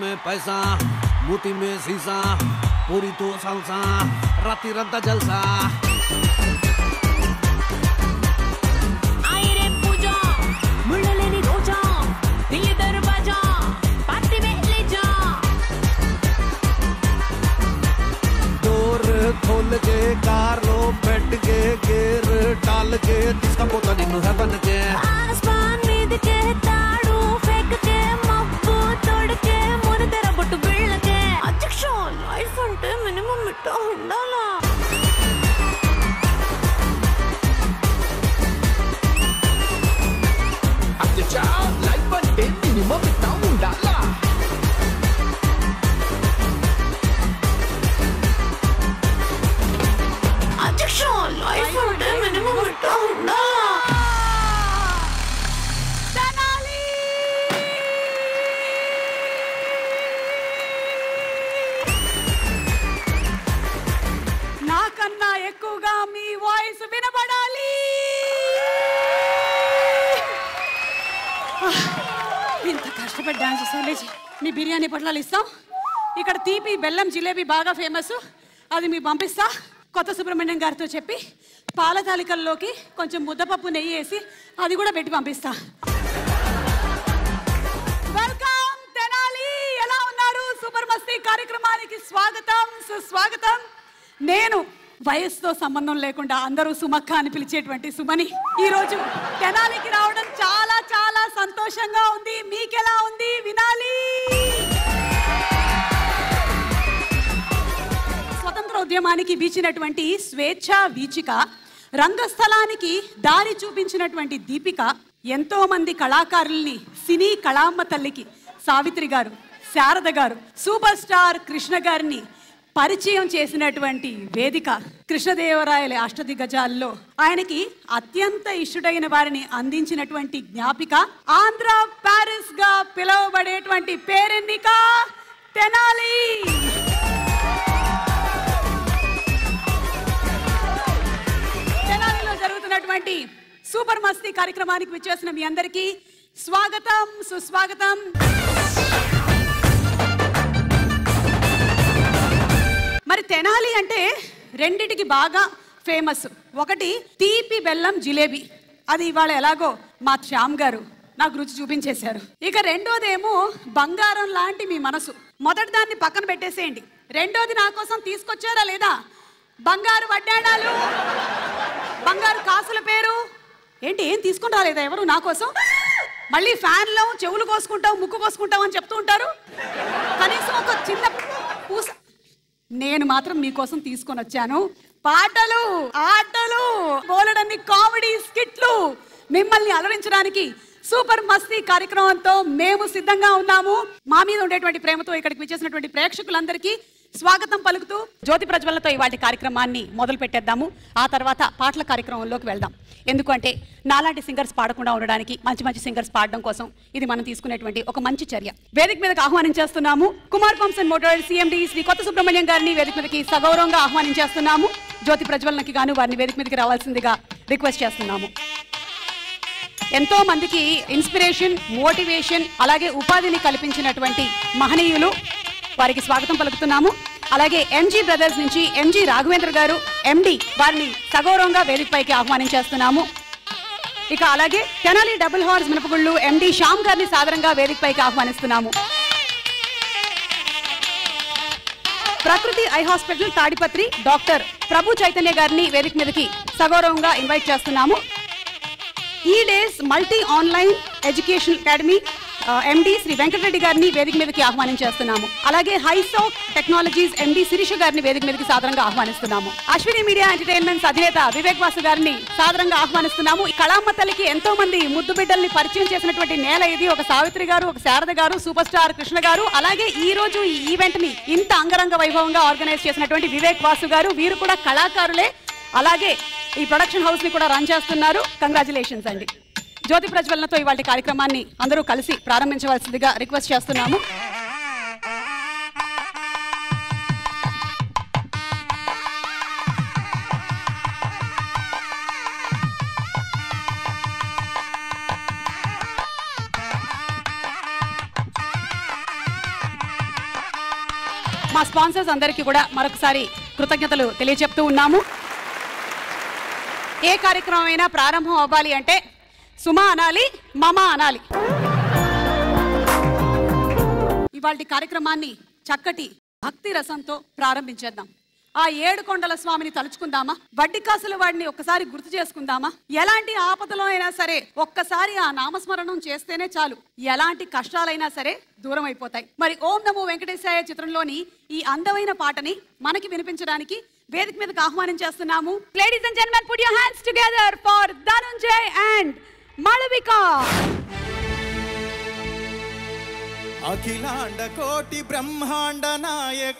में पैसा मूती में शीशा पूरी तो salsa राती रंता जलसा आयरे पूजा मुळलेली रोजा दिल दरवाजा पाती वेले जा डोर खोल के कार लो बैठ के गेर डाल के जिसका पोता निन्नु है बन के ఆస్మాన్ మీదకే తాడు ఫెక్కే మబ్బు తొడకే మున తెర బొట్టు బిళ్ళకే అధ్యక్ష లైఫ్ అంటే మినిమం ఇట్టా ఉండాలా అత్యచా లైఫ్ అంటే మినిమం ఇట్లా ఉండాలా అధ్యక్ష లైఫ్ అంటే మినిమం ఇట్టా ఉండాలా నాకన్నా ఎక్కువగా మీ వాయిస్ వినబడాలి ఇంత కష్టపడి డాన్స్ చేసాలేజీ మీ బిర్యానీ పొట్లాలు ఇస్తాం ఇక్కడ తీపి బెల్లం జిలేబీ బాగా ఫేమస్ అది మీకు పంపిస్తా కొత్త సుబ్రహ్మణ్యం గారితో చెప్పి పాల తాలికల్లోకి కొంచెం ముద్దపప్పు నెయ్యి వేసి అది కూడా పెట్టి పంపిస్తా వెల్కమ్ తెనాలి ఎలా ఉన్నారు సూపర్ మస్తీ కార్యక్రమానికి స్వాగతం సుస్వాగతం నేను వయస్సుతో సంబంధం లేకుండా అందరూ సుమక్క అని పిలిచేటువంటి సుమని ఈ రోజు తెనాలికి రావడం చాలా చాలా సంతోషంగా ఉంది మీకెలా ఉంది వినాలి స్వతంత్ర ఉద్యమానికి వీచినటువంటి స్వేచ్ఛ వీచిక రంగస్థలానికి దారి చూపించినటువంటి దీపిక ఎంతో మంది కళాకారుల్ని సినీ కళామ్మ తల్లికి సావిత్రి గారు శారద గారు సూపర్ స్టార్ కృష్ణ గారిని పరిచయం చేసినటువంటి వేదిక కృష్ణదేవరాయల అష్టదిగ్గజాల్లో ఆయనకి అత్యంత ఇష్టడైన వారిని అందించినటువంటి జ్ఞాపిక ఆంధ్ర ప్యారిస్ గా పిలువబడేటువంటి పేరెన్నిక తెనాలి తెనాలిలో జరుగుతున్నటువంటి సూపర్ మస్తీ కార్యక్రమానికి విచ్చేసిన మీ అందరికీ స్వాగతం సుస్వాగతం మరి తెనాలి అంటే రెండిటికి బాగా ఫేమస్ ఒకటి తీపి బెల్లం జిలేబీ అది ఇవాళ ఎలాగో మా శ్యామ్ గారు నాకు రుచి చూపించేశారు ఇక రెండోదేమో బంగారం లాంటి మీ మనసు మొదటి దాన్ని పక్కన పెట్టేసేయండి రెండోది నా కోసం తీసుకొచ్చారా లేదా బంగారు వడ్డాణాలు బంగారు కాసుల పేరు ఏంటి ఏం తీసుకుని రాలేదా ఎవరు నా కోసం మళ్ళీ ఫ్యాన్లో చెవులు కోసుకుంటావు ముక్కు కోసుకుంటావు అని చెప్తూ ఉంటారు కనీసం ఒక చిన్న పూస నేను మాత్రం మీకోసం తీసుకొని వచ్చాను పాటలు ఆటలు బోలెడన్ని కామెడీ స్కిట్లు మిమ్మల్ని అలరించడానికి సూపర్ మస్తీ కార్యక్రమంతో మేము సిద్ధంగా ఉన్నాము మా మీద ఉండేటువంటి ప్రేమతో ఇక్కడికి విచ్చేసినటువంటి ప్రేక్షకులందరికీ స్వాగతం పలుకుతూ జ్యోతి ప్రజ్వలతో ఇవాటి కార్యక్రమాన్ని మొదలు పెట్టేద్దాము ఆ తర్వాత పాటల కార్యక్రమంలోకి వెళ్దాం ఎందుకంటే నాలాంటి సింగర్స్ పాడకుండా ఉండడానికి మంచి మంచి సింగర్స్ పాడడం కోసం ఇది మనం తీసుకునేటువంటి ఒక మంచి చర్య వేదిక మీదకి ఆహ్వానించేస్తున్నాము Kumar pumps and motor CMD Shri Kotha Subrahmanyam గారిని వేదిక మీదకి సగౌరవంగా ఆహ్వానించేస్తున్నాము జ్యోతి ప్రజ్వలనకి గాను వారిని వేదిక మీదకి రావాల్సిందిగా రిక్వెస్ట్ చేస్తున్నాము ఎంతో మందికి ఇన్స్పిరేషన్ మోటివేషన్ అలాగే ఉపాధిని కల్పించినటువంటి మహనీయులు వారికి స్వాగతం పలుకుతున్నాము అలాగే ఎంజీ బ్రదర్స్ నుంచి ఎంజీ రాఘవేంద్ర గారు ఎండి వారిని సగౌరవంగా వేదికపైకి ఆహ్వానించేస్తున్నాము ఇక అలాగే తెనాలి డబుల్ హార్స్ మినపగుళ్ళు ఎండి శ్యామ్ గారిని సాదరంగా వేదికపైకి ఆహ్వానిస్తున్నాము Prakruthi eye hospital Tadipatri doctor Prabhu Chaitanya గారిని వేదిక మీదకి సగౌరవంగా ఇన్వైట్ చేస్తున్నాము ఈ days multi online education academy MD Shri Venkatareddy గారిని వేదిక మీదకి ఆహ్వానించేస్తున్నాము అలాగే హైసోక్ టెక్నాలజీస్ ఎండి శిరీష గారిని వేదిక మీదకి సాదరంగా ఆహ్వానిస్తున్నాము అశ్విని మీడియా ఎంటర్టైన్మెంట్స్ అధినేత వివేక్ వాసు గారిని సాదరంగా ఆహ్వానిస్తున్నాము ఈ కళామ్మ తల్లికి ఎంతో మంది ముద్దు బిడ్డల్ని పరిచయం చేసినటువంటి నేల ఇది ఒక సావిత్రి గారు ఒక శారద గారు సూపర్ స్టార్ కృష్ణ గారు అలాగే ఈ రోజు ఈ ఈవెంట్ ని ఇంత అంగరంగ వైభవంగా ఆర్గనైజ్ చేసినటువంటి వివేక్ వాసు గారు వీరు కూడా కళాకారులే అలాగే ఈ ప్రొడక్షన్ హౌస్ ని కూడా రన్ చేస్తున్నారు కంగ్రాచులేషన్స్ అండి జ్యోతి ప్రజ్వలనతో ఇవాళ కార్యక్రమాన్ని అందరూ కలిసి ప్రారంభించవలసిందిగా రిక్వెస్ట్ చేస్తున్నాము మా స్పాన్సర్స్ అందరికీ కూడా మరొకసారి కృతజ్ఞతలు తెలియజెప్తూ ఉన్నాము ఏ కార్యక్రమం అయినా ప్రారంభం అవ్వాలి అంటే సుమ అనాలి మమ అనాలి ఇవాళ కార్యక్రమాన్ని చక్కటి భక్తి రసంతో ప్రారంభించేద్దాం ఆ ఏడు కొండల స్వామిని తలుచుకుందామా వడ్డీ కాసుల వాడిని ఒక్కసారి గుర్తు చేసుకుందామా ఎలాంటి ఆపదలో అయినా సరే ఒక్కసారి ఆ నామస్మరణం చేస్తేనే చాలు ఎలాంటి కష్టాలైనా సరే దూరం అయిపోతాయి మరి ఓం నమో వెంకటేశాయ చిత్రంలోని ఈ అందమైన పాటని మనకి వినిపించడానికి వేదిక మీదకి ఆహ్వానం చేస్తున్నాము ladies and gentlemen put your hands together for Dhanunjay and Malavika అఖిలాండ కోటి బ్రహ్మాండ నాయక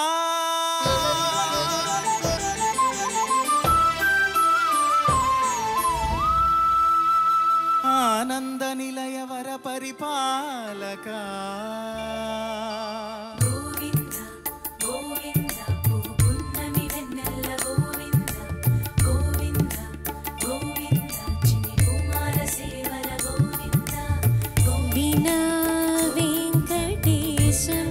ఆనంద నిలయ వర పరిపాలక గోవింద గోవింద పున్నమి వెన్నెల గోవింద గోవింద గోవింద చిన్ని కుమార సేవల గోవింద గోవింద వెంకటేశం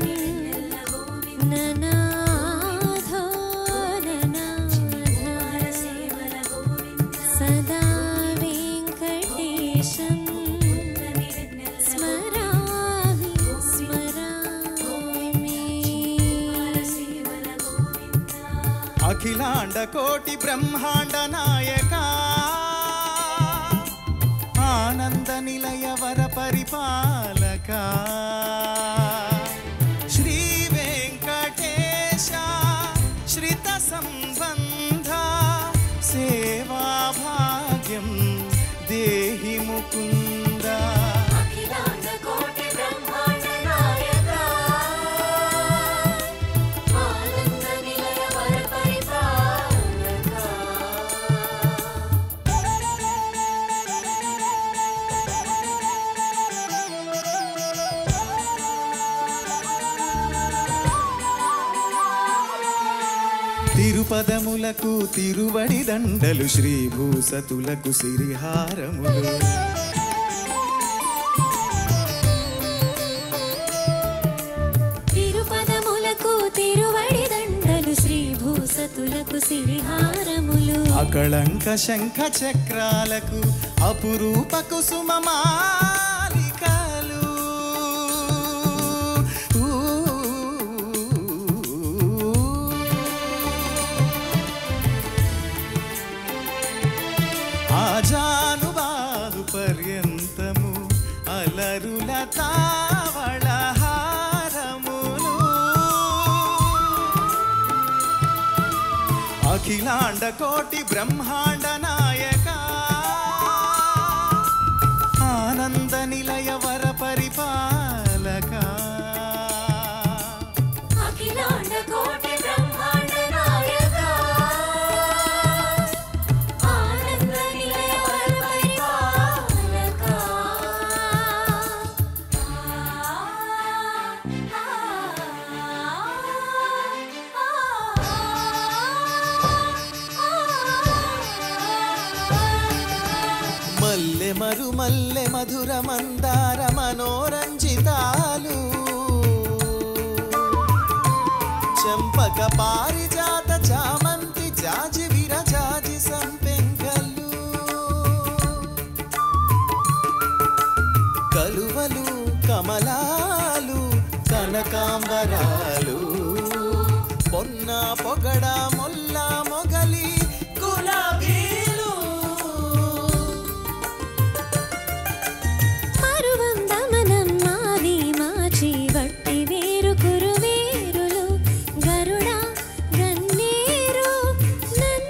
ననాథో ననాథ సేవల గోవింద సదా వెంకటేశం స్మరామి స్మరామి సేవల గోవింద అఖిలాండ కోటి బ్రహ్మాండ నాయక ఆనంద నిలయ వర పరిపాలక శ్రీ వెంకటేశ శ్రిత సంబంధ సేవా భాగ్యం దేహి ముకుంద అఖిలాండ కోటి బ్రహ్మాండ నాయక ఆనంద నిలయ వర పరిపాలక తిరుపదములకు తిరువడి దండలు శ్రీభూసతులకు సిరిహారములు తిరుపదములకు తిరువడి దండలు శ్రీ భూసతులకు సిరిహారములు అకళంక శంఖ చక్రాలకు అపురూప కుసుమ మాలికలు ఊ. ఆజానుబాహు పర్యంతము అలరుల తావళ హారములు అఖిలాండ కోటి బ్రహ్మాండ నాయక ఆనంద నిలయ వర పరిపాలక అఖిలాండ కోటి బ్రహ్మాండ నాయక ఆనంద నిలయ వర పరిపాలక మల్లె మరు మల్లె మధుర మందార మనోరంజితాలు చెంపక పారిజాత చామంతి జాజి విరజాజి సంపెంగలు కలువలు కమలాలు కనకాంబరాలు పొన్న పొగడ మొల్ల మొగలి గులాబీలు మరువందమనం మాది మాచి వట్టి వేరు కురు వేరులు గరుడ గన్నేరు నన్నేరు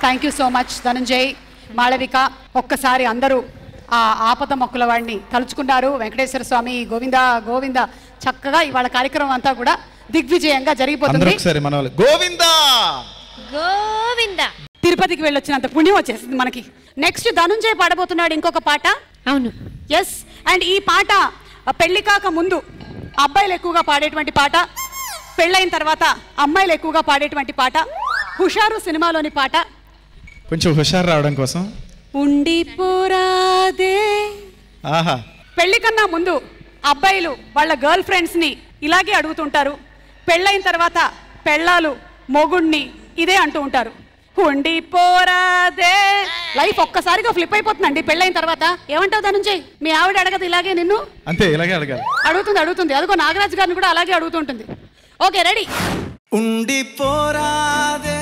thank you so much Dhananjay Malavika ఒక్కసారి అందరూ ఆ ఆపద మొక్కుల వాడిని తలుచుకున్నారు వెంకటేశ్వర స్వామి గోవింద గోవింద చక్కగా ఇవాళ కార్యక్రమం అంతా కూడా దిగ్విజయంగా అందరూ జరిగిపోతుంది ఒకసారి మన వాళ్ళు గోవిందా గోవింద తిరుపతికి వెళ్ళొచ్చినంత పుణ్యం వచ్చేసింది మనకి నెక్స్ట్ ధనుంజయ్ పాడబోతున్నాడు ఇంకొక పాట అవును ఎస్ అండ్ ఈ పాట ఆ, పెళ్లి కాక ముందు అబ్బాయిలు ఎక్కువగా పాడేటువంటి పాట పెళ్ళైన తర్వాత అమ్మాయిలు ఎక్కువగా పాడేటువంటి పాట హుషారు సినిమాలోని పాట కొంచెం హుషారు రావడం కోసం ఉండిపోరాదే ఆహా పెళ్లి కన్నా ముందు అబ్బాయిలు వాళ్ళ గర్ల్ ఫ్రెండ్స్ని ఇలాగే అడుగుతుంటారు పెళ్ళైన తర్వాత పెళ్ళాలు మొగుణ్ణి ఇదే అంటూ ఉంటారు ఉండిపోరాదే లైఫ్ ఒక్కసారిగా ఫ్లిప్ అయిపోతుందండి పెళ్ళైన తర్వాత ఏమంటావు ధనుంజయ్ మీ ఆవిడ అడగదు ఇలాగే నిన్ను అంతే ఇలాగే అడగాలి అడుగుతుంది అడుగుతుంది అదిగో నాగరాజు గారిని కూడా అలాగే అడుగుతుంటుంది ఓకే రెడీ ఉండిపోరాదే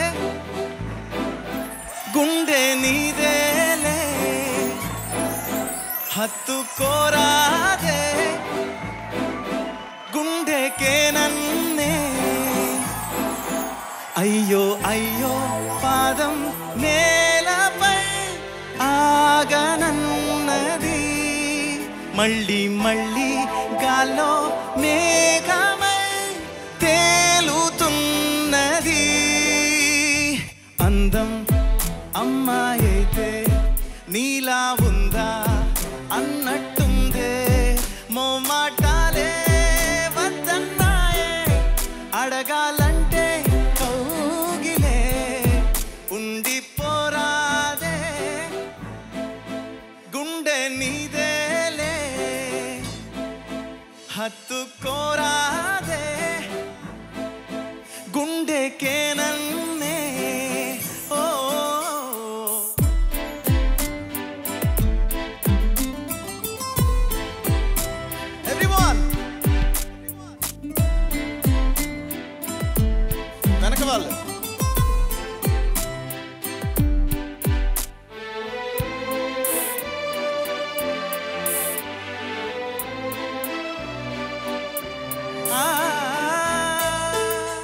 గుండె నీదేలే హత్తుకోరాదే గుండెకే నన్నే అయ్యో అయ్యో పాదం నేలపై ఆగనన్నది మళ్ళీ మళ్ళీ గాల్లో మేఘమై తేలుతున్నది అందం అమ్మాయైతే నీలా ఉందా అన్నట్టుందే మోమాటాలే వద్దన్నాయే అడగాలంటే కౌగిలే ఉండిపోరాదే గుండె నీదేలే హత్తుకోరాదే గుండెకే నన్నే ఓ ఎవ్రీవన్ వెనక వాళ్ళు ఆ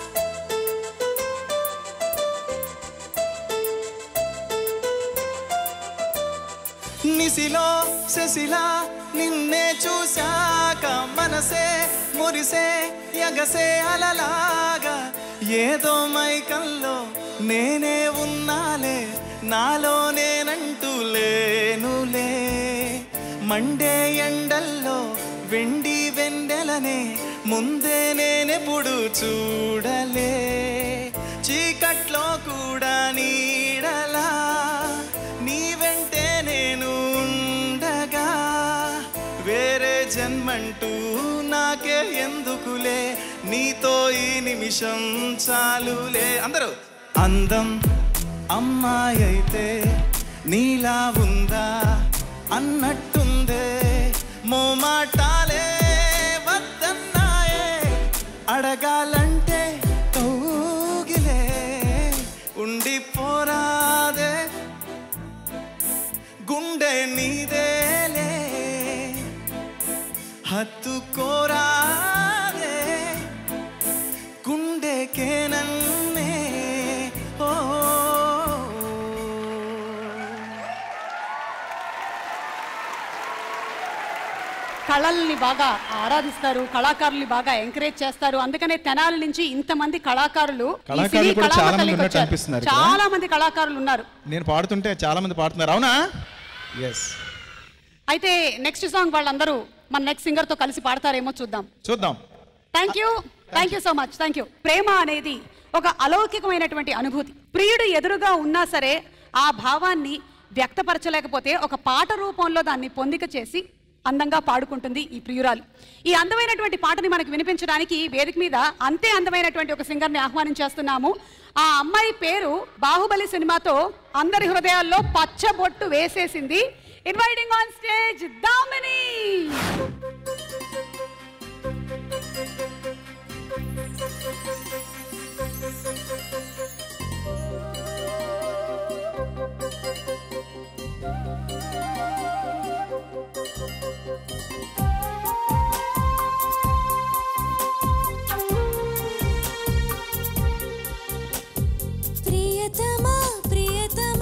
నిసిలో శశిలా నిన్నే చూశాక మనసే మురిసే ఎగసే అలలాగా ఏదో మైకంలో నేనే ఉన్నాలే నాలో నేనంటూ లేనులే మండే ఎండల్లో వెండి వెండెలనే ముందే నేనెప్పుడు చూడలే చీకట్లో కూడా నీడలా నీ వెంటే నేను ఉండగా వేరే జన్మంటూ నాకే ఎందుకులే నీతో ఈ నిమిషం చాలులే అందరూ అందం అమ్మాయి అయితే నీలా ఉందా అన్నట్టుందే మోమాటాలే వద్దన్నాయే అడగాలంటే కౌగిలే ఉండిపోరాదే గుండె నీదేలే హత్తుకోరాదే గుండెకే నన్నే ఓ కళల్ని బాగా ఆరాధిస్తారు కళాకారుల్ని బాగా ఎంకరేజ్ చేస్తారు అందుకనే తెనాలి నుంచి ఇంతమంది కళాకారులు ఈ కళాకారులు సినీ కూడా చాలా మంది కళామండలికి ఉన్నట్టు వచ్చారు. అనిపిస్తున్నారు కదా? చాలా మంది కళాకారులు ఉన్నారు నేను పాడుతుంటే చాలా మంది పాడుతున్నారు అవునా ఎస్ అయితే నెక్స్ట్ సాంగ్ వాళ్ళందరూ మన నెక్స్ట్ సింగర్ తో కలిసి పాడతారేమో చూద్దాం చూద్దాం thank you thank you so much thank you ప్రేమ అనేది ఒక అలౌకికమైనటువంటి అనుభూతి ప్రియుడు ఎదురుగా ఉన్నా సరే ఆ భావాన్ని వ్యక్తపరచలేకపోతే ఒక పాట రూపంలో దాన్ని పొందిక చేసి అందంగా పాడుకుంటుంది ఈ ప్రియురాలు ఈ అందమైనటువంటి పాటని మనకు వినిపించడానికి వేదిక మీద అంతే అందమైనటువంటి ఒక సింగర్ని ఆహ్వానించేస్తున్నాము ఆ అమ్మాయి పేరు బాహుబలి సినిమాతో అందరి హృదయాల్లో పచ్చబొట్టు వేసేసింది ఇన్వైటింగ్ ఆన్ స్టేజ్ దామిని ప్రియతమా ప్రియతమా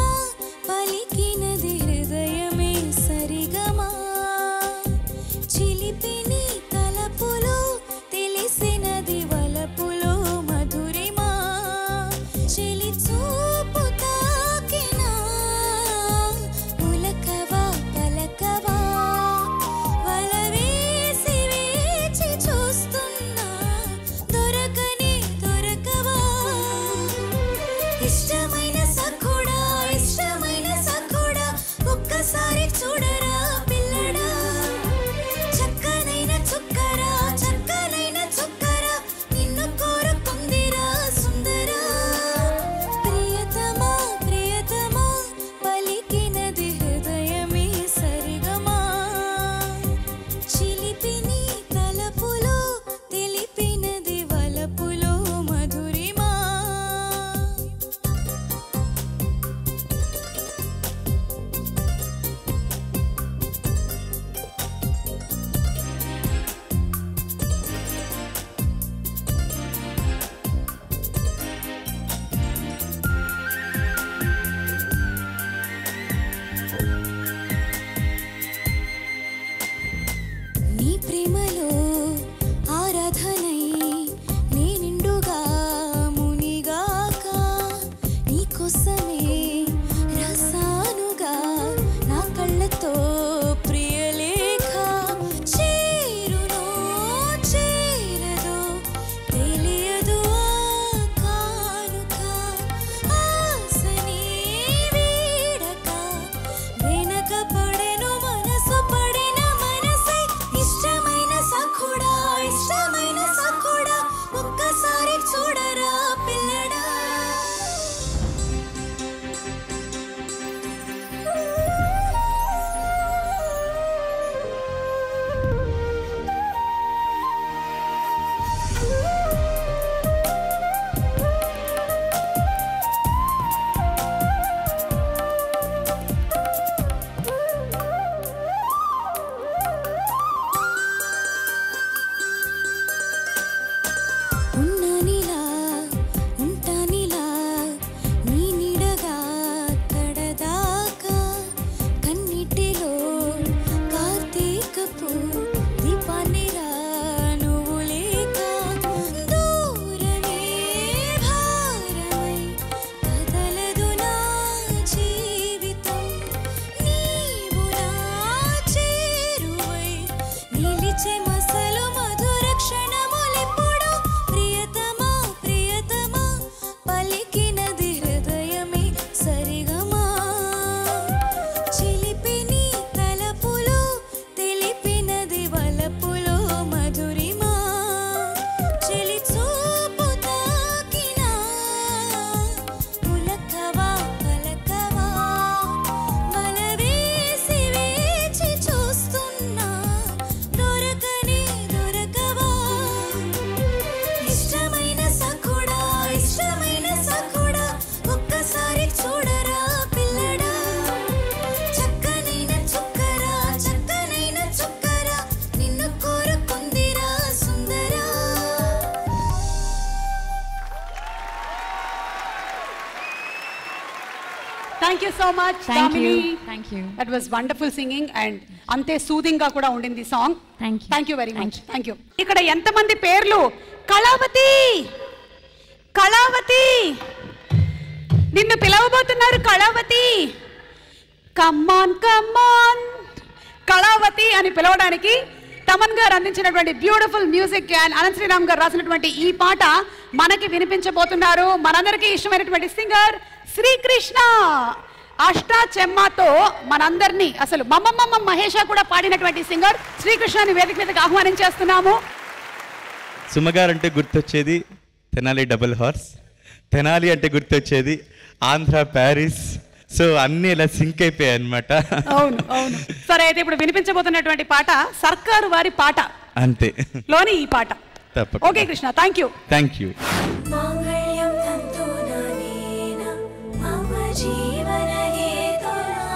thank you so much Thank you. Thank you. That was wonderful singing and అంతే సూదింగ్ గా కూడా ఉండింది song Thank you. Thank you very Thank much thank you ఇక్కడ ఎంతమంది పేర్లు కళావతి కళావతి నిన్ను పిలవబోతున్నారు కళావతి కమ్మాన్ కమ్మాన్ కళావతి అని పిలవడానికి తమన్ గారు అందించినటువంటి beautiful music and Ananth Sriram garu రాసినటువంటి ఈ పాట మనకి వినిపించబోతున్నారు మనందరికీ ఇష్టమైనటువంటి సింగర్ శ్రీకృష్ణ అష్టా చెమ్మతో మనందరినీ అసలు మమ్మమ్మ మహేష కూడా పాడినటువంటి సింగర్ శ్రీకృష్ణని వేదిక మీదకి ఆహ్వానించేస్తున్నాము సుమగారు అంటే గుర్తొచ్చేది తెనాలి డబుల్ హార్స్ తెనాలి అంటే గుర్తొచ్చేది ఆంధ్ర ప్యారిస్ సో అన్నీ ఇలా సింక్ అయిపోయాయి అనమాట అవును అవును సరే అయితే ఇప్పుడు వినిపించబోతున్నటువంటి పాట సర్కారు వారి పాట అంతే లోని ఈ పాట తప్పకుండా. Okay Krishna thank you thank you माङ्गल्यं तन्तुनानेन मम जीवनहेतुना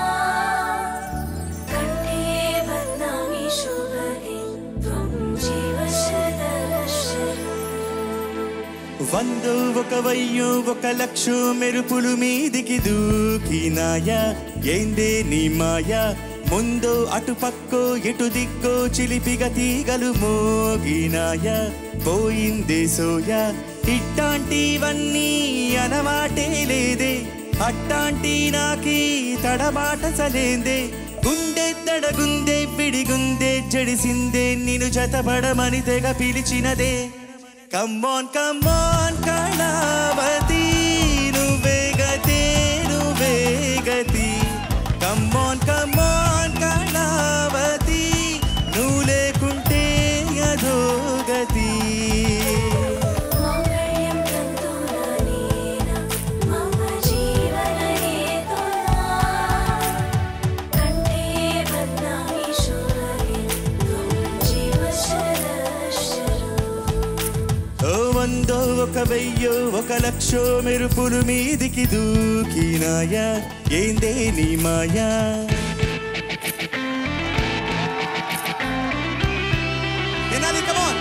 कण्ठे बध्नामि शुभगे त्वं जीव शरशरम् వందో ఒక వయ్యో ఒక లక్షో మెరుపులు మీదికి దూకినాయా ఏందే నీ మాయా ముందో అటు పక్కో ఎటు దిక్కో చిలిపిగా తీగలు మోగినాయా పోయిందే సోయా ఇట్టాంటివన్నీ అనమాటే లేదే అట్టాంటి నాకి తడమాట సలేందే గుండె దడగుందే విడిగుందే జడిసిందే నిన్ను జతపడమని తెగ పిలిచినదే కమ్మోన్ కమ్మోన్ కళావతి నువ్వే గతే నువ్వే గతి కమ్మోన్ కమ్మోన్ కళావతి నువ్వు లేకుంటే అదో గతి माङ्गल्यं तन्तुनानेन मम जीवनहेतुना कण्ठे बध्नामि शुभगे त्वं जीव शरशरम् ఓ వందో ఒక వెయ్యో ఒక లక్షో మెరుపులు మీదికి దూకినాయా ఏందే నీ మాయా వినాలి కమోన్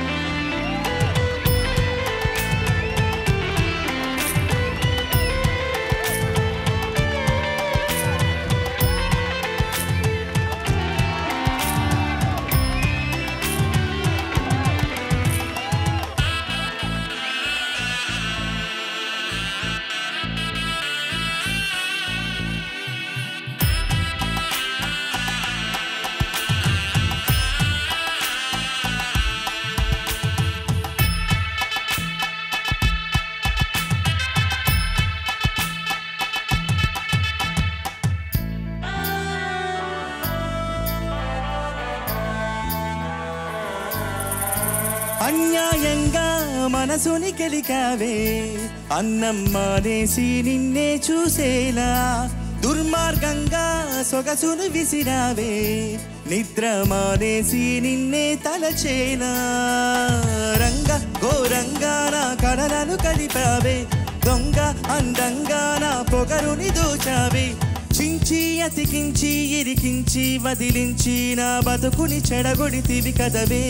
అన్యాయంగా మనసుని గెలికావే అన్నం మానేసి నిన్నే చూసేలా దుర్మార్గంగా సొగసును విసిరావే నిద్ర మానేసి నిన్నే తలచేలా రంగ ఘోరంగా నా కడలను కలిపావే దొంగ అందంగా నా పొగరుని దోచావే చించి అతికించి ఇరికించి వదిలించి నా బతుకుని చెడగొడితివి కదవే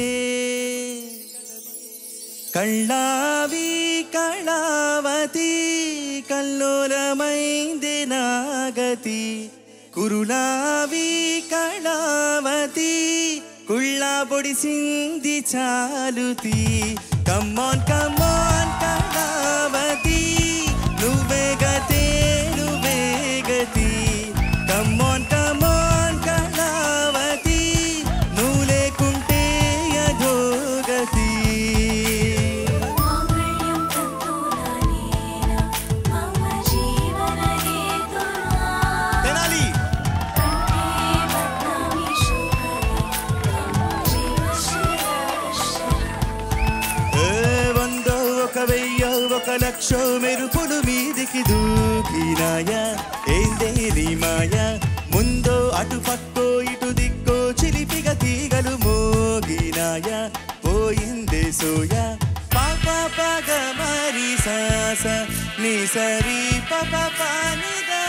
కళ్ళావి కళావతి కల్లోలమైంది నాగతి కురులావి కళావతి కుళ్ళా పొడిసింది చాలుతి కమ్మాన్ కమ్మాన్ కళావతి నువ్వే గతే నువ్వే గతి కమ్మాన్ కమ్మాన్ కళావతి నువ్వు లేకుంటే అధోగతి माङ्गल्यं तन्तुनानेन मम जीवनहेतुना తెనాలి कण्ठे बध्नामि शुभगे त्वं जीव शरशरम् ఏ వందో ఒక వెయ్యో ఒక లక్షో మెరుపులు మీదికి దూకినాయా ఏందే నీ మాయా ముందో అటు పక్కో ఇటు దిక్కో చిలిపిగా తీగలు మోగినాయా పోయిందే సోయా పాప పగ మరి సాస నీ సరి పప పానిదా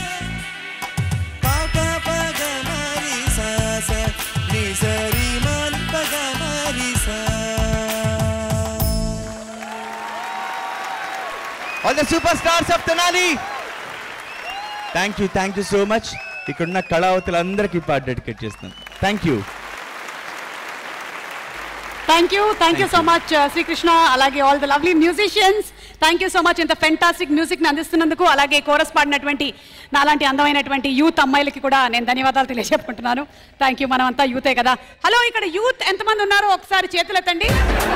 పాప పగ మరి సాస నీ సరి మాని పగ మరి సా all the superstars of Tenali thank you thank you so much ఇక్కడున్న కళావతులందరికీ పాట డెడికేట్ చేస్తున్నాను thank you thank you thank you so much Srikrishna అలాగే all the lovely musicians thank you so much ఇంత ఫెంటాస్టిక్ మ్యూజిక్ ని అందిస్తున్నందుకు అలాగే కోరస్ పాడినటువంటి నాలాంటి అందమైనటువంటి యూత్ అమ్మాయిలకి కూడా నేను ధన్యవాదాలు తెలియజెప్పుకుంటున్నాను థ్యాంక్ యూ మనం అంతా యూతే కదా హలో ఇక్కడ యూత్ ఎంతమంది ఉన్నారో ఒకసారి చేతులు ఎత్తండి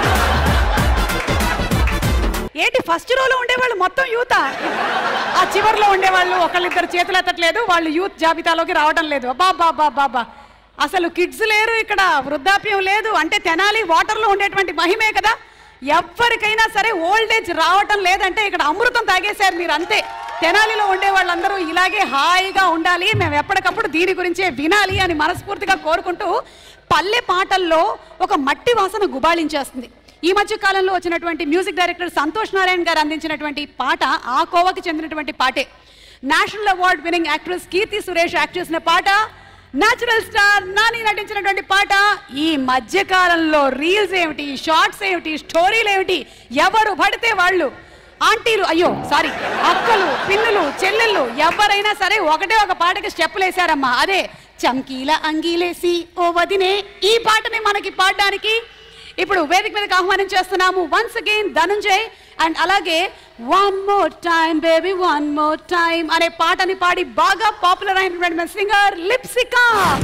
ఏంటి ఫస్ట్ రోలో ఉండేవాళ్ళు మొత్తం యూత ఆ చివరిలో ఉండేవాళ్ళు ఒకళ్ళిద్దరు చేతులు ఎత్తట్లేదు వాళ్ళు యూత్ జాబితాలోకి రావడం లేదు బాబా బాబా బాబా అసలు కిడ్స్ లేరు ఇక్కడ వృద్ధాప్యం లేదు అంటే తెనాలి వాటర్లో ఉండేటువంటి మహిమే కదా ఎవరికైనా సరే ఓల్డ్ ఏజ్ రావటం లేదంటే ఇక్కడ అమృతం తాగేశారు మీరు అంతే తెనాలిలో ఉండే వాళ్ళందరూ ఇలాగే హాయిగా ఉండాలి మేము ఎప్పటికప్పుడు దీని గురించే వినాలి అని మనస్ఫూర్తిగా కోరుకుంటూ పల్లె పాటల్లో ఒక మట్టి వాసన గుబాళించేస్తుంది ఈ మధ్య కాలంలో వచ్చినటువంటి మ్యూజిక్ డైరెక్టర్ సంతోష్ నారాయణ గారు అందించినటువంటి పాట ఆ కోవకి చెందినటువంటి పాటే national award winning actress Keerthy Suresh act చేసిన పాట నేచురల్ స్టార్ నాని నటించినటువంటి పాట ఈ మధ్య కాలంలో రీల్స్ ఏమిటి షార్ట్స్ ఏమిటి స్టోరీలు ఏమిటి ఎవరు పడితే వాళ్ళు ఆంటీలు అయ్యో సారీ అక్కలు పిన్నులు చెల్లెళ్ళు ఎవరైనా సరే ఒకటే ఒక పాటకి స్టెప్పులు వేశారమ్మా అదే చంకీల అంగీలేసి ఓ వదినే ఈ పాటని మనకి పాడడానికి ఇప్పుడు వేదిక మీదకి ఆహ్వానం చేస్తున్నాము వన్స్ అగైన్ ధనుంజయ్ అండ్ అలాగే one more time baby one more time అనే పాటని పాడి బాగా పాపులర్ అయినటువంటి సింగర్ లిప్సికా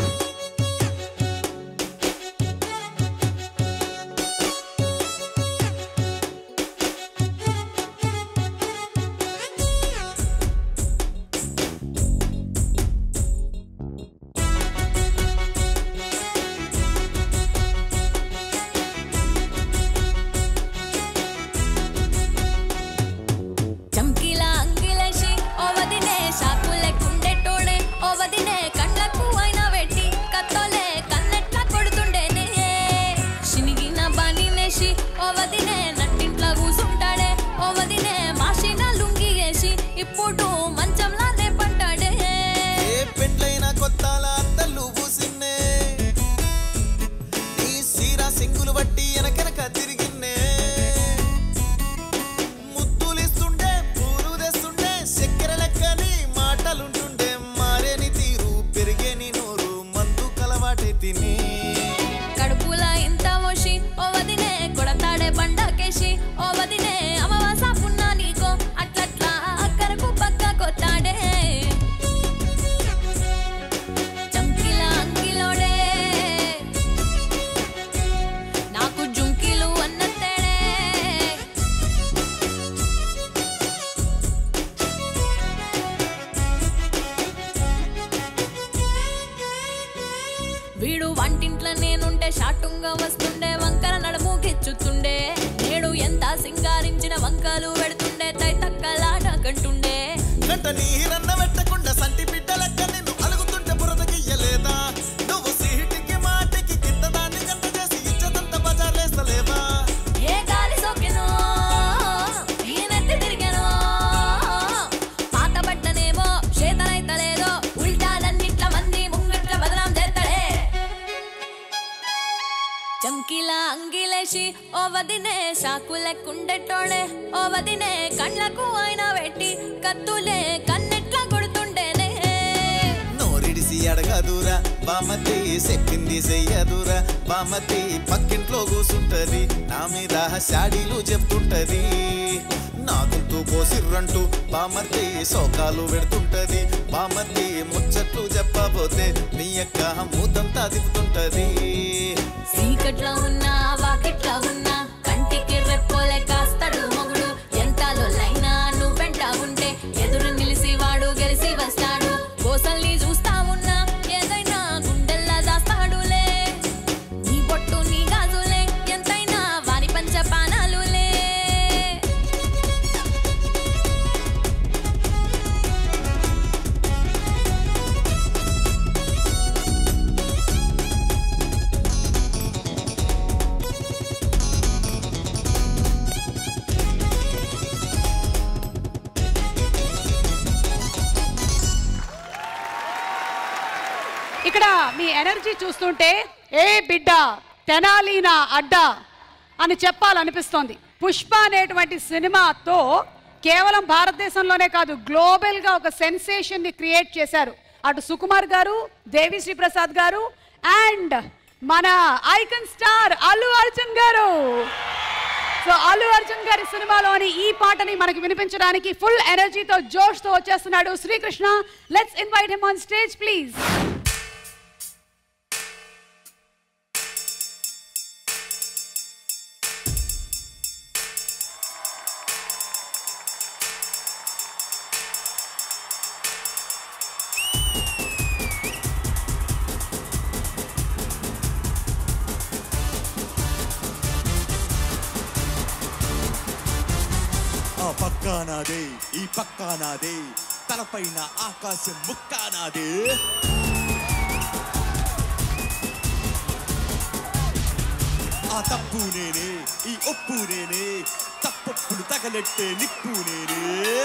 చంకీలా అంగిలేసి ఓ వదినే సాకులే కుండెటోడే ఓ వదినే కళ్ళకు అయిన వెట్టి కత్తోలే కన్నెట్ల కొడుతుండేనే శినిగిన బానినేసి ఓ వదినే నట్టింట్ల కూసుంటాడే ఓ వదినే మాసిన లుంగి వేసి ఇప్పుడు మంచంలానే పంటాడే ఏ పెండ్లైన కొత్తాల అత్తలు పూసిన్నే నీ సీరా సింగులు బట్టి వెనకెనక తిరిగిన్నే ముద్దులిస్తుండే పూలు తెస్తుండే చక్కెర లెక్కని మాటలుంటుండే మారేని తీరు పెరిగేని నోరు మందు కలవాటే తిని కడుపుల ఇంత మోసి ఓ వదినే కొడతాడే బండకేసి ఓ వదినే అమావాస పున్నా నీకో అట్లట్లా అక్కరకు పక్క కొత్తాడే చంకిల అంకిలోడే నాకు జుంకిలు అన్నత్తేడే వీడు వంటింట్లో నేనుంటే షాటుంగా వస్తుండే వంకర నడుము గిచ్చుతుండే నేడు ఎంత సింగారించిన వంకలు పెడుతుండే తై తక్కలాట కంటుండే గంట నీరన్న పెట్టకుండా సంటి బిడ్డ లెక్క నిన్ను అలుగుతుంటే బురద గియ్యలేదా నువ్వు సీటికి మాటికి కింద దాన్ని గంట చేసి ఇచ్చదంత బజార్లేస్తలేవా ఏ గాలి సోకెనో ఈయనెత్తి తిరిగెనో పాత బట్టనేమో చేతనైతలేదో ఉల్టాలన్నిట్ల మంది ముంగట్ల బదనాం చేస్తాడే చంకిల అంగిలేసి ఓ వదినే సాకులే కుండెట్టోడే ఓ వదినే కళ్ళకు అయిన పెట్టి కత్తులే కన్నెట్ల కొడుతుండేనే నోరిడిసి అడగదురా బామతి చెప్పింది చెయ్యదురా బామతి పక్కింట్లో కూసుంటది నా మీద శాడీలు చెప్తుంటది నా గుంతు పోసిర్రంటూ బామర్తి సోకాలు పెడుతుంటది బామర్తి ముచ్చట్లు చెప్పబోతే నీ యొక్క మూతంతా తిప్పుతుంటది సీకట్ల ఉన్నా వాకిట్ల ఉన్నా కంటికి రెప్పోలే కాస్తాడు మొగుడు ఎంతలో లైనా నువ్వెంట ఉంటే ఎదురు నిలిసి వాడు గెలిసి వస్తాడు కోసల్ని చూస్తా ఉన్నా ఏదైనా గుండెల్లా దాస్తాడులే నీ పొట్టు నీ గాజులే ఎంతైనా వాని పంచ పానాలులే ఇక్కడ మీ ఎనర్జీ చూస్తుంటే ఏ బిడ్డ తెనాలి నా అడ్డా అని చెప్పాలనిపిస్తోంది పుష్ప అనేటువంటి సినిమాతో కేవలం భారతదేశంలోనే కాదు గ్లోబల్ గా ఒక సెన్సేషన్ ని క్రియేట్ చేశారు అటు సుకుమార్ గారు దేవిశ్రీ ప్రసాద్ గారు అండ్ మన ఐకన్ స్టార్ అల్లు అర్జున్ గారు సో అల్లు అర్జున్ గారి సినిమాలోని ఈ పాటని మనకి వినిపించడానికి ఫుల్ ఎనర్జీతో జోష్ తో వచ్చేస్తున్నాడు Srikrishna let's invite him on stage please ఆ పక్కా నాదే ఈ పక్కా నాదే తలపైన ఆకాశం ముక్కా నాదే ఆ తప్పు నేనే ఈ ఒప్పు నేనే తప్పప్పులు తగలెట్టే నిప్పు నేనే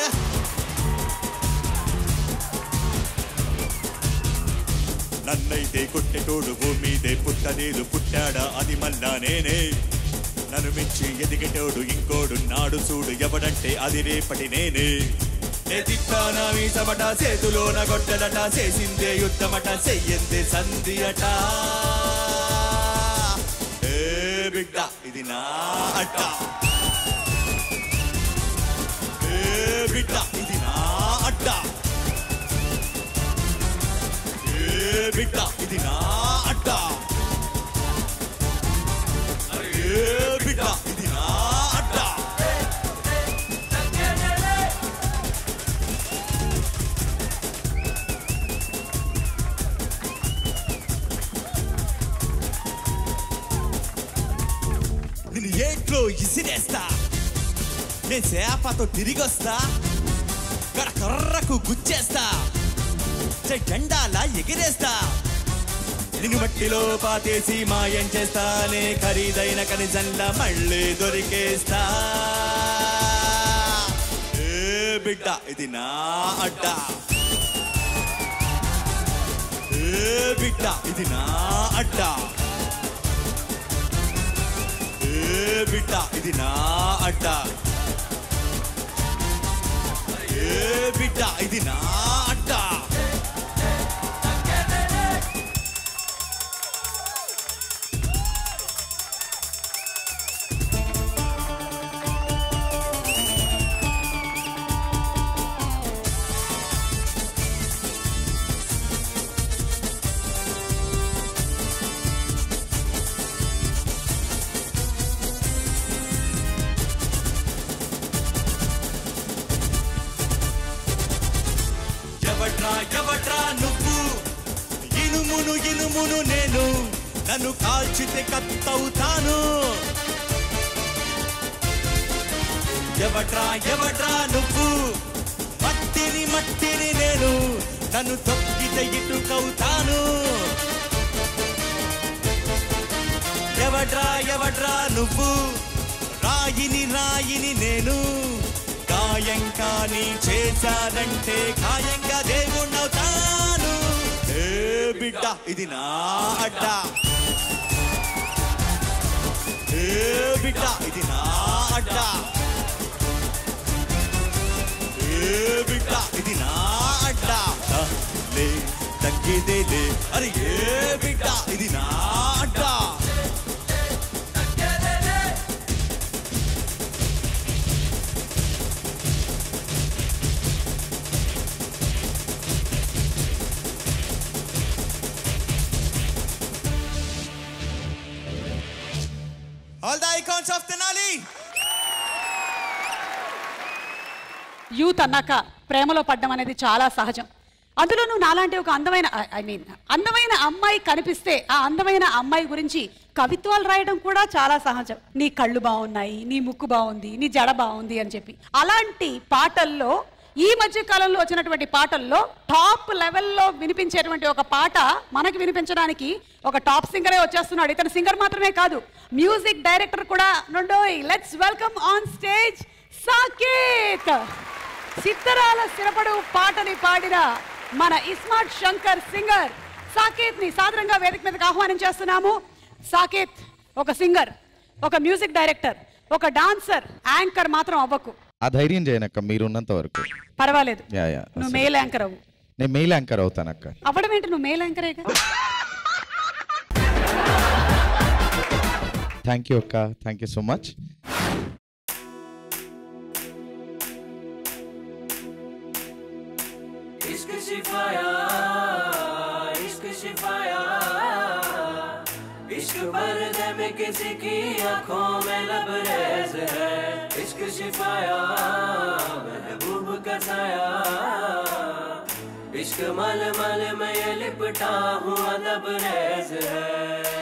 నన్నైతే కొట్టెటోడు భూమిదే పుట్టలేదు పుట్టాడా అది మళ్ళా నేనే నన్ను మించి ఎదిగేటోడు ఇంకోడు నాడు చూడు ఎవడంటే అది రేపటి నేనే నే తిట్టానా వీసమట చేతిలోన గొడ్డలట చేసిందే యుద్ధమట చెయ్యందే సంధి అట ఏ బిడ్డ ఇది నా అట్ట ఏ బిడ్డ ఇది నా అడ్డ ఏ బిడ్డ ఇది నా అడ్డ ఏ బిడ్డ ఇది నా అడ్డ నిన్ను ఏట్లో ఇసిరేస్తా నేను చేపతో తిరిగొస్తా గడ కర్రకు గుచ్చేస్తా జెండాలా ఎగిరేస్తా నిన్ను మట్టిలో పాతేసి మాయం చేస్తానే ఖరీదైన కనిజంల మళ్ళీ దొరికేస్తా ఏ బిడ్డ ఇది నా అడ్డ ఏ బిడ్డ ఇది నా అడ్డ ఏ బిడ్డ ఇది నా అడ్డ ఏ బిడ్డ ఇది నా అడ్డ ఎవడ్రా ఎవడ్రా నువ్వు ఇనుమును ఇనుమును నేను నన్ను కాల్చితే కత్తవుతాను ఎవడ్రా ఎవడ్రా నువ్వు మట్టిని మట్టిని నేను నన్ను తొక్కితే ఇటుకవుతాను ఎవడ్రా ఎవడ్రా నువ్వు రాయిని రాయిని నేను గాయం కానీ చేశానంటే గాయంగా దేవుణ్ణవుతాను ఏ బిడ్డ ఇది నా అడ్డ ఏ బిడ్డ ఇది నా అడ్డ ఏ బిడ్డ ఇది నా అడ్డ లే తగ్గిదేలే అరే ఏ బిడ్డ ఇది నా అడ్డ All the icons of Tenali. Youth అన్నాక ప్రేమలో పడ్డం అనేది చాలా సహజం అందులోనూ నాలాంటి ఒక అందమైన ఐ మీన్ అందమైన అమ్మాయి కనిపిస్తే ఆ అందమైన అమ్మాయి గురించి కవిత్వాలు రాయడం కూడా చాలా సహజం నీ కళ్ళు బాగున్నాయి నీ ముక్కు బాగుంది నీ జడ బాగుంది అని చెప్పి అలాంటి పాటల్లో ఈ మధ్య కాలంలో వచ్చినటువంటి పాటల్లో టాప్ లెవెల్లో వినిపించేటువంటి ఒక పాట మనకి వినిపించడానికి ఒక టాప్ సింగరే వచ్చేస్తున్నాడు ఇతను సింగర్ మాత్రమే కాదు మ్యూజిక్ డైరెక్టర్ కూడా నుండోయ్ let's welcome on stage Saketh సిద్ధరాల స్థిరపడు పాటని పాడిన మన ఇస్మార్ట్ శంకర్ సింగర్ సాకేత్ ని సాదరంగా వేదిక మీదకి ఆహ్వానం చేస్తున్నాము సాకేత్ ఒక సింగర్ ఒక మ్యూజిక్ డైరెక్టర్ ఒక డాన్సర్ యాంకర్ మాత్రం అవ్వకు ఆ ధైర్యం చేయనక్క మీరున్నంత వరకు పర్వాలేదు యా యా నువ్వు మెయిల్ యాంకర్ అవ్వు నేను మెయిల్ యాంకర్ అవుతానక్క అవ్వడం ఏంటి నువ్వు మెయిల్ యాంకరే కదా థ్యాంక్ యూ అక్క థ్యాంక్ యూ సో మచ్ इश्क शिफाया इश्क शिफाया इश्क पर्दे में किसी की आंखों में लबरेज है इश्क शिफाया महबूब का साया इश्क मल मल में ये लिपटा हुआ लबरेज है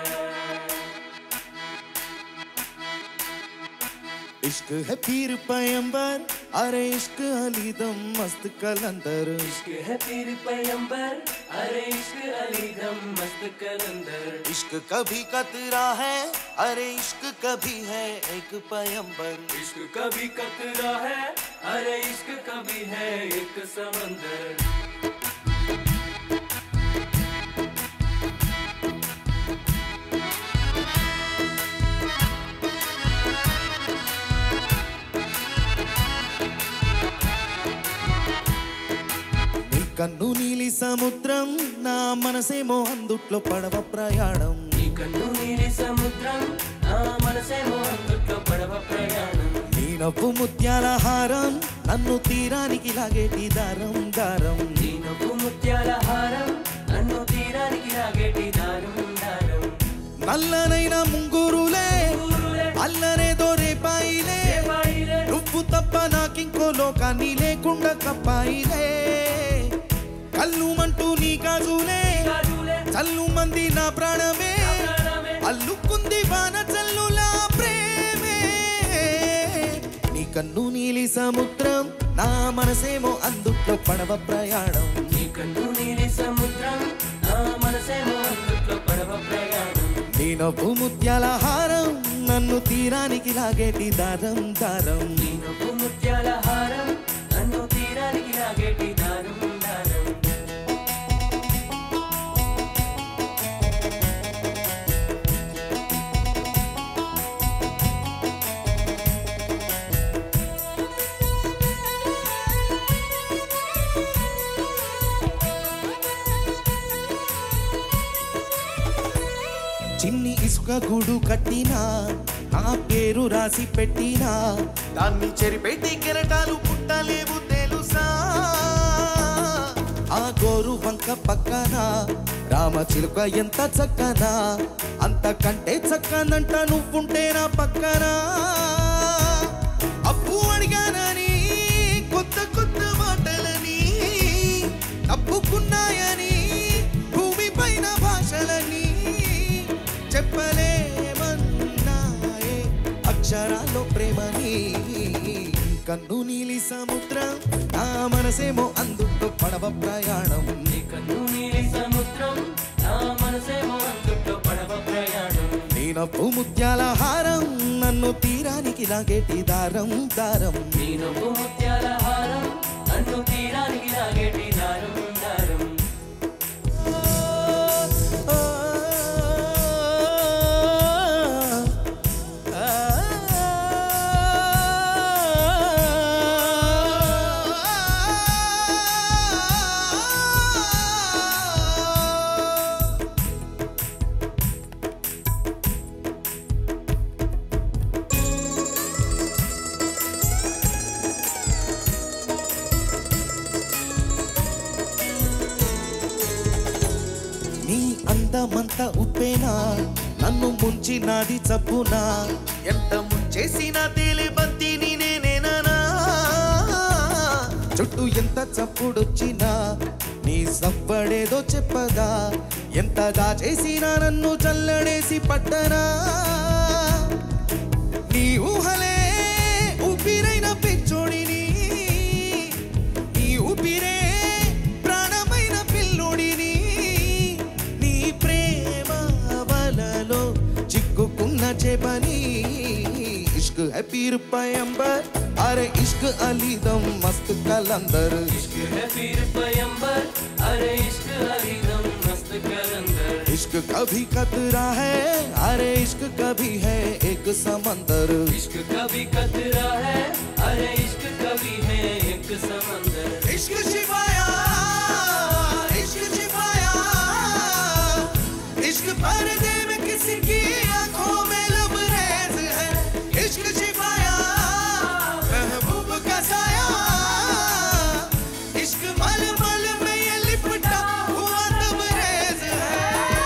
इश्क है पीर पैंबर अरे इश्क अली दम मस्त कलंदर इश्क है पीर पैंबर अरे इश्क अली दम मस्त कलंदर इश्क कभी कतरा है अरे इश्क कभी है एक पैंबर इश्क कभी कतरा है अरे इश्क कभी है एक समंदर నీ కన్ను నీలి సముద్రం నా మనసేమో అందుట్లో పడవ ప్రయాణం నీ కన్ను నీలి సముద్రం నా మనసేమో అందుట్లో పడవ ప్రయాణం నీ నవ్వు ముత్యాల హారం నన్ను తీరానికి లాగేటి దారం దారం నీ నవ్వు ముత్యాల హారం నన్ను తీరానికి లాగేటి దారం దారం నల్లనైన ముంగురులే అల్లరేదో రేపాయిలే పాయిలే నువ్వు తప్ప నాకింకో లోకాన్ని లేకుండా కప్పాయిలే కళ్ళు మంటూ నీ గాజులే కాజులే చల్లు మంది నా ప్రాణమే ప్రాణమే అల్లుకుంది వాన చల్లులా ప్రేమే నీ కన్ను నీలి సముద్రం నా మనసేమో అందుట్లో పడవ ప్రయాణం నీ కన్ను నీలి సముద్రం నా మనసేమో అందుట్లో పడవ ప్రయాణం నీ నవ్వు ముత్యాల హారం నన్ను తీరానికి లాగేటి దారం దారం నీ నవ్వు ముత్యాల హారం నన్ను తీరానికి లాగేటి దారం దారం చిన్ని ఇసుక గూడు కట్టినా నా పేరు రాసి పెట్టినా దాన్ని చెరిపెట్టి కెరటాలు పుట్టలేవు తెలుసా ఆ గోరు వంక పక్కన రామ చిలుక ఎంత చక్కనా అంతకంటే చక్కనంట నువ్వుంటే నా పక్కన అప్పు అడిగానని కొత్త కొత్త మాటలని తప్పుకున్నాయని భూమి పైన భాషలని చెప్పలేమన్నాయే అక్షరాల్లో ప్రేమని కన్ను నీలి సముద్రం నా మనసేమో అందుతో పడవ ప్రయాణం నీ కన్ను నీలి సముద్రం నా మనసేమో అందుట్లో పడవ ప్రయాణం నీ నవ్వు ముత్యాల హారం నన్ను తీరానికి లాగేటి దారం దారం నీ నవ్వు ముత్యాల హారం నన్ను తీరానికి లాగేటి దారం దారం నీ అందమంతా ఉప్పేనా నన్ను ముంచినాది చప్పునా ఎంత ముంచేసినా తేలి బంతిని నేనేనా చుట్టూ ఎంత చప్పుడొచ్చినా నీ సవ్వడేదో చెప్పదా ఎంత దాచేసినా నన్ను చల్లడేసి పట్టనా నీ ఊహలే ఊపిరైన పెచ్చోడిని నీ ఊపిరే ప్రాణమైన పిల్లోడిని నీ ప్రేమ వలలో చిక్కుకున్న చేపని ఇష్క్ है पीर पैंबर अरे इश्क अली दम मस्त कलंदर इश्क है पीर पैंबर अरे इश्क अली दम मस्त कलंदर इश्क कभी कतरा है अरे इश्क कभी है एक समंदर इश्क कभी कतरा है अरे इश्क कभी है एक समंदर इश्क शिवाया इश्क शिवाया इश्क पर्दे में किसी की आंखों में लबरेज है इश्क शिवाया महबूब का साया इश्क मल मल में ये लिपटा हुआ तबरेज है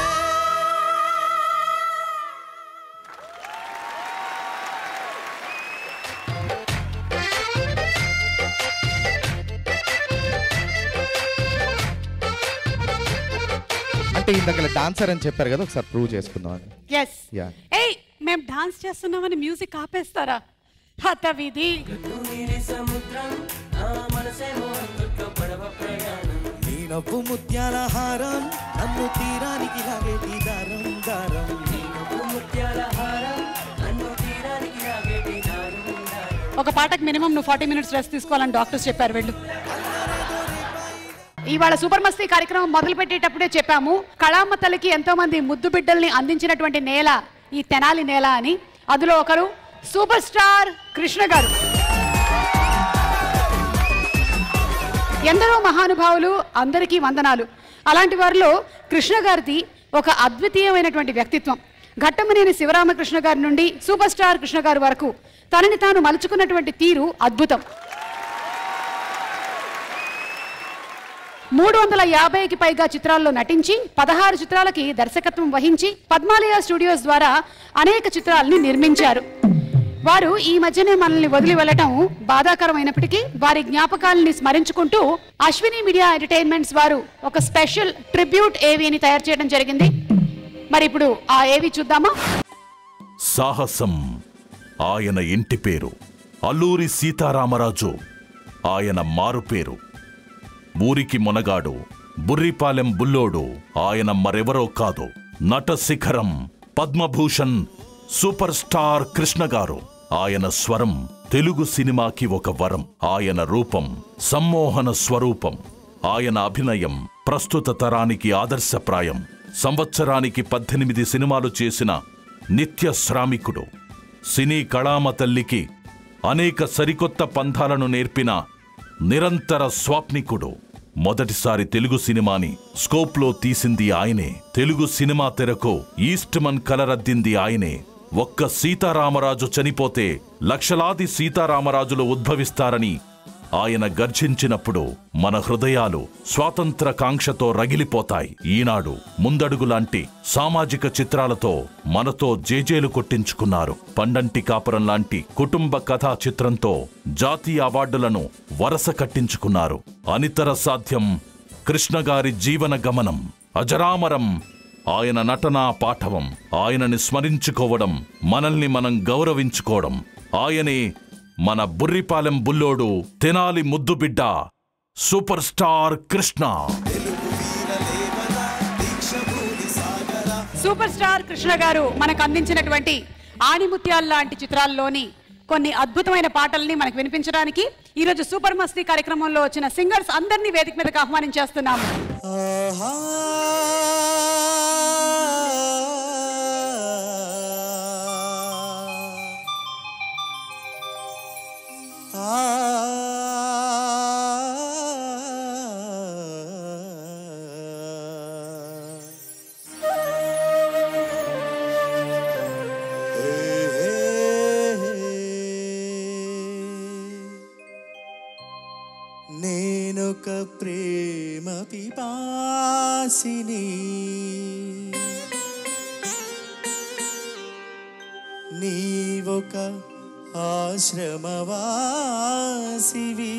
అంటే ఇందాక డాన్సర్ అని చెప్పారు కదా ఒకసారి ప్రూవ్ చేసుకుందాం అని ఎస్ Yeah. ఏయ్ మేము డాన్స్ చేస్తున్నామని మ్యూజిక్ ఆపేస్తారా హత విధి నీలి సముద్రం నా మనసేమో అందుట్లో పడవ ప్రయాణం నీ నవ్వు ముత్యాల హారం నన్ను తీరానికి లాగేటి దారం దారం నీకు ముత్యాల హారం నన్ను తీరానికి లాగేటి దారం దారం ఒక పాటకు మినిమం నువ్వు ఫార్టీ మినిట్స్ రెస్ట్ తీసుకోవాలని డాక్టర్స్ చెప్పారు వెళ్ళు ఇవాళ సూపర్ మస్తీ కార్యక్రమం మొదలు పెట్టేటప్పుడే చెప్పాము కళామ్మ తల్లికి ఎంతో మంది ముద్దు బిడ్డల్ని అందించినటువంటి నేల ఈ తెనాలి నేల అని అందులో ఒకరు సూపర్ స్టార్ కృష్ణ గారు ఎందరో మహానుభావులు అందరికీ వందనాలు అలాంటి వారిలో కృష్ణ గారిది ఒక అద్వితీయమైనటువంటి వ్యక్తిత్వం ఘట్టమనేని శివరామకృష్ణ గారి నుండి సూపర్ స్టార్ కృష్ణ గారి వరకు తనని తాను మలుచుకున్నటువంటి తీరు అద్భుతం మూడు వందల యాభైకి పైగా చిత్రాల్లో నటించి పదహారు చిత్రాలకి దర్శకత్వం వహించి పద్మాలయ స్టూడియోస్ ద్వారా అనేక చిత్రాలని నిర్మించారు వారు ఈ మధ్యనే మనల్ని వదిలి వెళ్ళటం బాధాకరమైనప్పటికీ వారి జ్ఞాపకాలని స్మరించుకుంటూ అశ్విని మీడియా ఎంటర్టైన్మెంట్స్ వారు ఒక స్పెషల్ ట్రిబ్యూట్ ఏవీని తయారు చేయడం జరిగింది మరి ఇప్పుడు ఆ ఏవి చూద్దామా సాహసం ఆయన ఇంటి పేరు అల్లూరి సీతారామరాజు ఆయన మారుపేరు ఊరికి మొనగాడు బుర్రిపాలెం బుల్లోడు ఆయన మరెవరో కాదు నట శిఖరం పద్మభూషణ్ సూపర్ స్టార్ కృష్ణ గారు ఆయన స్వరం తెలుగు సినిమాకి ఒక వరం ఆయన రూపం సమ్మోహన స్వరూపం ఆయన అభినయం ప్రస్తుత తరానికి ఆదర్శప్రాయం సంవత్సరానికి పద్దెనిమిది సినిమాలు చేసిన నిత్య శ్రామికుడు సినీ కళామ తల్లికి అనేక సరికొత్త పంథాలను నేర్పిన నిరంతర స్వాప్నికుడు మొదటిసారి తెలుగు సినిమాని స్కోప్లో తీసింది ఆయనే తెలుగు సినిమా తెరకు ఈస్ట్మన్ కలరద్దింది ఆయనే ఒక్క సీతారామరాజు చనిపోతే లక్షలాది సీతారామరాజులు ఉద్భవిస్తారని ఆయన గర్జించినప్పుడు మన హృదయాలు స్వాతంత్ర కాంక్షతో రగిలిపోతాయి ఈనాడు ముందడుగులాంటి సామాజిక చిత్రాలతో మనతో జేజేలు కొట్టించుకున్నారు పండంటి కాపురం లాంటి కుటుంబ కథా చిత్రంతో జాతీయ అవార్డులను వరస కట్టించుకున్నారు అనితర సాధ్యం కృష్ణగారి జీవన గమనం అజరామరం ఆయన నటనా పాఠవం ఆయనని స్మరించుకోవడం మనల్ని మనం గౌరవించుకోవడం ఆయనే మన బుర్రిపాలెం బుల్లోడు తెనాలి ముద్దుబిడ్డ superstar Krishna superstar Krishna garu మనకు అందించినటువంటి ఆణిముత్యాల లాంటి చిత్రాల్లోని కొన్ని అద్భుతమైన పాటల్ని మనకు వినిపించడానికి ఈరోజు సూపర్ మస్తీ కార్యక్రమంలో వచ్చిన సింగర్స్ అందరినీ వేదిక మీదకి ఆహ్వానించేస్తున్నాము నేనొక ప్రేమ పిపాసిని నీవొక ఆశ్రమవాసివి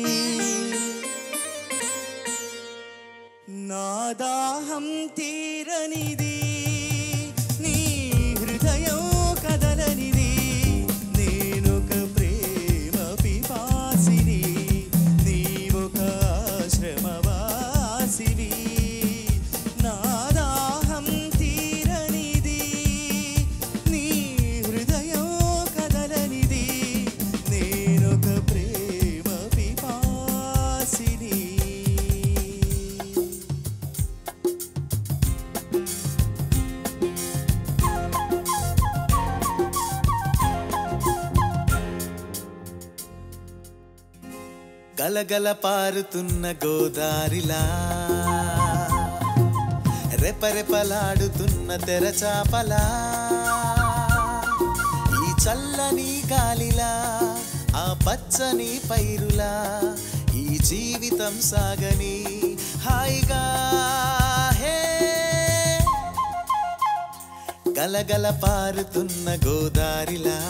నా దాహం తీరనిది నీ హృదయం కదలనిది నేనొక ప్రేమ పిపాసిని నీవొక ఆశ్రమవాసివి నా దాహం తీరనిది నీ హృదయం కదలనిది నేనొక ప్రేమ పిపాసిని గలగల పారుతున్న గోదారిలా రెపరెపలాడుతున్న తెరచాపలా ఈ చల్లని గాలిలా ఆ పచ్చని పైరులా ఈ జీవితం సాగని హాయిగా హే గలగల పారుతున్న గోదారిలా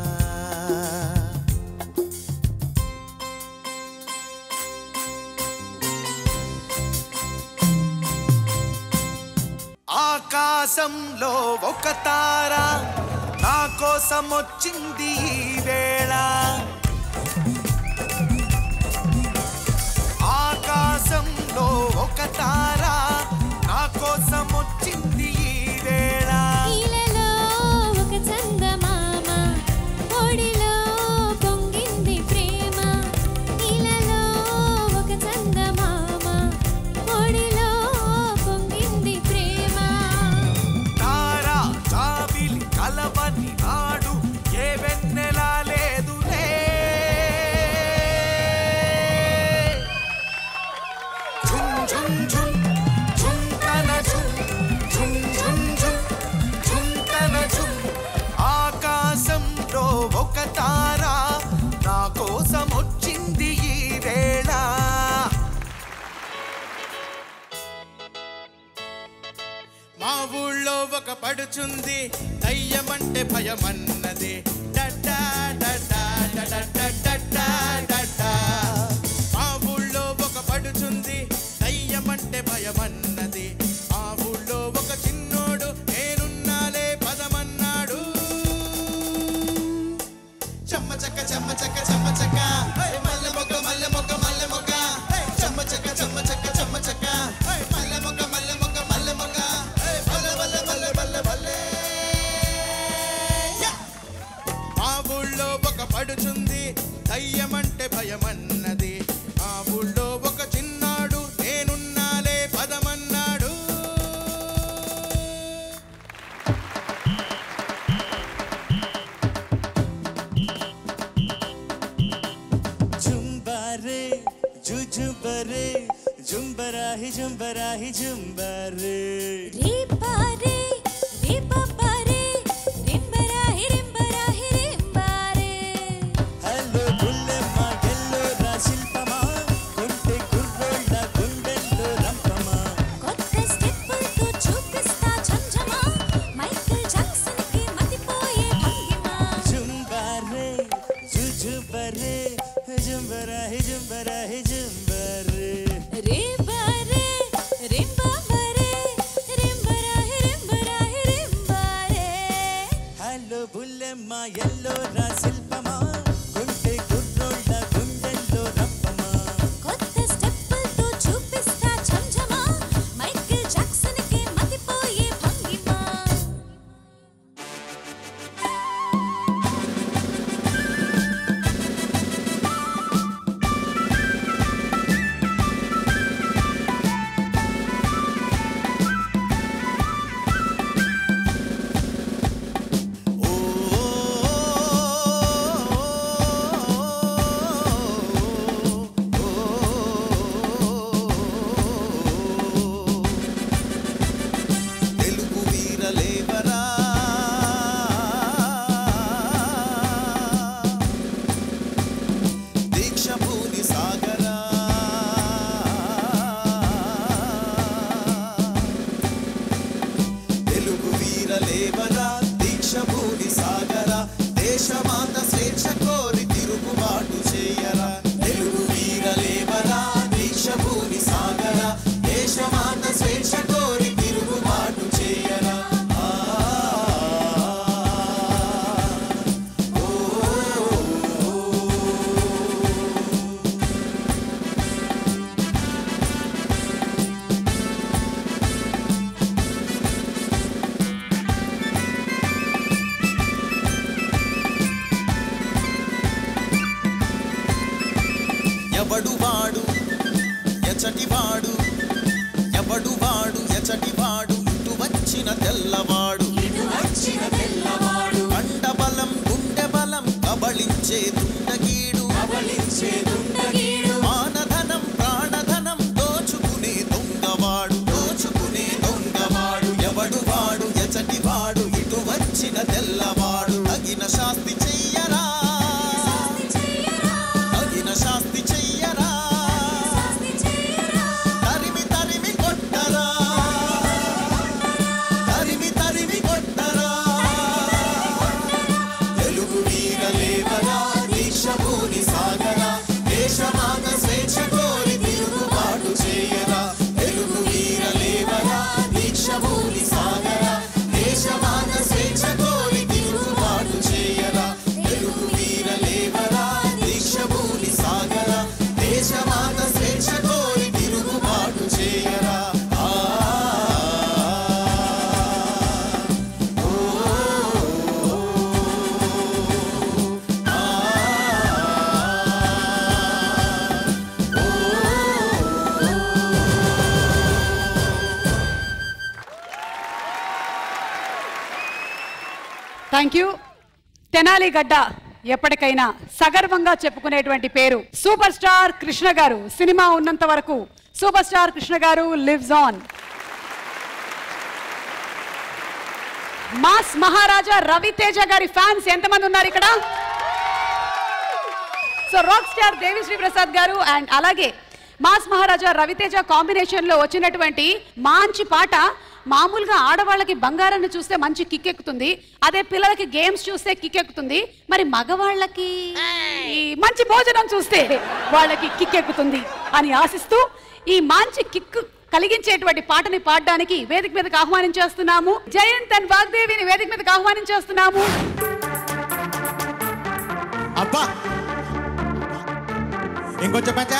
ఆకాశంలో ఒక తార నా కోసం వచ్చింది ఈ వేళ ఆకాశంలో ఒక తార నా కోసం వచ్చింది ఈ వేళ ఇలలో ఒక చందమామ ఒడిలో పొంగింది ప్రేమ ఇలలో ఒక చందమామ ఒడిలో పొంగింది ప్రేమ తార జాబిలి కలవని నాడు ఏ వెన్నెలా లేదులే ఝుమ్ ఝుమ్ ఝుమ్ ఝుమ్కన ఝుమ్ ఝుమ్ ఝుమ్ ఝుమ్ ఝుమ్కన ఝుమ్ ఆకాశంలో ఒక తార నా కోసం వచ్చింది ఈ వేళ మా ఊళ్ళో ఒక పడుచుంది దయ్యమంటే భయమన్నది డడ్డా డడ్డా డడ్డా డడ్డా డడ్డా. మా ఊళ్ళో ఒక పడుచుంది దయ్యమంటే భయమన్నది మా ఊళ్ళో ఒక చిన్నోడు నేనున్నాలే పదమన్నాడు చెమ్మ చెక్క చెమ్మ చెక్క చెమ్మ చెక్క మల్లె మొక్క మల్లె మొక్క మల్లె మొక్క చెమ్మ చెక్క చెమ్మ చెక్క చెమ్మ చెక్క మల్లె మొక్క మల్లె మొక్క మల్లె మొక్క బల్లె బల్లె బల్లె బల్లె బల్లె మా ఊళ్ళో ఒక పడుచుంది దయ్యమంటే భయమన్నది మా ఊళ్ళో ఒక చిన్నాడు నేనున్నాలే పదమన్నాడు జుంబారే జుజుబరే జుంబరాహి జుంబరాహి జుంబారే రీపారే రీపపారే రింబరాహి రింబరాహి రింబారే హలో గుల్లెమ్మ గెల్లో రా శిల్పమా కొంటె కుర్రోళ్ళ గుండెల్లో రంపమా కొత్త స్టెప్పులతో చూపిస్తా చంచమా మైకేల్ జాక్సన్ కి మతిపోయే భంగిమ జుంబారే జుజుబరే జుంబరాహి జుంబరాహి జుంబారే రీపారే రింబరాహి రింబరాహి రింబరాహి రింబారే హలో బుల్లెమ్మ ఎల్లో రా శిల్పమా కొంటె కుర్రోళ్ళ గుండెల్లో రంపమా కొత్త స్టెప్పులతో చూపిస్తా చంచమా మైకేల్ జాక్సన్ కి మతిపోయే భంగిమ తెలుగు వీరలేవరా దీక్ష భూని సాగరా తెలుగు వీరలేవరా దీక్ష భూని సాగరా దేశమాత స్వేచ్ఛ కోరి తిరుగుబాటు చేయరా తెలుగు వీరలేవరా దీక్ష భూని సాగరా దేశమాత స్వేచ్ఛ కోరి తిరుగుబాటు చేయరా ఆ, ఓ, ఎవడు వాడు ఎచటి వాడు ఎవడు వాడు ఎచటి వాడు ఇటు వచ్చిన తెల్లవాడు వచ్చిన తెల్లవాడు కండ బలం గుండె బలం కబళించే దుండగీడు కబళించే దుండగీడు మా వాడు దోచుకునే దొంగవాడు ఎవడు వాడు ఎచటి వాడు ఇటు వచ్చిన తెల్లవాడు తగిన శాస్తి చెయ్యరా తగిన శాస్తి చెయ్యరా తరిమి తరిమి కొట్టరా తరిమి తరిమి కొట్టరా తెలుగు వీర లేవరా దీక్ష భూని సాగరా దేశమాత స్వేచ్ఛ కోరి తిరుగుబాటు చేయరా తెలుగు వీర లేవరా దీక్ష భూని సాగరా దేశమాత స్వేచ్ఛ కోరి తిరుగుబాటు చేయరా తెలుగు వీర లేవరా దీక్ష భూని సాగరా దేశమాత స్వేచ్ఛ కోరి తిరుగుబాటు చేయరా ఆ థ్యాంక్ యూ తెనాలి గడ్డ ఎప్పటికైనా సగర్వంగా చెప్పుకునేటువంటి పేరు సూపర్ స్టార్ కృష్ణ గారు సినిమా ఉన్నంత వరకు super superstar Krishna garu lives on mass maharaja Raviteja గారి ఫ్యాన్స్ ఎంతమంది ఉన్నారు ఇక్కడ so rock star Devisri Prasad garu and అలాగే మాస్ మహారాజా రవితేజ కాంబినేషన్ లో వచ్చినటువంటి మంచి పాట మామూలుగా ఆడవాళ్ళకి బంగారాన్ని చూస్తే మంచి కిక్ ఎక్కుతుంది అదే పిల్లలకి గేమ్స్ చూస్తే కిక్ ఎక్కుతుంది మరి మగవాళ్ళకి ఈ మంచి భోజనం చూస్తే వాళ్ళకి కిక్ ఎక్కుతుంది అని ఆశిస్తూ ఈ మంచి కిక్ కలిగించేటువంటి పాటని పాడడానికి వేదిక మీదకి ఆహ్వానించేస్తున్నాము జయంత్ అండ్ వాగ్దేవిని వేదిక మీదకి ఆహ్వానించేస్తున్నాము అబ్బా ఇంకొంచెం పెంచా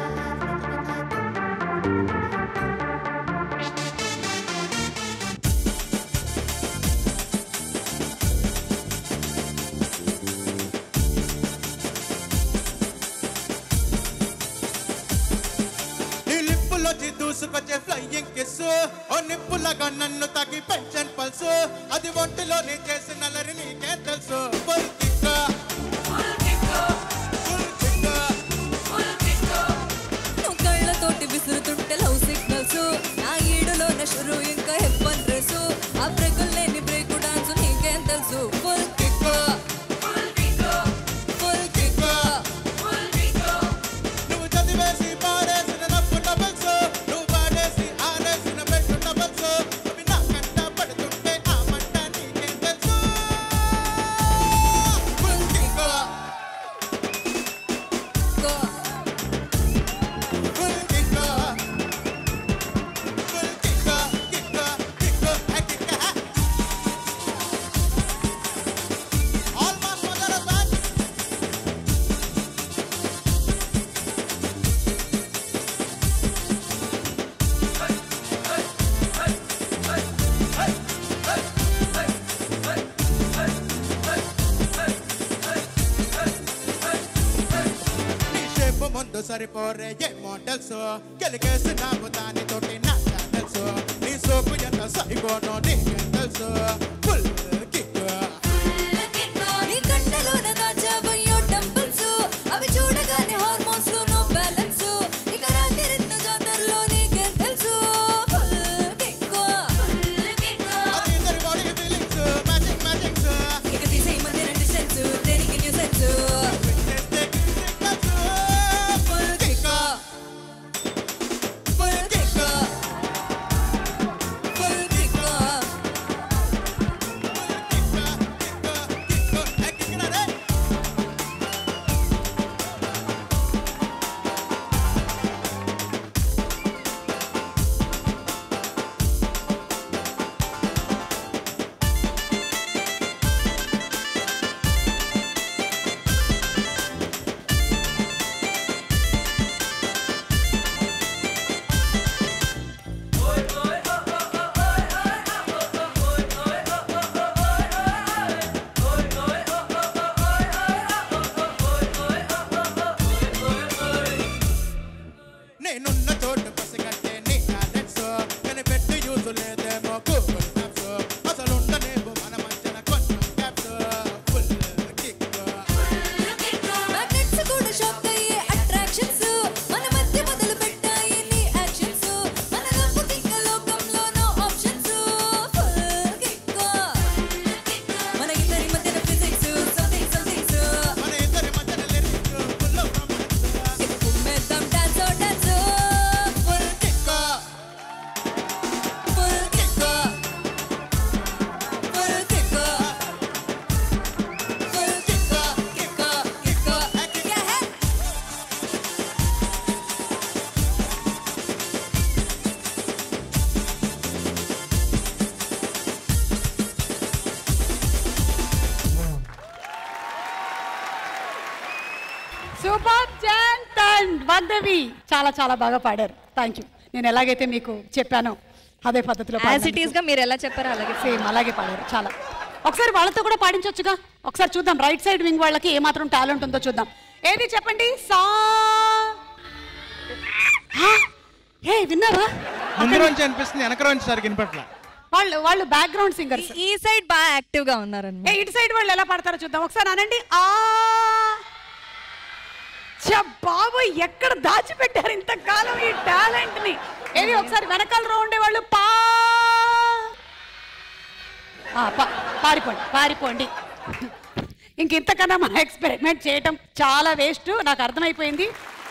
నీ లిప్పులోకి దూసుకొచ్చే ఫ్లయింగ్ కిస్ ఓ నిప్పులాగా నన్ను తగి పెన్షన్ పల్సు అది ఒంటిలోనే చేసిన నల్లరి నీకే తెలుసు Full kick. Full kick. నువ్వు కళ్ళతోటి విసురుతుంటే లవ్ సిగ్నల్స్ నా ఈడులోన షురు ఇంకా హెప్పన్ డ్రెస్ ఆ బ్రేకులు లేని బ్రేక్ డాన్స్ నీకేం తెలుసు ఫుల్ కిక్ ఫుల్ కిక్ నువ్వు చదివేసి పాడేసిన నప్పు డబల్స్ నువ్వు పాడేసి ఆడేసిన బెస్ట్ డబల్స్ అవి నా కంట పడుతుంటే ఆ మంట నీకేం తెలుసు Full kick. Full kick. Full kick. Kick. Kick. Hey, kick. Hey. All my mother back. నీ షేప్ ముందు సరిపోరే ఏ మోడల్స్ గెలికేసినావు దానితోటి నా ఛానల్స్ నీ సోపు ఎంత సైకోనో నీకేం తెలుసు ఫుల్ కిక్ నీ కంటలోన దాచావయ్యో టెంపుల్స్ అవి చూడగానే హార్మోన్స్ లో నో బ్యాలెన్స్ ఇక రాత్రి రెండు జాతరలో నీకేం తెలుసు ఫుల్ కిక్ అది ఇద్దరి బాడీ ఫీలింగ్స్ మ్యాచింగ్ మ్యాచింగ్స్ ఇక తీసేయమంది రెండు సెన్స్ దేనికి new sense full kick full kick full kick super జెంట్ అండ్ వాగ్దేవి చాలా చాలా బాగా పాడారు థ్యాంక్ యూ నేను ఎలాగైతే మీకు చెప్పానో అదే పద్ధతిలో యాజ్ ఇట్ ఈస్ గా మీరు ఎలా చెప్పారో అలాగే సేమ్ అలాగే పాడారు చాలా ఒకసారి వాళ్ళతో కూడా పాడించొచ్చుగా ఒకసారి చూద్దాం రైట్ సైడ్ వింగ్ వాళ్ళకి ఏమాత్రం టాలెంట్ ఉందో చూద్దాం ఏది చెప్పండి సా హా? ఏ విన్నారా ముందు నుంచి అనిపిస్తుంది వెనక నుంచి సరిగ్గా వినపట్ల వాళ్ళు వాళ్ళు బ్యాక్గ్రౌండ్ సింగర్స్ ఈ సైడ్ బాగా యాక్టివ్ గా ఉన్నారన్నమాట ఏ ఇటు సైడ్ వాళ్ళు ఎలా పాడతారో చూద్దాం ఒకసారి అనండి ఆ ఛ, బాబు ఎక్కడ దాచిపెట్టారు ఇంతకాలం ఈ టాలెంట్ ని ఏది ఒకసారి వెనకాల రో ఉండే వాళ్ళు పా ఆ, పా- పారిపోండి పారిపోండి ఇంక ఇంతకన్నా మనం ఎక్స్పెరిమెంట్ చేయటం చాలా వేస్ట్ నాకు అర్థమైపోయింది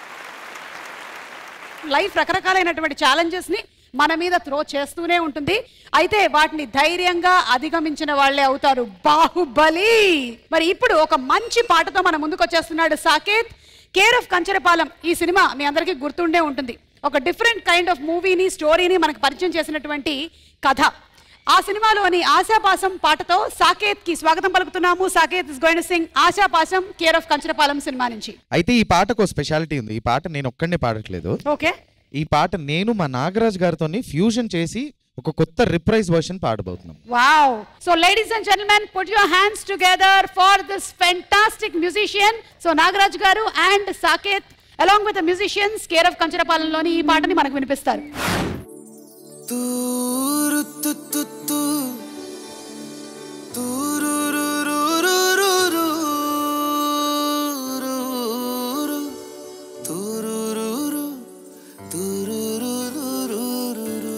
లైఫ్ రకరకాలైనటువంటి ఛాలెంజెస్ ని మన మీద త్రో చేస్తూనే ఉంటుంది అయితే వాటిని ధైర్యంగా అధిగమించిన వాళ్ళే అవుతారు బాహుబలి మరి ఇప్పుడు ఒక మంచి పాటతో మన ముందుకు వచ్చేస్తున్నాడు సాకేత్ కేర్ ఆఫ్ కంచరపాలెం ఈ సినిమా మీ అందరికీ గుర్తుండే ఉంటుంది ఒక డిఫరెంట్ కైండ్ ఆఫ్ మూవీని స్టోరీని మనకు పరిచయం చేసినటువంటి కథ ఆ సినిమాలోని ఆశాపాసం పాటతో సాకేత్ కి స్వాగతం పలుకుతున్నాము సాకేత్ ఇస్ గోయిన్ సింగ్ ఆశాపాసం కేర్ ఆఫ్ కంచరపాలెం సినిమా నుంచి అయితే ఈ పాటకు స్పెషాలిటీ ఉంది ఈ పాట నేను ఒక్కడనే పాడట్లేదు ఓకే ఈ పాట నేను మా నాగరాజ్ గారితో ఫ్యూజన్ చేసి ఒక కొత్త రిప్రైజ్ వర్షన్ పాడబోతున్నాం Wow. So, ladies and gentlemen, put your hands together for this fantastic musician. So, Nagaraj Garu and Saket, along with the musicians, care of Kancharapalanloni ఈ పాటని మనకు వినిపిస్తారు తూరు తు తు తు. తూరురురురురురు. రురు. తూరురురు. తూరురురురురు.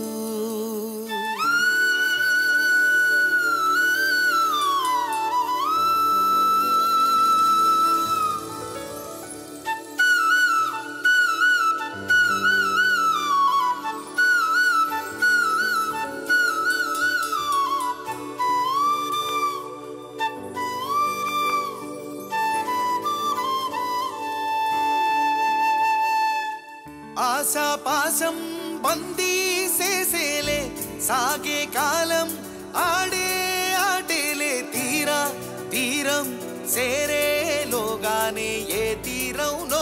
ఆశాపాసం బందీ చేసేలే సాగే కాలం ఆడే ఆటేలే తీరా తీరం సేరేలోగానే ఏ తీరంలో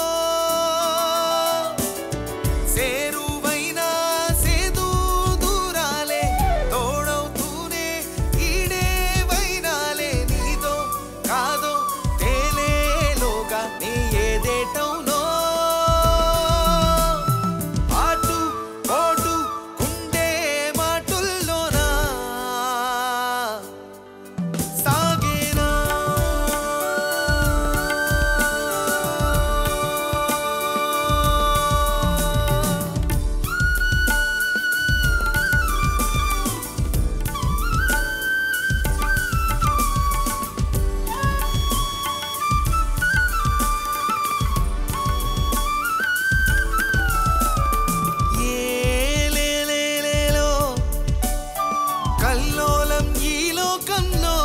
సేరువైనా సేదు దూరాలే తోడవుతూనే ఈడే వైనాలే నీదో కాదో తేలేలోగా నీ ఏదేటవునో ఆటు పోటు కుండే మాటుల్లోనా సాగేనా ఏలేలేలేలో కల్లోలం ఈ లోకంలో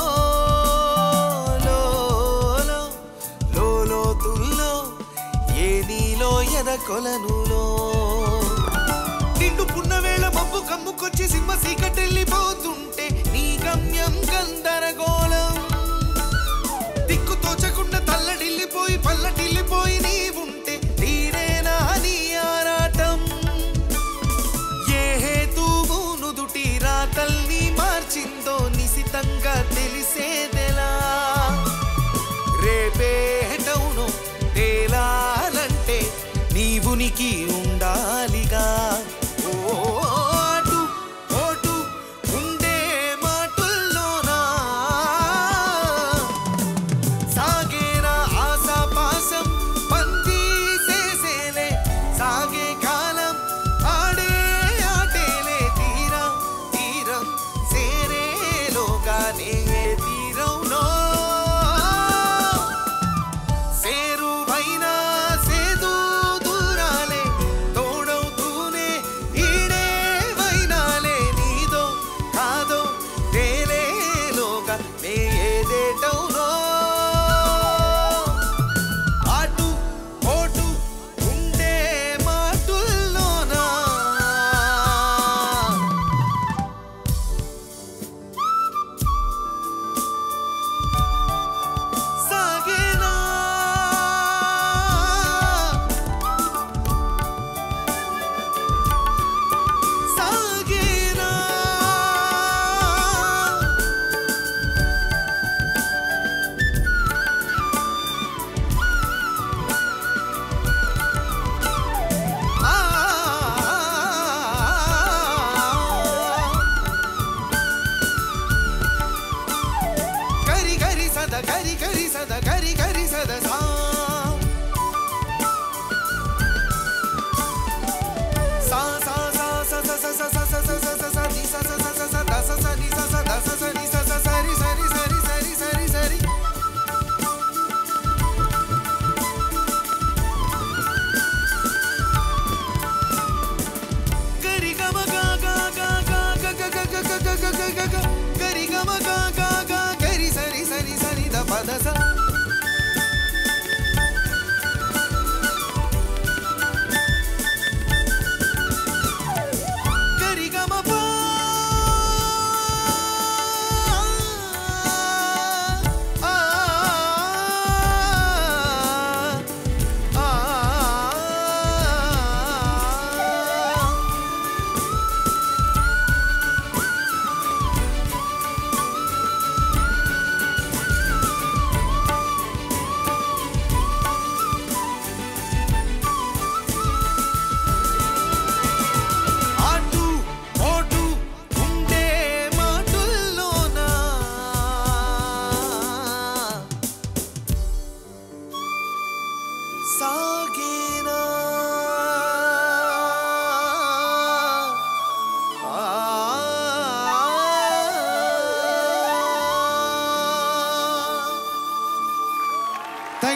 లోలో లోలోతుల్లో ఏ నీలో ఎద కొలనులో నిండు పున్నవేళ మబ్బు కమ్ముకొచ్చి సింహ సీకటెళ్ళిపోతుంటే నీ గమ్యం గందరగోళం దిక్కు తోచకుండా తల్లడిల్లిపోయి పల్లటిల్లిపోయి నీ ఉంటే తీరేనా నీ ఆరాటం ఏ హేతువు నుదుటి రాతల్ని మార్చిందో నిశితంగా తెలిసేదెలా రేపేటవును తేలాలంటే నీవునికి ఉండాలిగా ఓ అటు ఓటు ఉండే మాటుల్లోనా సాగేరా ఆశాపాసం పంది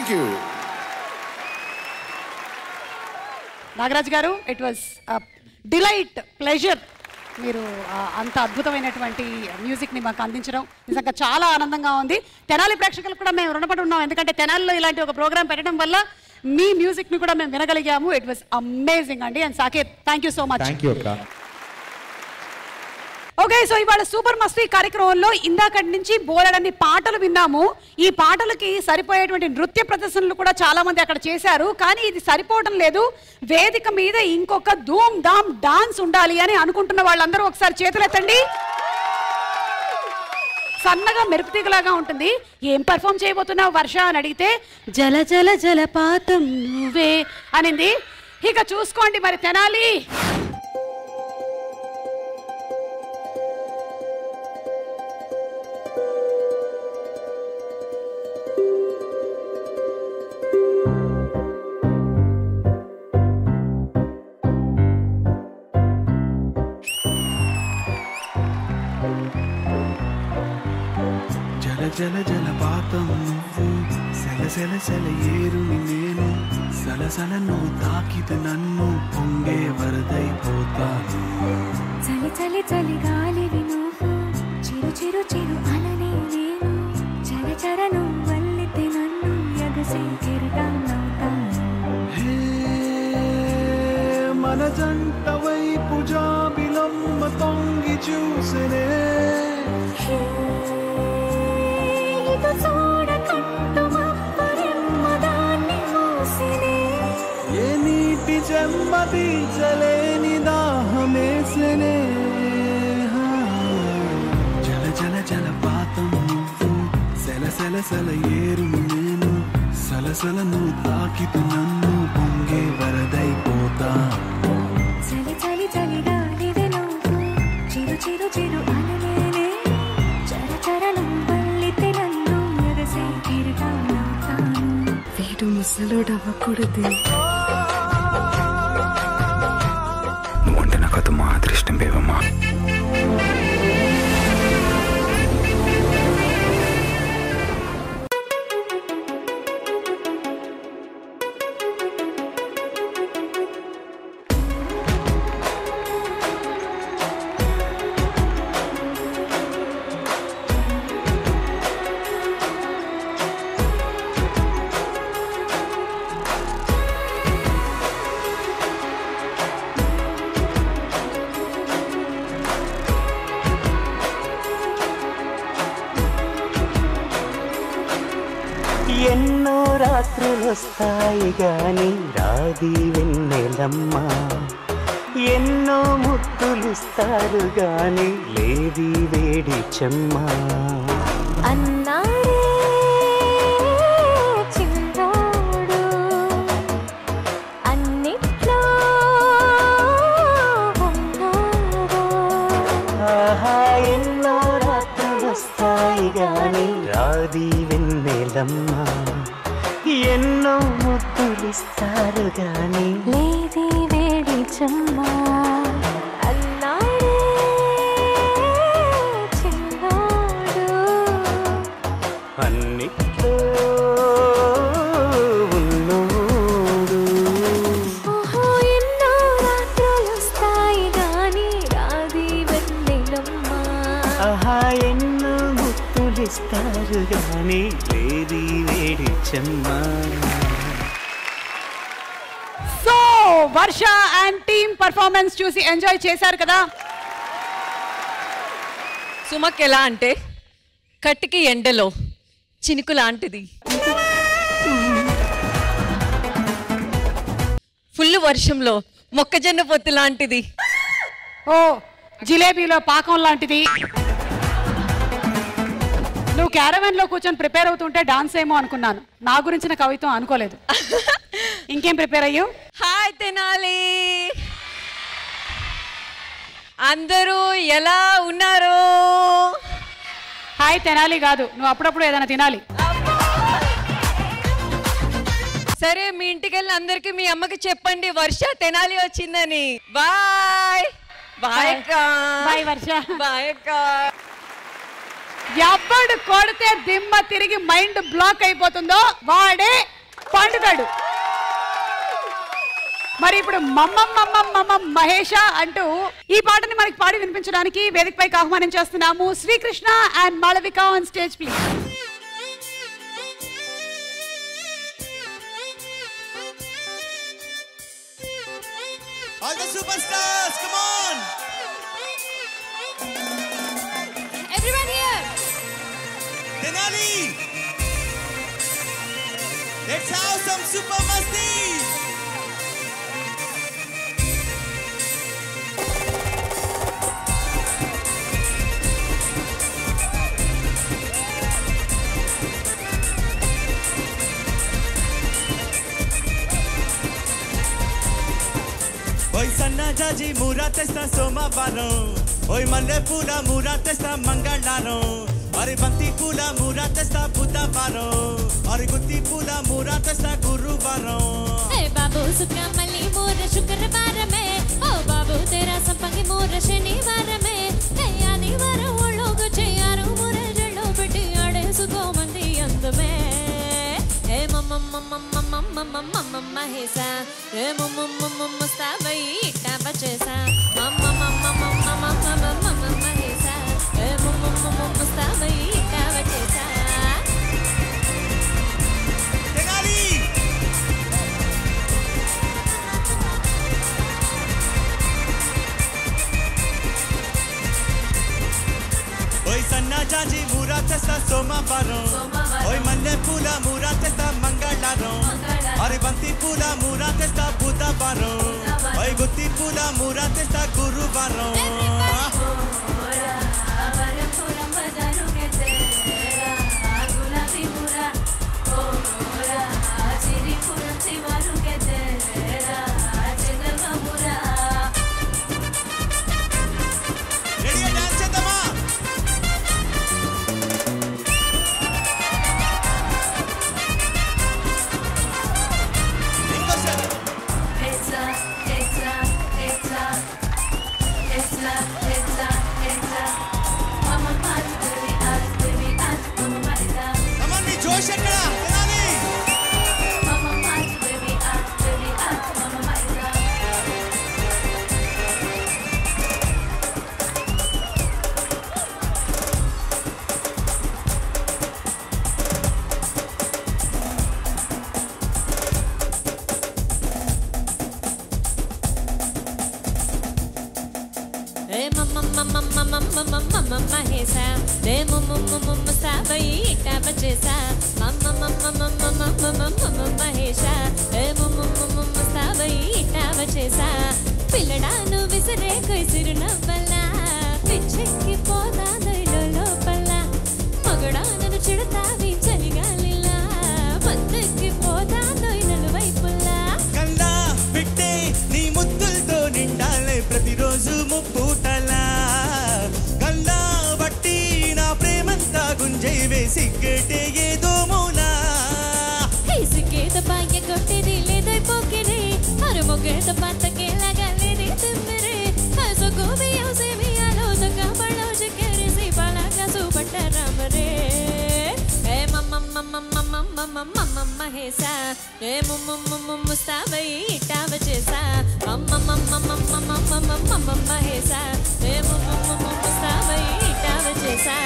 థ్యాంక్ యూ నాగరాజ్ గారు ఇట్ వాజ్ డిలైట్ ప్లెజర్ మీరు ఆ, అంత అద్భుతమైనటువంటి మ్యూజిక్ని మాకు అందించడం నిజంగా చాలా ఆనందంగా ఉంది తెనాలి ప్రేక్షకులకు కూడా మేము రుణపడి ఉన్నాం ఎందుకంటే తెనాలిలో ఇలాంటి ఒక ప్రోగ్రామ్ పెట్టడం వల్ల మీ మ్యూజిక్ని కూడా మేము వినగలిగాము ఇట్ వాజ్ అమేజింగ్ అండి and Saketh thank you so much thank you అక్క ఓకే సో ఇవాళ సూపర్ మస్తీ కార్యక్రమంలో ఇందాకటి నుంచి బోలెడన్ని పాటలు విన్నాము ఈ పాటలకి సరిపోయేటువంటి నృత్య ప్రదర్శనలు కూడా చాలా మంది అక్కడ చేశారు కానీ ఇది సరిపోవడం లేదు వేదిక మీద ఇంకొక ధూమ్ ధామ్ డాన్స్ ఉండాలి అని అనుకుంటున్న వాళ్ళందరూ ఒకసారి చేతులెత్తండి సన్నగా మెరుపుతీగలాగా ఉంటుంది ఏం పర్ఫామ్ చేయబోతున్నావు వర్ష అని అడిగితే జల జల జలపాతం నువ్వే అనింది ఇక చూసుకోండి మరి తెనాలి జల జల జలపాతం నువ్వు సెల సెల సెల ఏరుని నేను సలసల నువ్వు తాకితే నన్ను పొంగే వరదైపోతాను చలి చలి చలి గాలివి నువ్వు చిరు చిరు చిరు అలనే నేను చర చర నువ్వు వల్లితే నన్ను ఎగసే కెరటాన్నవుతాను హే, మన జంట వైపు జాబిలమ్మ తొంగి చూసనే ఇటు చూడకంటూ మబ్బరెమ్మదాన్ని మూసినే ఏ నీటి చెమ్మ తీర్చలేని దాహమేసనే హా. జల జల జలపాతం నువ్వు సెల సెల సెల ఏరును నేను సలసల నువ్వు తాకితే నన్ను పొంగే వరదైపోతా చలి చలి చలి గాలివి నువ్వు చిరు చిరు చిరు అలనే చర చర నువ్వు వల్లితే నన్ను ఎగసే కెరటాన్నవుతాను వీడు ముసలోడవ్వకూడదు నువ్వంటే నాకు అది మా అదృష్టం బేవమ్మా ఎన్నో రాత్రులు వస్తాయి గాని రాది వెన్నెలమ్మ ఎన్నో ముద్దులిస్తారు గాని లేది వేడి చెమ్మ అన్నాడే చిన్నోడు అన్నిట్లో ఉన్నాడు ఆహా ఎన్నో రాత్రులు వస్తాయి గాని రాది వెన్నెలమ్మ ఎన్నో ముద్దులిస్తారు గాని లేది వేడి చెమ్మ అన్నాడే చిన్నోడు అన్నిట్లో ఉన్నోడు ఓహో ఎన్నో రాత్రులు వస్తాయి గాని రాది వెన్నెలమ్మ ఆహా ఎన్నో ముత్తులిస్తారు గాని లేది వేడి చెమ్మ so Varsha and team performance చూసి ఎంజాయ్ చేశారు కదా సుమక్ ఎలా అంటే కట్టికి ఎండలో చినుకు లాంటిది ఫుల్ వర్షంలో మొక్కజొన్న పొత్తు లాంటిది ఓ జిలేబీలో పాకం లాంటిది నువ్వు క్యారవెన్ లో కూర్చొని ప్రిపేర్ అవుతుంటే డాన్స్ ఏమో అనుకున్నాను నా గురించిన కవిత్వం అనుకోలేదు ఇంకేం ప్రిపేర్ అయ్యు హాయ్ తెనాలి అందరూ ఎలా ఉన్నారు హాయ్ తినాలి కాదు నువ్వు అప్పుడప్పుడు ఏదైనా తినాలి సరే మీ ఇంటికి వెళ్ళి అందరికి మీ అమ్మకి చెప్పండి వర్ష తెనాలి వచ్చిందని బాయ్ బాయ్ అక్క బాయ్ వర్ష బాయ్ అక్క ఎవడు కొడితే దిమ్మ తిరిగి మైండ్ బ్లాక్ అయిపోతుందో వాడే పాండుగాడు మరి ఇప్పుడు మమ్మం మమ్మం మమ్మం మహేష అంటూ ఈ పాటని మనకి పాడి వినిపించడానికి వేదికపైకి ఆహ్వానం చేస్తున్నాము Srikrishna and Malavika on stage please All the superstars, come on! Everyone here! Denali! Let's have some super masti! ఓయ్ సన్న జాజి మూరా తెస్తా సోమవారం ఓయ్ మల్లె పూల మూరా తెస్తా మంగళవారం అరే బంతి పూల మూరా తెస్తా బుధవారం అరే గుత్తి పూల మూరా తెస్తా గురువారం ఏ బాబు సుఖమల్లి మూర శుక్రవారమే ఓ బాబు తెరా సంపంగి మూర శనివారమే ఏ ఆదివారం ఒళ్ళోగు చేయారు మూర జళ్ళు పెట్టి ఆడేసుకోమంది అందుమే ఏ మమ్మ మహేస ఏ మమ్మ ముస్తాబై ఇట్టా బచేసా మమ్మ మహేస ఏ మమ్మ ముస్తాబై ఇట్టా బచేసా ఓయ్ సన్న జాజి మూరా తెస్తా సోమవారం ఓయ్ మల్లె పూల మూరా తెస్తా మంగళవారం అరే బంతి పూల మూరా తెస్తా బుధవారం ఓయ్ గుత్తి పూల మూరా తెస్తా గురువారం రెడీగా డాన్స్ చేద్దామా ఇంకోసారి అమ్మా నీ జోష్ ఎక్కడ తినాలి ఏ మమ్మ మమ్మ మమ్మ మమ్మ మమ్మ మహేస ఏ మమ్మ మమ్మ ముస్తాబై ఇట్టా బచేసా మమ్మ మమ్మ మమ్మ మమ్మ మమ్మ మహేష ఏ మమ్మ మమ్మ ముస్తాబై ఇట్టా బచేసా పిల్లడాను విసిరే కొయ్సిరు నవ్వల్ల పిచ్చెక్కి పోతా దొయ్లో లోపల మగడానను చిడతావి చలిగాలిలా మత్తెక్కి పోతా దొయ్నలు వైపులా కందా పెట్టే నీ ముద్దులతో నిండాలే ప్రతిరోజు ముప్పూటలా కందా బట్టి నా ప్రేమంతా గుంజై వేసి గేటే ఏదో మూలా ఇసుకేత బాగ్య కొట్టేది లేదో పోకిరి అరుముగేత పత్తకే లగలేది తిమ్మిరి హసో గోబి ఔసే మియాలో తక పడో జకెరి సి పలక సుపట్ట రామరే ఏ మమ్మ మమ్మ మమ్మ మమ్మ మమ్మ మహేస ఏ ముమ్మ ముమ్మ ముస్తాబై ఇట్టావ చేసా మమ్మ మమ్మ మమ్మ మమ్మ మమ్మ మమ్మ మహేస ఏ ముమ్మ ముమ్మ ముస్తాబై ఇట్టావ చేసా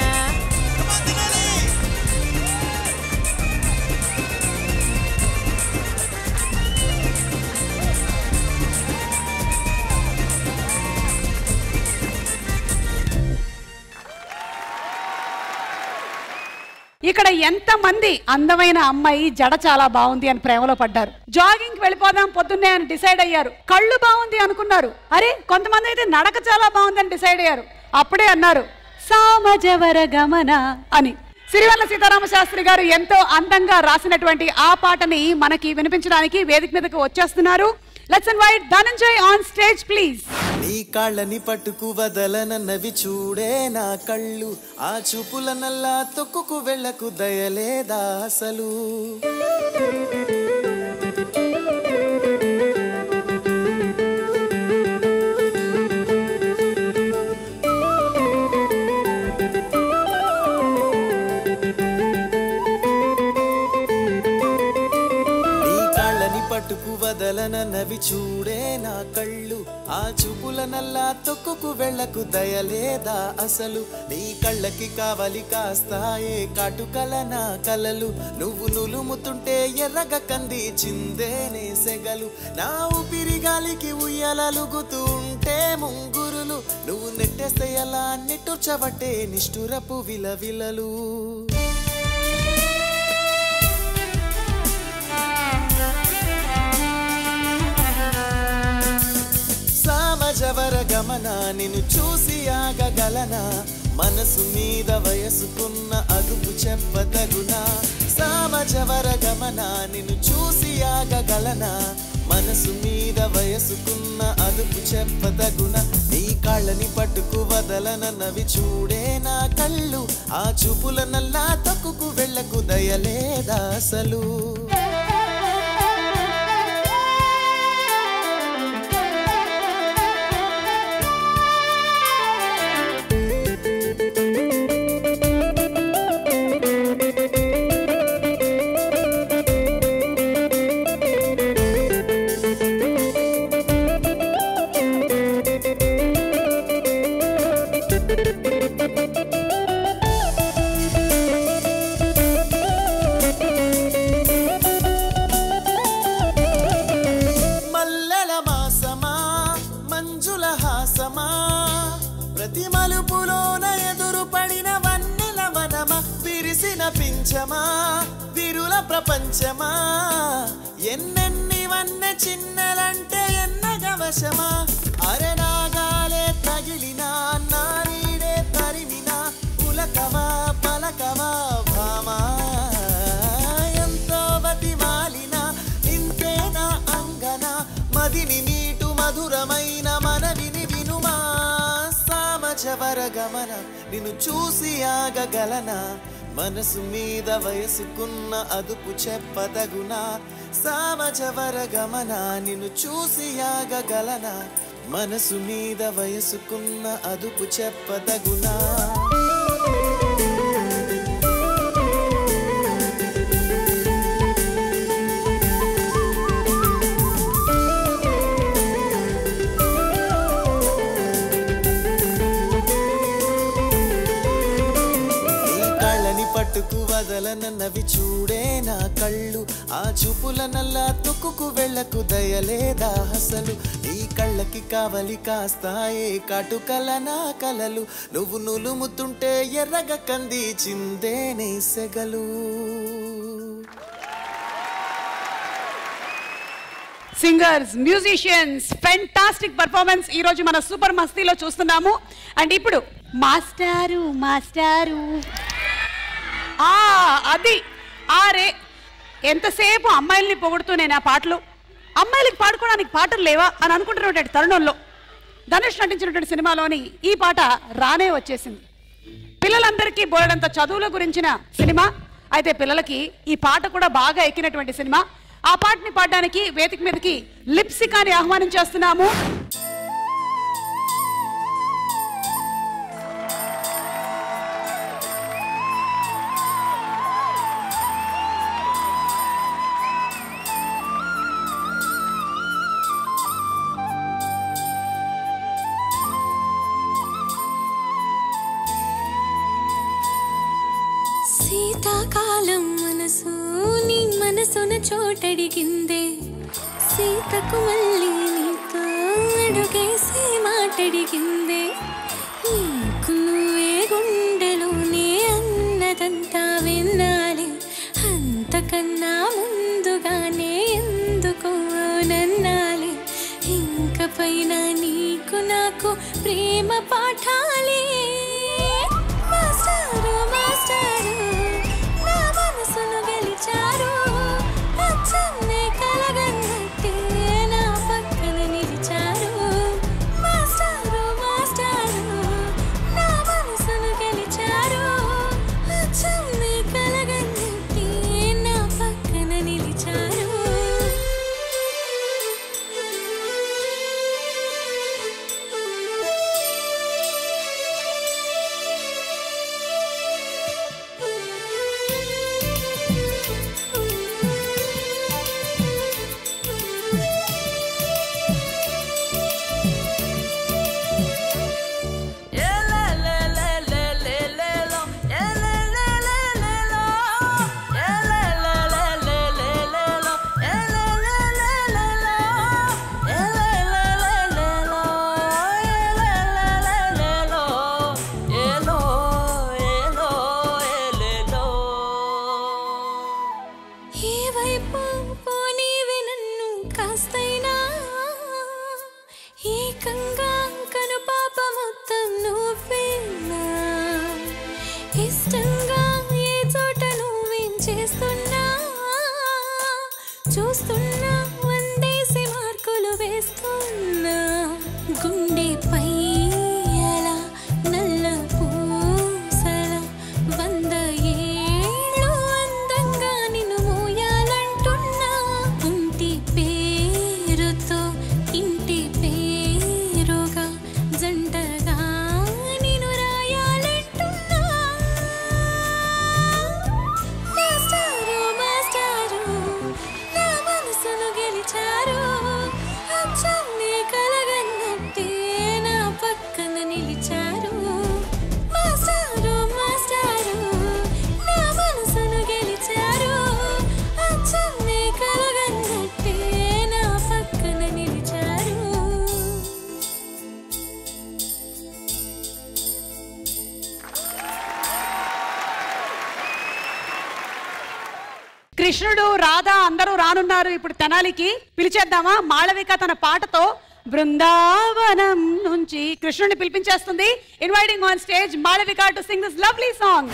ఇక్కడ ఎంత మంది అందమైన అమ్మాయి జడ చాలా బాగుంది అని ప్రేమలో పడ్డారు జాగింగ్ కి వెళ్ళిపోదాం పొద్దున్నే అని డిసైడ్ అయ్యారు కళ్ళు బాగుంది అనుకున్నారు అరే కొంతమంది అయితే నడక చాలా బాగుంది అని డిసైడ్ అయ్యారు అప్పుడే అన్నారు సామజవర గమన అని సిరివల్ల సీతారామ శాస్త్రి గారు ఎంతో అందంగా రాసినటువంటి ఆ పాటని మనకి వినిపించడానికి వేదిక మీదకి వచ్చేస్తున్నారు let's invite Dhananjay on stage please నీ కాళ్ళని పట్టుకు వదలనన్నవి చూడే నా కళ్ళు ఆ చూపుల నల్లా తొక్కుకు వెళ్ళకు దయలేదా అసలు నీ తొక్కుకు వెళ్ళకు దయలేదా అసలు నీ కళ్ళకి కావలి కాస్తాయే కాటుకల నా కలలు నువ్వు నులుముతుంటే ఎర్రగ కంది చిందేనే సెగలు నా ఊపిరి గాలికి ఉయ్యలలుగుతూ ఉంటే ముంగురులు నువ్వు నెట్టేస్తే ఎలా నిట్టుచబట్టే నిష్ఠురపు విలవిలలు సామజవర గమన నిన్ను చూసి ఆగగలనా మనసు మీద వయసుకున్న అదుపు చెప్పదగునా సామజవర గమన నిన్ను చూసి ఆగగలనా మనసు మీద వయసుకున్న అదుపు చెప్పదగునా నీ కాళ్ళని పట్టుకు వదలనన్నవి చూడే నా కళ్ళు ఆ చూపుల నల్లా తక్కుకు వెళ్ళకు దయలేదా అసలు మల్లెల మాసమా మంజుల హాసమా ప్రతి మలుపులోన ఎదురు పడిన వన్నెల వనమా విరిసిన పించమా విరుల ప్రపంచమా ఎన్నెన్ని వన్నె చిన్నలంటే ఎన్నగవశమా అరెనాగాలే తగిలినా నారీడే తరిమినా ఉలకవా పలకవా భామా ఎంతో బతిమాలిన ఇంతేనా అంగన మదిని మీటు మధురమైన మనవిని వినుమా సామజవర గమన నిన్ను చూసి ఆగగలనా మనసు మీద వయసుకున్న అదుపు చెప్పదగునా సామజవర గమన నిన్ను చూసి ఆగగలనా మనసు మీద వయసుకున్న అదుపు చెప్పదగునా నీ కళ్ళని పట్టుకు వదలనన్నవి చూడే నా కళ్ళు ఆ చూపుల నల్లా తొక్కుకు వెళ్ళకు దయలేదా అసలు నీ కళ్ళకి కావలి కాస్తాయే కాటుకల నా కలలు నువ్వు నులుముతుంటే ఎర్రగ కంది చిందేనే సెగలు సింగర్స్ మ్యూజిషియన్స్ ఫెంటాస్టిక్ పర్ఫార్మెన్స్ ఈ రోజు మన సూపర్ మస్తీలో చూస్తున్నాము అండ్ ఇప్పుడు మాస్టారు మాస్టారు ఆ అది ఆ రే ఎంతసేపు అమ్మాయిల్ని పొగుడుతూ నేను ఆ పాటలు అమ్మాయిలకి పాడుకోవడానికి పాటలు లేవా అని అనుకుంటున్నటువంటి తరుణంలో ధనుష్ నటించినటువంటి సినిమాలోని ఈ పాట రానే వచ్చేసింది పిల్లలందరికీ బోలెడంత చదువుల గురించిన సినిమా అయితే పిల్లలకి ఈ పాట కూడా బాగా ఎక్కినటువంటి సినిమా ఆ పాటని పాడడానికి వేదిక మీదకి లిప్సికాని ఆహ్వానం చేస్తున్నాము శీతాకాలం మనసు నీ మనసున చోటడిగిందే సీతకు మళ్ళీ నీతో అడుగేసి మాటడిగిందే నీకు నువ్వే గుండెలోనే అన్నదంతా వినాలి అంతకన్నా ముందుగానే ఎందుకో నన్నాలి ఇంక పైన నీకు నాకు ప్రేమ పాఠాలే మాస్టారు మాస్టారు నా మనసును గెలిచారు అచ్చన్నే కలగన్నట్టే నా పక్కన నిలిచారు మాస్టారు మాస్టారు నా మనసును గెలిచారు అచ్చన్నే కలగన్నట్టే నా పక్కన నిలిచారు ఇష్టంగా ఏ చోట నువ్వేం చేస్తున్నా చూస్తున్నా వందేసి మార్కులు వేస్తున్నా గుండెపై అలా నల్ల పూసల వంద ఏళ్ళు అందంగా నిన్ను మోయాలంటున్నా ఇంటి పేరుతో ఇంటి పేరుగా జంటగా నేను రాయాలంటున్నా మాస్టారు మాస్టారు నా మనసును గెలిచారు అచ్చమ్మే కలగన్నట్టే నా పక్కన నిలిచారు మాస్టారు మాస్టారు నా మనసును గెలిచారు అచ్చమ్మే కలగన్నట్టే నా పక్కన నిలిచారు కృష్ణుడు రాధ అందరూ రానున్నారు ఇప్పుడు తెనాలికి పిలిచేద్దామా మాళవిక తన పాటతో బృందావనం నుంచి కృష్ణుడిని పిలిపించేస్తుంది inviting on stage Malavika to sing this lovely song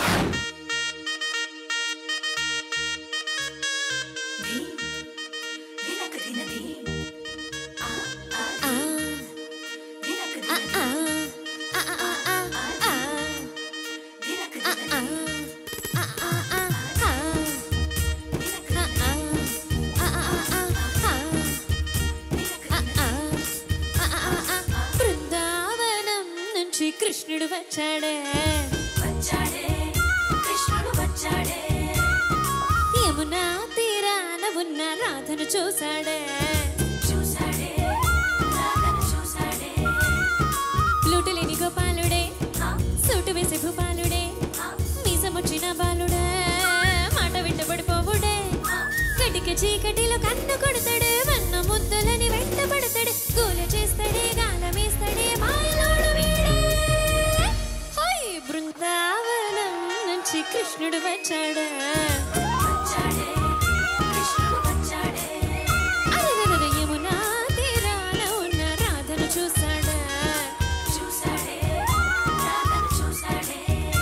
Brindavanam నుంచి కృష్ణుడు వచ్చాడే వచ్చాడే కృష్ణుడు వచ్చాడే యమునా తీరాన ఉన్న రాధను చూశాడే చూశాడే రాధను చూశాడే ఫ్లూటు లేని గోపాలుడే సూటు వేసి భూపాలుడే మీసమొచ్చిన బాలుడే మాట వింట పడిపోవుడే కటిక చీకటిలో కన్ను కొడతాడు వన్న ముద్దులని వెంట పడతాడు గోల చేస్తాడే గాలమేస్తాడే మాయలోడు వీడే హోయ్ బృందావనం నుంచి కృష్ణుడు వచ్చాడా వచ్చాడే కృష్ణుడు వచ్చాడే అరగరగ యమునా తీరాన ఉన్న రాధను చూశాడా చూశాడే రాధను చూశాడే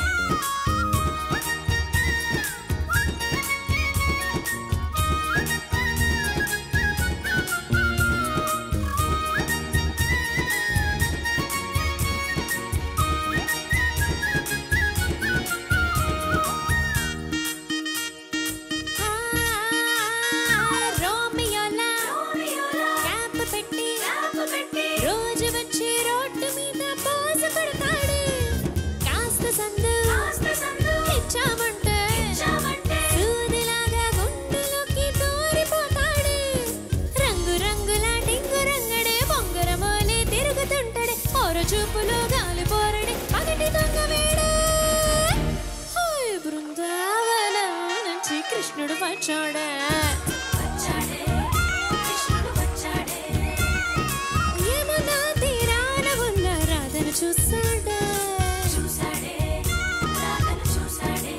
రోమియోలా క్యాంప్ పెట్టి రోజు వచ్చి రోడ్డు మీద పోజు కొడతాడు కాస్త సందు ఇచ్చామంటే సూదిలాగా గుండెలోకి దూరిపోతాడు రంగు రంగుల టింగు రంగడే బొంగరమోలే తిరుగుతుంటాడే ఓర చూపులో గాలి పోరడే పగటి దొంగ వీడే హాయ్ బృందావనం నుంచి కృష్ణుడు వచ్చాడే వచ్చాడే కృష్ణుడు వచ్చాడే యమునా తీరాన ఉన్న రాధను చూసాడే చూసాడే రాధను చూసాడే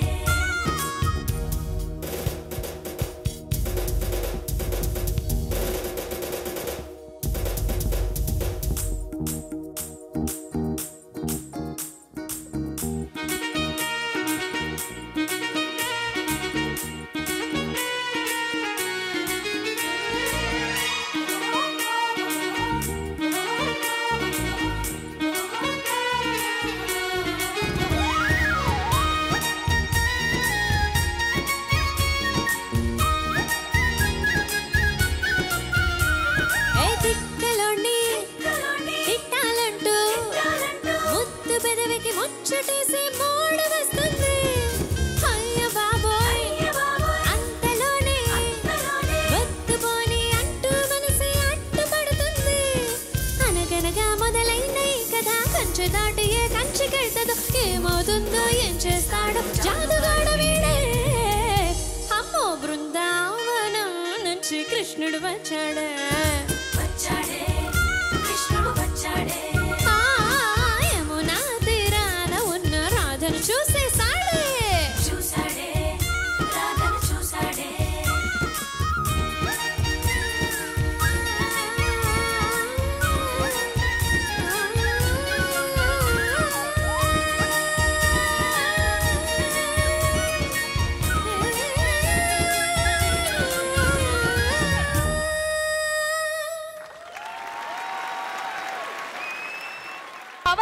ఏ తిక్కలోని తిట్టాలంటూ ముద్దు పెదవికి ముచ్చటేసి మోడు వస్తుంది అయ్య బాబోయ్ అంతలోనే వద్దుపోని అంటూ మనసి అడ్డుపడుతుంది అనగనగా మొదలైన ఈ కథ కంచె దాటి ఏ కంచెకెళ్తదో ఏమవుతుందో ఏం చేస్తాడో జాదుగాడ వీడే అమ్మో బృందావనం నుంచి కృష్ణుడు వచ్చాడే వచ్చాడే కృష్ణుడు వచ్చాడే యమునా తీరాన ఉన్న రాధను చూసేసాడే చూసాడే రాధను చూసాడే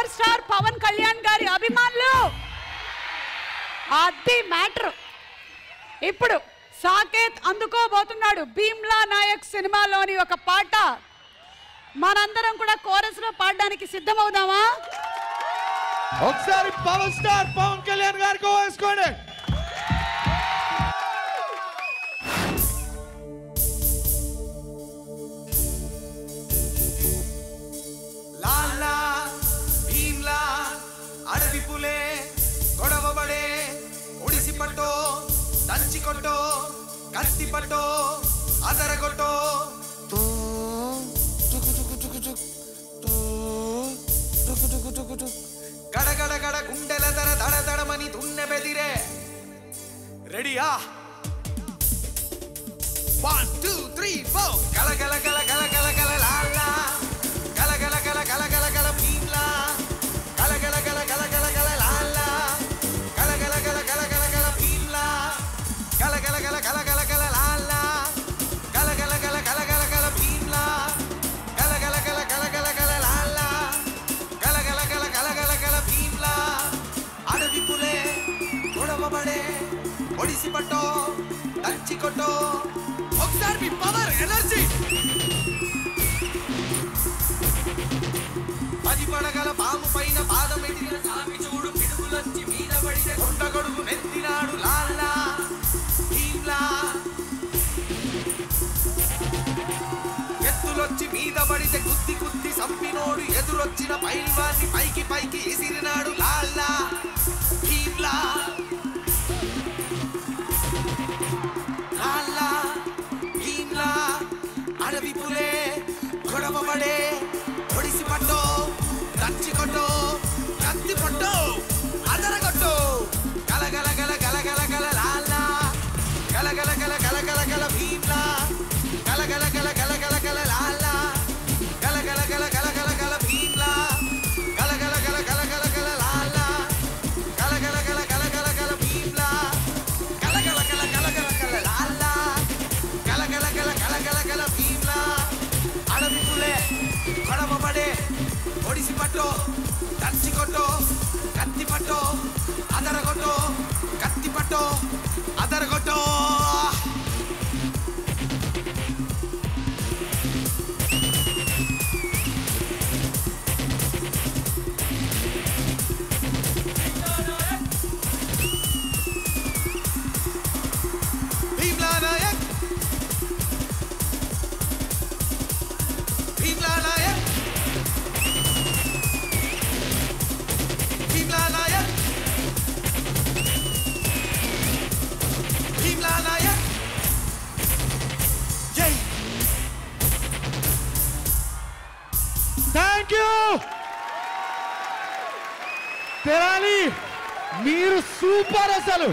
పవర్ స్టార్ పవన్ కళ్యాణ్ గారి అభిమానులు అది మ్యాటర్ ఇప్పుడు సాకేత్ అందుకోబోతున్నాడు భీమ్లా నాయక్ సినిమాలోని ఒక పాట మనందరం కూడా కోరస్ లో పాడడానికి సిద్ధమవుదామా ఒకసారి పవర్ స్టార్ పవన్ కళ్యాణ్ గారికి వేసుకోండి లాలా భీమ్లా అడవి పులే గొడవబడే ఒడిసి పట్టో దంచి కొట్టో కత్తి పట్టో అదరగొట్టో తో, టుకు టుకు టుకు టుక్, తో, టుకు టుకు టుకు టుక్. గడగడ గడ గుండెల దర దడ దడమని దున్నె బెదిరే రెడీయా వన్ టూ త్రీ ఫోర్ గల గల గల గల గల గల లాలా గల గల గల గల గల గల భీమ్లా గల గల గల గల గల గల లాలా గల గల గల గల గల గల భీమ్లా గల గల గల గల గల గల లాలా గల గల గల గల గల గల భీమ్లా గల గల గల గల గల గల లాలా గల గల గల గల గల గల భీమ్లా అడవి పులే గొడవబడే ఒడిసి పట్టో దంచి కొట్టో ఒకసారి మీ పవర్ ఎనర్జీ పది పడగల పాము పైన పాదం ఎదిగిన సామి చూడు పిడుగులొచ్చి మీద పడితే కొండ గొడుగు నెత్తినాడు లాల్లా భీమ్లా ఎత్తులొచ్చి మీద పడితే గుద్ది గుద్ది సంపినోడు ఎదురొచ్చిన పైల్వాన్ని పైకి పైకి ఎసిరినాడు లాల్లా భీమ్లా లాల్లా భీమ్లా అడవి పులే గొడవ పడే ఒడిసి పట్టో దంచి కొట్టో కత్తి పట్టో అదరగొట్టో గల గల గల గల గల గల లాల్లా గల గల గల గల గల గల భీమ్లా గల గల గల గల గల గల లాల్లా గల గల గల గల గల గల భీమ్లా గల గల గల గల గల గల లాల్లా గల గల గల గల గల గల భీమ్లా గల గల గల గల గల గల లాల్లా గల గల గల గల గల గల భీమ్లా అడవి పులే గొడవ పడే ఒడిసి పట్టో దంచి కొట్టో కత్తి పట్టో అదరగొట్టో కత్తి పట్టో అదరగొట్టో భీమ్లా నాయక్ భీమ్లా నాయక్ భీమ్లా నాయక్ భీమ్లా నాయక్ జై థ్యాంక్ యూ తెరాలి మీరు సూపర్ అసలు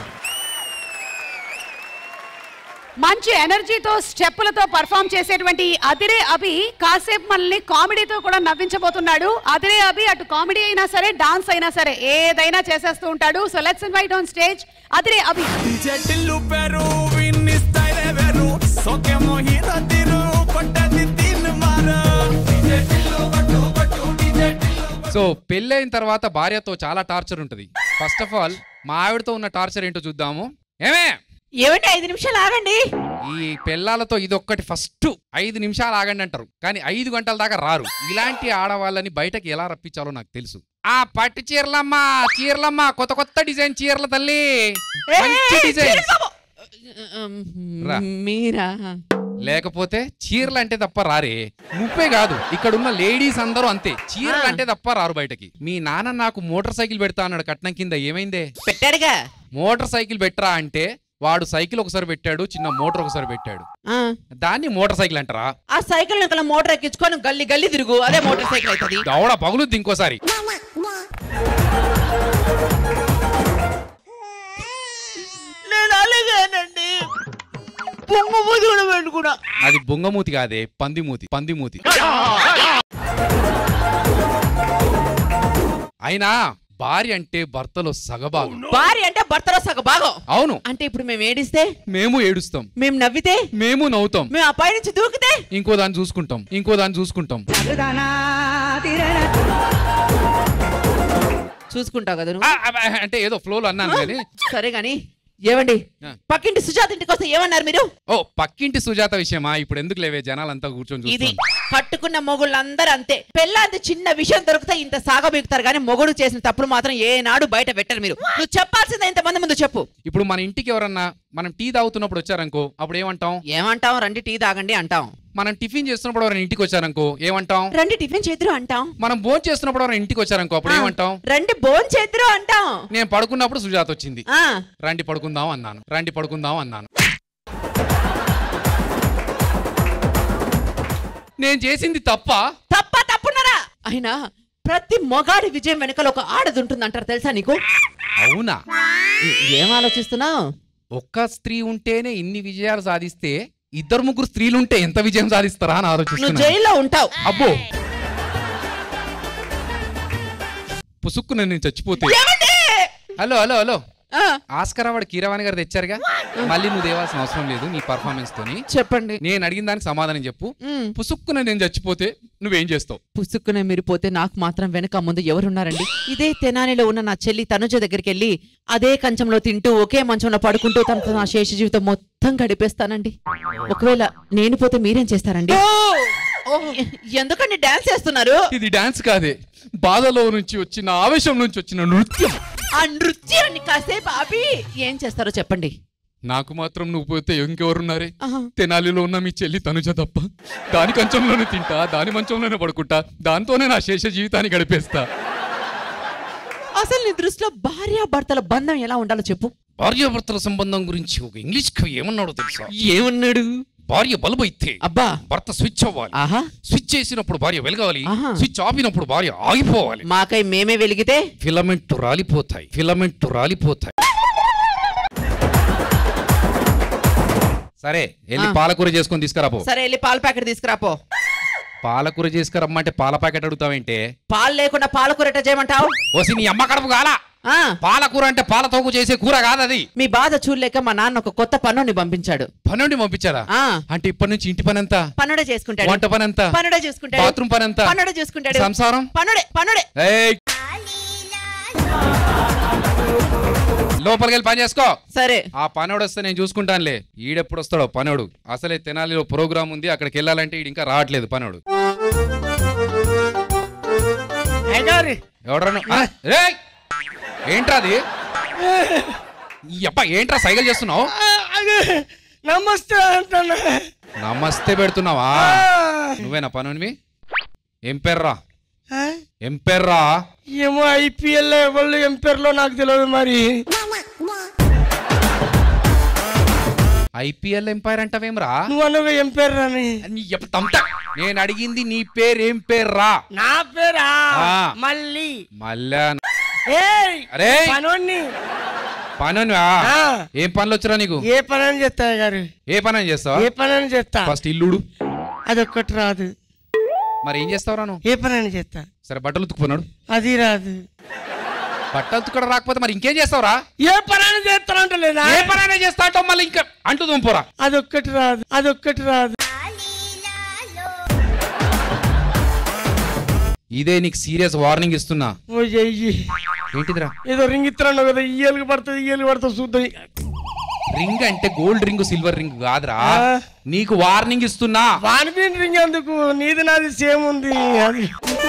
మంచి ఎనర్జీతో స్టెప్పులతో పర్ఫామ్ చేసేటువంటి అదిరే అభి కాసేపు మనల్ని కామెడీతో కూడా నవ్వించబోతున్నాడు అదిరే అభి అటు కామెడీ అయినా సరే డాన్స్ అయినా సరే ఏదైనా చేసేస్తూ ఉంటాడు so let's invite on stage Adhire Abhi DJ Tillu పెరు విన్ని స్టైల్ వేరు సోకే మోహిత తిరు కొట్టది తిన్ మారు DJ టిల్లు పట్టు పట్టు DJ టిల్లు సో పెళ్ళైన తర్వాత భార్యతో చాలా టార్చర్ ఉంటుంది ఫస్ట్ ఆఫ్ ఆల్ మా ఆవిడతో ఉన్న టార్చర్ ఏంటో చూద్దాము ఏమే ఏమండి ఐదు నిమిషాలు ఆగండి ఈ పెళ్ళాలతో ఇదొక్కటి ఫస్ట్ ఐదు నిమిషాలు ఆగండి అంటారు కానీ ఐదు గంటల దాకా రారు ఇలాంటి ఆడవాళ్ళని బయటకి ఎలా రప్పించాలో నాకు తెలుసు ఆ పట్టు చీరలమ్మా చీరలమ్మా కొత్త కొత్త డిజైన్ చీరల తల్లి మంచి డిజైన్ రా. మీరా లేకపోతే చీరలు అంటే తప్ప రారే నువ్వే కాదు ఇక్కడ ఉన్న లేడీస్ అందరూ అంతే చీరలు అంటే తప్ప రారు బయటకి మీ నాన్న నాకు మోటార్ సైకిల్ పెడతా అన్నాడు కట్నం కింద ఏమైందే పెట్టాడుగా మోటార్ సైకిల్ పెట్టరా అంటే వాడు సైకిల్ ఒకసారి పెట్టాడు చిన్న మోటార్ ఒకసారి పెట్టాడు దాన్ని మోటార్ సైకిల్ అంటారా ఆ సైకిల్ వెనకాల మోటార్ ఎక్కించుకొని గల్లి గల్లి తిరుగు అదే మోటార్ సైకిల్ అవుతుంది దవడ పగులుద్ది ఇంకోసారి నేను అలాగేనండి పొంగు కూడా పెట్టుకున్నా అది బొంగమూతి కాదే పందిమూతి పందిమూతి అయినా భార్య అంటే భర్తలో సగభాగం భార్య అంటే భర్తలో సగ భాగం అవును అంటే ఇప్పుడు మేము ఏడిస్తే మేము ఏడుస్తాం మేము నవ్వితే మేము నవ్వుతాం మేము ఆ పై నుంచి దూకితే ఇంకో దాన్ని చూసుకుంటాం ఇంకో దాన్ని చూసుకుంటాం చూసుకుంటావు కదా నువ్వు ఆ, ఆ, అంటే ఏదో ఫ్లోలో అన్నాను కానీ సరే గాని ఏవండి పక్కింటి సుజాత ఇంటికి వస్తే ఏమన్నారు మీరు ఓ పక్కింటి సుజాత విషయమా ఇప్పుడు ఎందుకు లేవే జనాలంతా కూర్చొని ఇది చూస్తున్నారు కట్టుకున్న మొగుళ్ళందరూ అంతే పెళ్ళాంది చిన్న విషయం దొరికితే ఇంత సాగబీగుతారు కానీ మొగుడు చేసిన తప్పుడు మాత్రం ఏనాడు బయట పెట్టరు మీరు నువ్వు చెప్పాల్సిందే ఇంతమంది ముందు చెప్పు ఇప్పుడు మన ఇంటికి ఎవరన్నా మనం టీ తాగుతున్నప్పుడు వచ్చారనుకో అప్పుడు ఏమంటాం ఏమంటాం రండి టీ తాగండి అంటాం మనం టిఫిన్ చేస్తున్నప్పుడు ఎవరైనా ఇంటికి వచ్చారనుకో ఏమంటాం రండి టిఫిన్ చేద్దరు అంటాం మనం భోజనం చేస్తున్నప్పుడు ఎవరైనా ఇంటికి వచ్చారనుకో అప్పుడు ఏమంటాం రండి భోజనం చేద్దరు అంటాం నేను పడుకున్నప్పుడు సుజాత వచ్చింది ఆ రండి పడుకుందాం అన్నాను రండి పడుకుందాం అన్నాను నేను చేసింది తప్ప తప్ప తప్పున్నారా అయినా ప్రతి మొగాడి విజయం వెనకాల ఒక ఆడది ఉంటుంది అంటారు తెలుసా నీకు అవునా ఏం ఆలోచిస్తున్నావు ఒక్క స్త్రీ ఉంటేనే ఇన్ని విజయాలు సాధిస్తే ఇద్దరు ముగ్గురు స్త్రీలుంటే ఎంత విజయం సాధిస్తారా అని నువ్వు ఆలోచిస్తున్నా జైల్లో ఉంటావు అబ్బో పుసుక్కు నేను చచ్చిపోతే hello hello hello Oscar award Keeravani garu తెచ్చారుగా మళ్ళీ నువ్వు దేవాల్సిన అవసరం లేదు నీ పర్ఫార్మెన్స్ తోని చెప్పండి నేను అడిగిన దానికి సమాధానం చెప్పు మ్. పుసుక్కున నేను చచ్చిపోతే నువ్వేం చేస్తావు పుసుక్కునే మీరు పోతే నాకు మాత్రం వెనక ముందు ఎవరున్నారండి ఇదే తెనాలిలో ఉన్న నా చెల్లి తనుజ దగ్గరికి వెళ్ళి అదే కంచంలో తింటూ ఒకే మంచంలో పడుకుంటూ తనతో నా శేష జీవితం మొత్తం గడిపేస్తానండి ఒకవేళ నేను పోతే మీరేం చేస్తారండి ఎ- ఎందుకండి డాన్స్ చేస్తున్నారు ఇది డాన్స్ కాదే బాధలో నుంచి వచ్చిన ఆవేశం నుంచి వచ్చిన నృత్యం ఆ నృత్యాన్ని కాసేపు ఆపి ఏం చేస్తారో చెప్పండి నాకు మాత్రం నువ్వు పోతే ఇంకెవరున్నారే ఆహా. తెనాలిలో ఉన్న మీ చెల్లి తనుజ తప్ప దాని కంచంలోనే తింటా దాని మంచంలోనే పడుకుంటా దాంతోనే నా శేష జీవితాన్ని గడిపేస్తా అసలు నీ దృష్టిలో భార్యాభర్తల బంధం ఎలా ఉండాలో చెప్పు భార్యాభర్తల సంబంధం గురించి ఒక ఇంగ్లీష్ కవి ఏమన్నాడో తెలుసా ఏమన్నాడు భార్య బల్బు అయితే అబ్బా భర్త స్విచ్ అవ్వాలి ఆహా స్విచ్ చేసినప్పుడు భార్య వెలగాలి ఆహా. స్విచ్ ఆపినప్పుడు భార్య ఆగిపోవాలి మాకై మేమే వెలిగితే ఫిలమెంట్ రాలిపోతాయి ఫిలమెంట్ రాలిపోతాయి సరే వెళ్ళి ఆ. పాలకూర చేసుకొని తీసుకురాపో సరే వెళ్ళి పాల ప్యాకెట్ తీసుకురాపో పాలకూర చేసుకురమ్మంటే పాల ప్యాకెట్ అడుగుతావేంటే పాలు లేకుండా పాలకూర ఎట్ట చేయమంటావు ఓసి నీ అమ్మ కడుపు కాలా ఆ, పాలకూర అంటే పాలతోకు చేసే కూర కాదు అది మీ బాధ చూడలేక మా నాన్న ఒక కొత్త పన్నుని పంపించాడు పనుండి పంపించారా ఆ అంటే ఇప్పటి నుంచి ఇంటి పని అంతా పన్నుడే చేసుకుంటాడు వంట పని అంతా పన్నుడే చేసుకుంటాడు బాత్రూమ్ పని అంతా పన్నుడే చూసుకుంటాడు సంసారం పన్నుడే పన్నుడే ఏయ్! లోపలికి వెళ్ళి పని చేసుకో సరే ఆ పనోడు వస్తే నేను చూసుకుంటానులే ఈడెప్పుడు వస్తాడో పనోడు అసలే తెనాలిలో ప్రోగ్రామ్ ఉంది అక్కడికి వెళ్ళాలంటే ఈడు ఇంకా రావట్లేదు పనోడు ఎవడరా ఏంట్రా అది ఈ అబ్బా ఏంట్రా సైకిల్ చేస్తున్నావు నమస్తే అంటున్నా నమస్తే పెడుతున్నావా నువ్వేనా పనునివి ఏం పేర్రా ఆ? ఏం పేర్రా ఏమో ఐపీఎల్ ఎవరు ఎంపైర్లో నాకు తెలియదు మరి ఐపీఎల్ ఎంపైర్ అంటావేమ్రా నువ్వు అనగా ఎంపైర్ అని నీ ఎప్ప తమ్ముతా. నేను అడిగింది నీ పేరు ఏం పేర్రా నా పేరా ఆ. మళ్ళీ మళ్ళా ఏయ్ అరే పనోన్ని పనునివా ఆ. ఏం పనులు వచ్చరా నీకు ఏ పని అని చేస్తా గారు ఏ పని అని చేస్తావా ఏ పని అని చేస్తా ఫస్ట్ ఇల్లుడు అదొక్కటి రాదు మరి ఏం చేస్తావురా నువ్వు ఏ పని అని చేస్తా సరే బట్టలు ఉతుకుపోనాడు అది రాదు బట్టలు ఉతుకడం రాకపోతే మరి ఇంకేం చేస్తావురా ఏ పని అని చేస్తానంట లేదా ఏ పని అయినా చేస్తా అంటావు మళ్ళీ ఇంకా అంటూ దుంపోరా అదొక్కటి రాదు అదొక్కటి రాదు ఇదే నీకు సీరియస్ వార్నింగ్ ఇస్తున్నా ఓ చెయ్యి ఏంటిదిరా ఏదో రింగ్ ఇస్తున్నావు కదా ఇయ్యలుగు పడుతుంది ఇయ్యలుగు పడుతుంది చూద్దాం రింగ్ అంటే గోల్డ్ రింగ్ సిల్వర్ రింగ్ కాదురా ఆ. నీకు వార్నింగ్ ఇస్తున్నా వానిపీన్ రింగ్ ఎందుకు నీది నాది సేమ్ ఉంది అది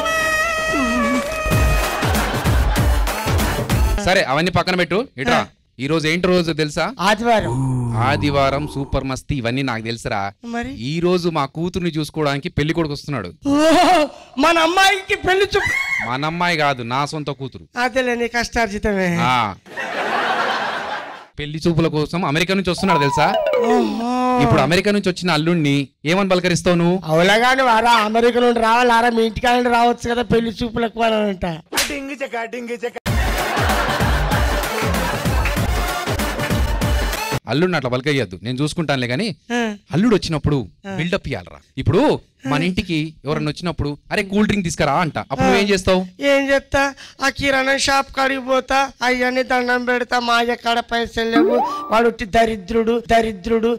సరే అవన్నీ పక్కన పెట్టు ఇట్రా ఈ రోజు ఏంటి రోజు తెలుసా ఆదివారం ఆదివారం సూపర్ మస్తీ ఇవన్నీ నాకు తెలుసురా మరి ఈ రోజు మా కూతుర్ని చూసుకోవడానికి పెళ్లి కొడుకు వస్తున్నాడు ఓహో, మన అమ్మాయికి పెళ్లి చూపు మన అమ్మాయి కాదు నా సొంత కూతురు అదేలే నీ కష్టార్జితమే ఆ పెళ్లి చూపుల కోసం అమెరికా నుంచి వస్తున్నాడు తెలుసా ఓహో. ఇప్పుడు అమెరికా నుంచి వచ్చిన అల్లుణ్ణి ఏమని పలకరిస్తావు నువ్వు అవులాగాని వారా అమెరికా నుండి రావాలి ఆరా మీ ఇంటికి నుండి రావచ్చు కదా పెళ్లి చూపులకు అని అంట డింగి చెక్క డింగి చెక్క అల్లుడిని అట్లా పలకయ్యద్దు నేను చూసుకుంటానులే కానీ అల్లుడు వచ్చినప్పుడు బిల్డప్ ఇవ్వాలరా ఇప్పుడు మన ఇంటికి ఎవరన్నా వచ్చినప్పుడు అరే కూల్ డ్రింక్ తీసుకురా అంట అప్పుడు నువ్వేం చేస్తావు ఏం చెప్తా ఆ కిరాణా షాప్ కాడికి పోతా అయ్యని దండం పెడతా మా అయ్య కాడ పైసలు లేవు వాడు ఉట్టి దరిద్రుడు దరిద్రుడు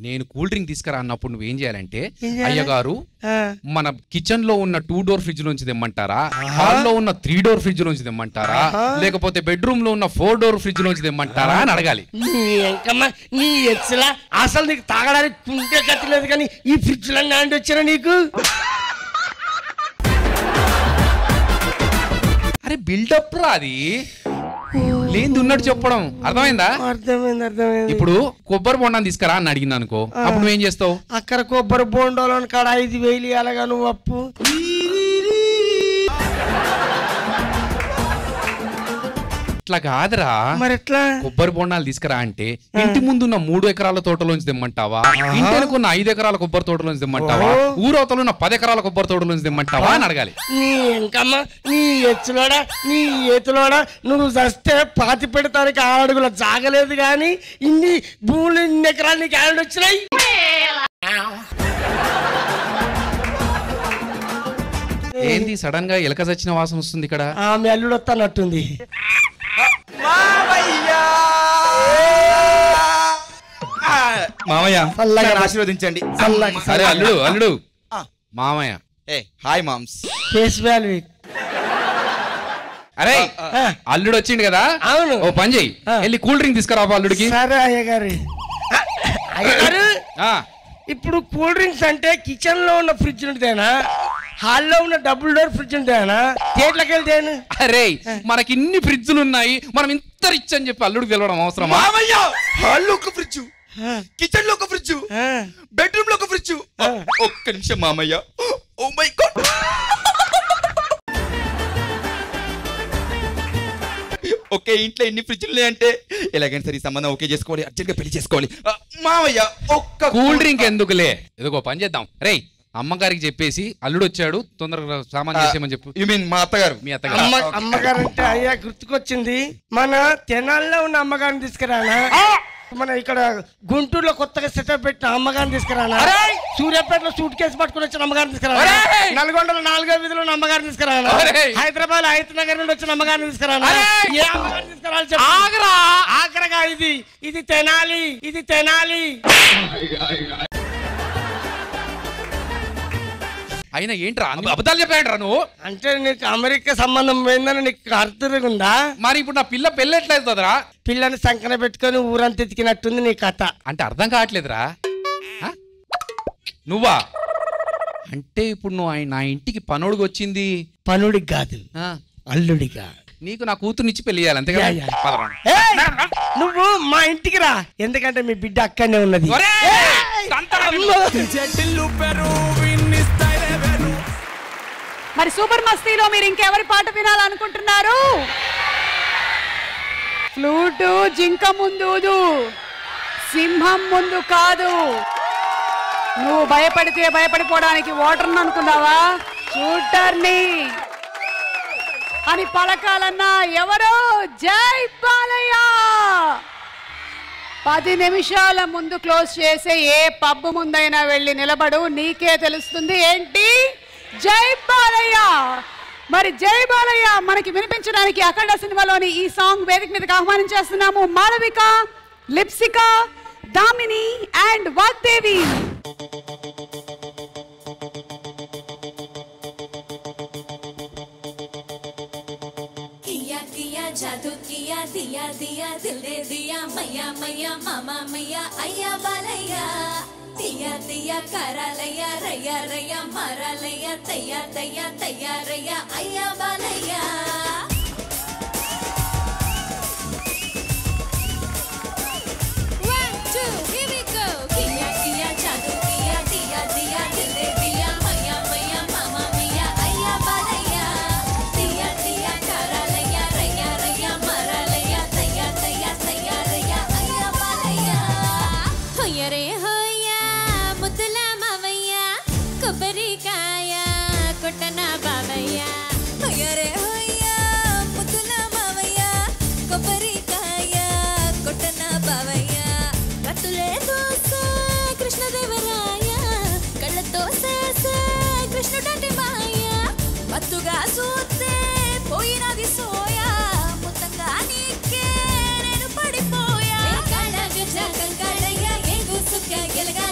నేను కూల్ డ్రింక్ తీసుకురా అన్నప్పుడు నువ్వేం చేయాలంటే ఏం చేయాలి? అయ్యగారు ఆ. మన కిచెన్ లో ఉన్న టూ డోర్ ఫ్రిడ్జ్ నుంచి తెమ్మంటారా హాల్ లో ఉన్న త్రీ డోర్ ఫ్రిడ్జ్ నుంచి తెమ్మంటారా ఆహా. లేకపోతే బెడ్రూమ్ లో ఉన్న ఫోర్ డోర్ ఫ్రిడ్జ్ నుంచి తెమ్మంటారా అని అడగాలి నీ ఎంకమ్మ నీ ఎచ్చలా అసలు నీకు తాగడానికి కుంటే గతి లేదు కానీ ఈ ఫ్రిడ్జ్ లో నాండి వచ్చినా నీకు అరే బిల్డప్ రా అది లేని ఉన్నట్టు చెప్పడం అర్థమైందా అర్థమైంది అర్థమైంది ఇప్పుడు కొబ్బరి బొండాన్ని తీసుకురా అని అడిగిన అనుకో అప్పుడు నువ్వేం చేస్తావు అక్కడ కొబ్బరి బోండాలను కాడ ఐదు వేలు ఇవ్వాలగా నువ్వు అప్పు ఇట్లా కాదురా మరి ఎట్లా కొబ్బరి బొండాలు తీసుకురా అంటే ఇంటి ముందున్న మూడు ఎకరాల తోటలోంచి తెమ్మంటావా ఇంటి వెనుకున్న ఐదు ఎకరాల కొబ్బరి తోటలోంచి తెమ్మంటావా ఓ. ఊరవతలు ఉన్న పది ఎకరాల కొబ్బరి తోటలోంచి తెమ్మంటావా అని అడగాలి నీ ఎంకమ్మ నీ ఎచ్చులోడా నీ ఏతులోడా నువ్వు చస్తే పాతి పెడతానికి ఆరు అడుగుల జాగలేదు కానీ ఇన్ని భూములు ఇన్ని ఎకరాలు నీకు ఆడు వచ్చినాయి ఏంది సడన్ గా ఎలక చచ్చిన వాసన వస్తుంది ఇక్కడ ఆమె అల్లుడు వస్తానట్టుంది మామయ్య చల్లగా నన్ను ఆశీర్వదించండి చల్లగా, అరే అల్లుడు అల్లుడు మామయ్య ఏ హాయ్ మామ్స్ ఫేస్ వాల్యూ అరే అల్లుడు వచ్చిండు కదా అవును ఓ పని చెయ్యి వెళ్ళి కూల్ డ్రింక్ తీసుకురా బాబు అల్లుడికి సరే అయ్యగారు అయ్యగారు ఆ, ఇప్పుడు కూల్ డ్రింక్స్ అంటే కిచెన్ లో ఉన్న ఫ్రిడ్జ్ ఉంటేనా హాల్లో ఉన్న డబుల్ డోర్ ఫ్రిడ్జ్ ఉంటేనా థియేటర్కి వెళ్తేను అరే మనకి ఇన్ని ఫ్రిడ్జ్లు ఉన్నాయి మనం ఇంత రిచ్ అని చెప్పి అల్లుడికి తెలవడం అవసరమా మామయ్య హాల్లో ఒక ఫ్రిడ్జ్ కిచెన్ లో ఒక ఫ్రిడ్జ్ బెడ్రూమ్ లో ఒక ఫ్రిడ్జ్ ఒక్క నిమిషం మామయ్య ఓ మై గాడ్ ఓకే ఇంట్లో ఎన్ని ఫ్రిడ్జ్లు ఉన్నాయంటే ఎలాగైనా సరే ఈ సంబంధం ఓకే చేసుకోవాలి అర్జెంట్ గా పెళ్లి చేసుకోవాలి ఆ, మామయ్య ఒక్క కూల్ డ్రింక్ ఎందుకులే ఇదిగో పని చేద్దాం రేయ్ అమ్మగారికి చెప్పేసి అల్లుడు వచ్చాడు తొందరగా సామాన్ చేసేయమని చెప్పు యు మీన్ మా అత్తగారు మీ అమ్మ అత్తగారు అమ్మగారు అంటే అయ్యా గుర్తుకొచ్చింది మన తెనాల్లో ఉన్న అమ్మగారిని తీసుకురానా మన ఇక్కడ గుంటూరులో కొత్తగా సెటప్ పెట్టిన అమ్మగారిని తీసుకురానా సూర్యాపేటలో సూట్ కేసు పట్టుకుని వచ్చిన అమ్మగారిని తీసుకురానా ఒరేయ్! నల్గొండలో నాలుగో వీధిలో ఉన్న అమ్మగారిని తీసుకురానా ఒరేయ్! హైదరాబాద్ హైత్ నగర్ నుండి వచ్చిన అమ్మగారిని తీసుకురానా ఒరేయ్! ఏ అమ్మగారిని తీసుకురాలి చెప్పు. ఆగరా! ఆఖరగా ఇది ఇది తెనాలి ఇది తెనాలి అయినా ఏంట్రా అన్ని అబద్ధాలు చెప్పాడు నువ్వు అంటే నీకు అమెరికా సంబంధం పోయిందని నీకు అర్థం ఉందా మరి ఇప్పుడు నా పిల్ల పెళ్ళెట్లయితుందిరా పిల్లని సంకన పెట్టుకొని ఊరంతా ఎతికినట్టుంది నీ కథ అంటే అర్థం కావట్లేదురా ఆ? నువ్వా అంటే ఇప్పుడు నువ్వు ఆయన నా ఇంటికి పనోడికి వచ్చింది పనుడికి కాదు ఆ, అల్లుడిగా నీకు నా కూతురునిచ్చి పెళ్లి చేయాలి అంతే కదా యా, యా. పదరా. ఏయ్! నువ్వు మా ఇంటికి రా ఎందుకంటే మీ బిడ్డ అక్కడనే ఉన్నది ఒరేయ్! తంతరా నిన్ను. మరి సూపర్ మస్తీలో మీరు ఇంకెవరి పాట వినాలనుకుంటున్నారు ఫ్లూటు జింక ముందు ఊదు. సింహం ముందు కాదు నువ్వు భయపడితే భయపడిపోవడానికి ఓటర్ని అనుకున్నావా షూటర్ని అని పలకాలన్నా ఎవరు జై బాలయ్య పది నిమిషాల ముందు క్లోజ్ చేసే ఏ పబ్ ముందైనా వెళ్ళి నిలబడు నీకే తెలుస్తుంది ఏంటి జై బాలయ్య మరి జై బాలయ్య మనకి వినిపించడానికి అఖండ సినిమాలోని ఈ సాంగ్ వేదిక మీదకి ఆహ్వానించేస్తున్నాము మాళవిక లిప్సిక దామిని అండ్ వాగ్దేవి किया किया जादू किया दिया दिया दिल दे दिया मैया मैया मामा मैया अय्या बालయ్య दिया दिया करालయ్య రయ్య రయ్య మారాలయ్య తయ్య తయ్య తయ్యారయ్య అయ్యా Balayya One, two, here we go. किया किया जादू किया दिया दिया दिल दे दिया मैया मैया मामा मैया अय्या बालయ్య दिया दिया कराలయ్య రయ్య రయ్య మారాలయ్య తయ్య తయ్య తయ్యారయ్య అయ్యా బాలయ్య హొయ్యరే హొయ్య ముద్దుల మావయ్య కొబ్బరికాయ కొట్టన బావయ్య హొయ్యరే హొయ్య ముద్దుల మావయ్య కొబ్బరికాయ కొట్టన బావయ్య కత్తులే దోసే కృష్ణదేవరాయ కళ్ళతో సేసే కృష్ణుడంటి మాయ మత్తుగా చూస్తే పోయినది సోయా మొత్తంగా నీకే నేను పడిపోయా కాడ గజ కంకాడయ్య ఎగు సుక్క గెలగా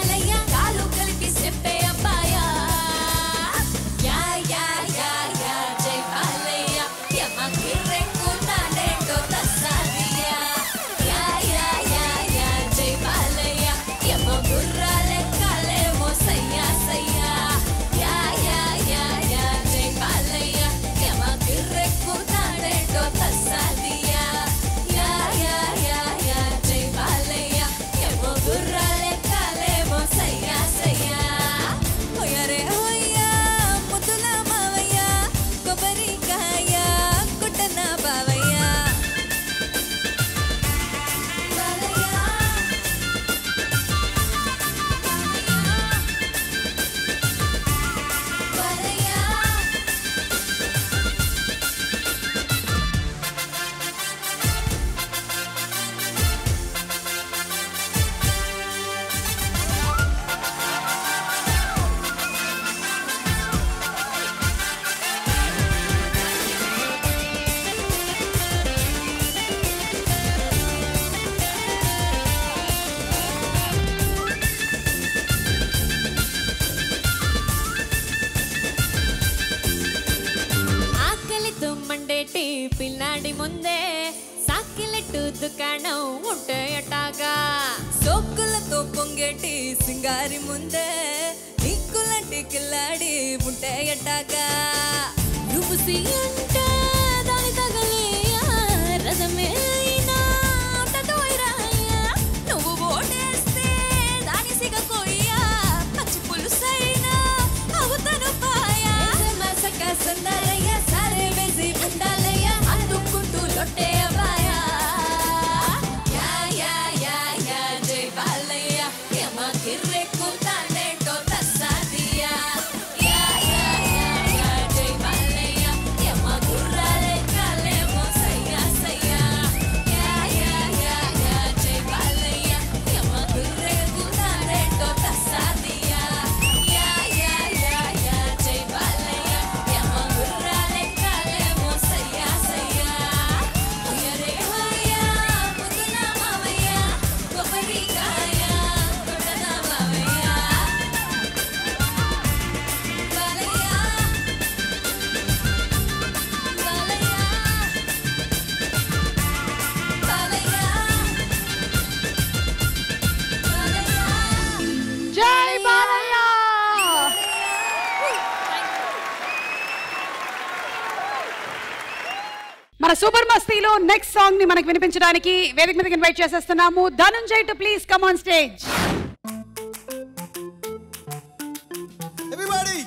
ముందే సాకిలెట్టు దుకాణం ఉంటే ఎట్టాగా సోకులతో పొంగేటి సింగారి ముందే నీకులంటి కిల్లాడి ఉంటే ఎట్టాగా నువ్వు సి అంటే దాని తగలేయా రథమే అయినా తగవైరాయా నువ్వు ఓటేస్తే దాని సిగ కొయ్యా పచ్చి పులుసైనా అవుతాను పాయా మసక సందరయ్య సరే వేసి ఉండాలయ్య అందుకుంటూ లొట్టే అబ్బాయా యా యా యా యా జై బాలయ్య యమ కిర్రెక్కు తానేటో తస్సాదియా యా యా యా యా జై బాలయ్య యమ గుర్రాలే కాలేమో సయ్యా సయ్యా యా యా యా యా జై బాలయ్య యమ గుర్రెక్కు తానేటో తస్సాదియా యా యా యా యా జై బాలయ్య యమ గుర్రాలే కాలేమో సయ్యా సయ్యా ఉయరే హయ్యా ముద్దున మావయ్య కొబ్బరికాయ కొట్టన మావయ్య బాలయ్య జై బాలయ్య మన సూపర్ మస్తీలో నెక్స్ట్ సాంగ్ ని మనకి వినిపించడానికి వేదిక మీదకి ఇన్వైట్ చేసేస్తున్నాము Dhanunjay too please come on stage Everybody!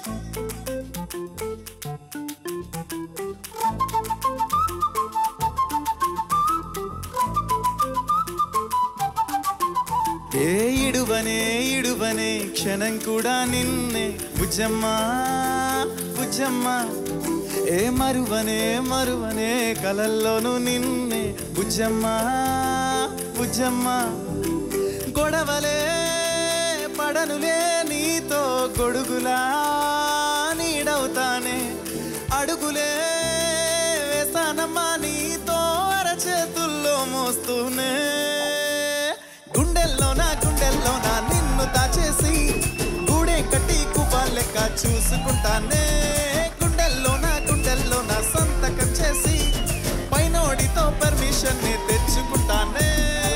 ఏ ఇడువనే ఇడువనే క్షణం కూడా నిన్నే బుజ్జమ్మా బుజ్జమ్మా ఏ మరువనే మరువనే కలల్లోనూ నిన్నే బుజ్జమ్మా బుజ్జమ్మా గొడవలే పడనులే నీతో గొడుగులా నీడవుతానే అడుగులే వేసానమ్మా నీతో అరచేతుల్లో మోస్తూనే గుండెల్లో నా గుండెల్లో నా నిన్ను దాచేసి గూడే కట్టి కుబా లెక్క చూసుకుంటానే గుండెల్లో నా గుండెల్లో నా సంతకం చేసి పైనోడితో పర్మిషన్ ని తెచ్చుకుంటానే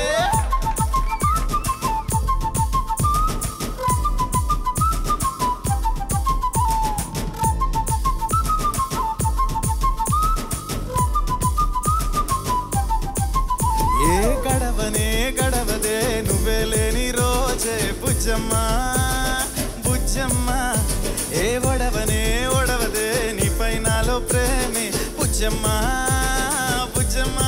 ఏ గడవనే గడవదే నువ్వే లేని రోజే బుజ్జమ్మా బుజ్జమ్మా ఏ ఒడవనే ఒడవదే నీ పైనాలో ప్రేమే బుజ్జమ్మా బుజ్జమ్మా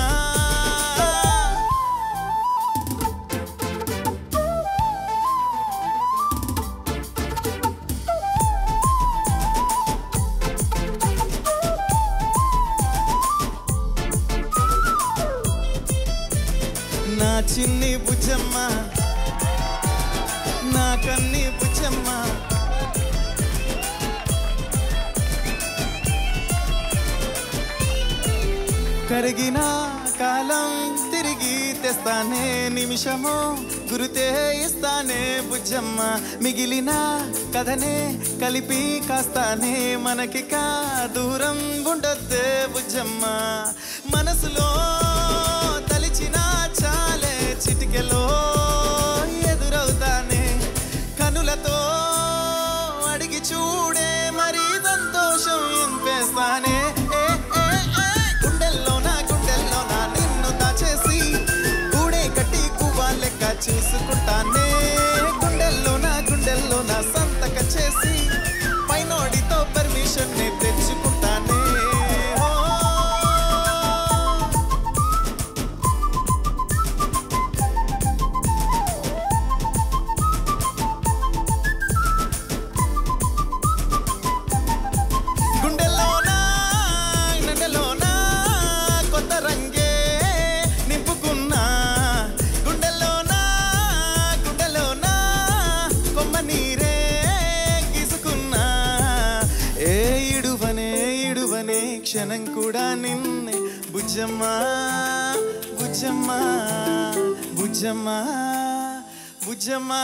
నా చిన్ని బుజ్జమ్మ నా కన్ని బుజ్జమ్మ కరిగిన కాలం తిరిగి తెస్తానే నిమిషము గురుతే ఇస్తానే బుజ్జమ్మ మిగిలిన కథనే కలిపి కాస్తానే మనకి కా దూరం ఉండొద్దే బుజ్జమ్మ మనసులో తలిచిన చాలే చిటికెలో ఎదురవుతానే కనులతో అడిగి చూడే మరి సంతోషం ఎంపేస్తానే ఏ, ఏ, ఏ. గుండెల్లో నా గుండెల్లో నా నిన్ను దాచేసి గూడే కట్టి కువ్వా లెక్క చూసుకుంటానే గుండెల్లో నా గుండెల్లో నా సంతక చేసి పైనోడితో పర్మిషన్ ని తెచ్చుకుంటానే ఓ గుండెల్లోనా నన్నెలోనా కొత్త రంగే నింపుకున్నా గుండెల్లోనా గుండెలోనా కొమ్మ నీరే గీసుకున్నా ఏ ఇడువనే ఇడువనే క్షణం కూడా నిన్నే బుజ్జమ్మా బుజ్జమ్మా బుజ్జమ్మా బుజ్జమ్మా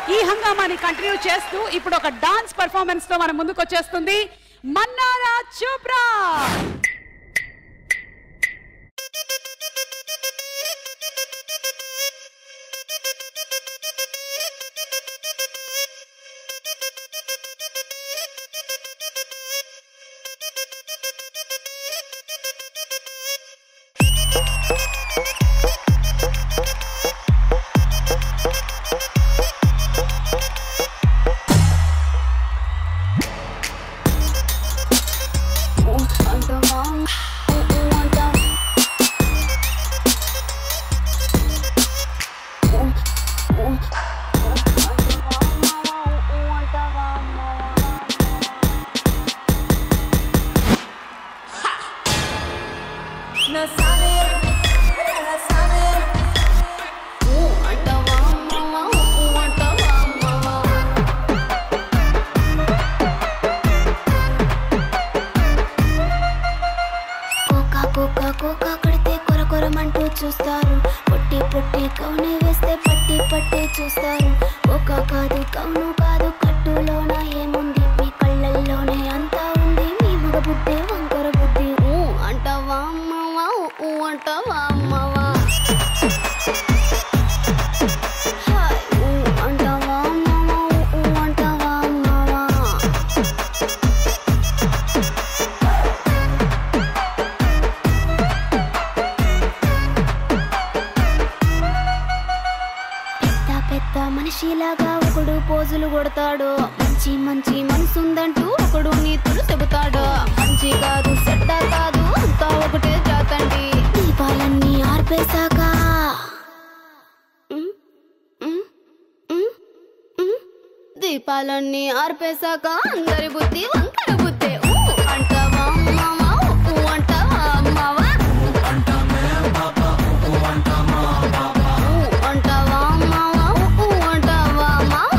ఈ హంగామాని కంటిన్యూ చేస్తూ ఇప్పుడు ఒక డాన్స్ పర్ఫార్మెన్స్ తో మన ముందుకు వచ్చేస్తుంది మన్నారా Chopra No sabe, no sabe. Uh, అంటావా మావా, uh, అంటావా మావా. కోకా కోకా కోకా కడితే కొర కొరమంటూ చూస్తారు పొట్టి పొట్టి కౌని వేస్తే పట్టి పట్టి చూస్తారు కోకా కాదు కౌను కాదు కట్టులోన ఏముంది మీ కళ్ళల్లోనే అంతా ఉంది మీ మగ బుద్ధి వంకర బుద్ధి ఊ అంటావా మావా ఊ అంటావా మావా హాయ్, ఊ అంటావా మావా ఊ అంటావా మావా పెద్ద పెద్ద మనిషిలాగా ఒకడు పోజులు కొడతాడు మంచి మంచి మనసుందంటూ ఒకడు నీతులు చెబుతాడు మంచి కాదు చెడ్డ కాదు అంతా ఒకటే జాతండి దీపాలన్నీ ఆర్పేశాక ఉమ్, ఉమ్, ఉమ్, ఉమ్. దీపాలన్నీ ఆర్పేశాక అందరి బుద్ధి వంకర బుద్ధి ఊ అంటావా మావా ఊ అంటావా మావా ఊ అంటావా మావా ఊ అంటావా మావా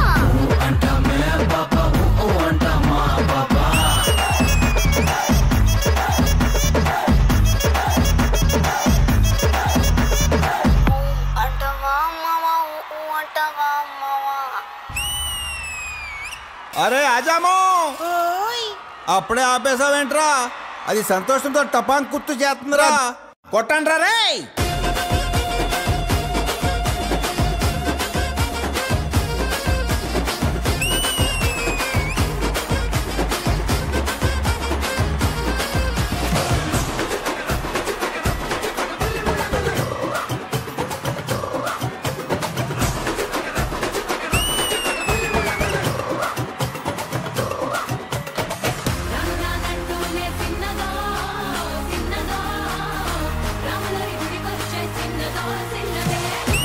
అంటావా మావా ఊ అంటావా మావా అరే ఆజాము అప్పుడే ఆపేసావేంట్రా అది సంతోషంతో టపాంగ్ కుత్తు చేస్తుందిరా కొట్టండి రే రాములానంటూనే చిన్నదో, చిన్నదో, రాములరి గుడికొచ్చే చిన్నదో, చిన్నదే.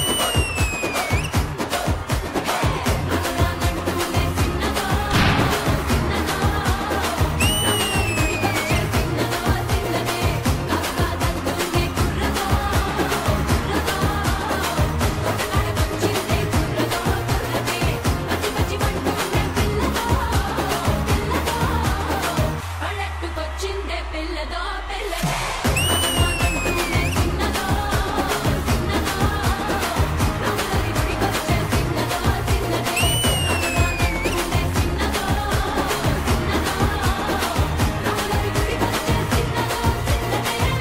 రాములానంటూనే చిన్నదో, చిన్నదో, రాములరి గుడికొచ్చే చిన్నదో, చిన్నదే. కాకాదంటూనే కుర్రదో, కుర్రదో, కొత్తగాడకొచ్చిందే కుర్రదో, కుర్రదే. పచ్చి పచ్చిమంటూనే పిల్లదో, పల్లెట్టుకొచ్చిందే పిల్లదో పిల్లదే రాములానంటూనే చిన్నదో, చిన్నదో, రాములరి గుడికొచ్చే చిన్నదో, చిన్నదే. రాములానంటూనే చిన్నదో, చిన్నదో, రాములరి గుడికొచ్చే చిన్నదో,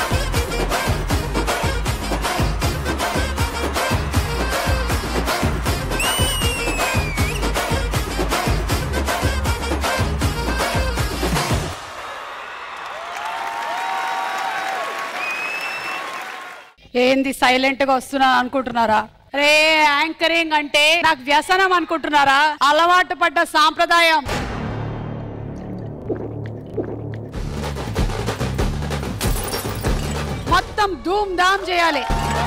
ఏంది సైలెంట్ గా వస్తున్నా అనుకుంటున్నారా రే యాంకరింగ్ అంటే నాకు వ్యసనం అనుకుంటున్నారా అలవాటు పడ్డ సాంప్రదాయం మొత్తం ధూమ్ ధామ్ చేయాలి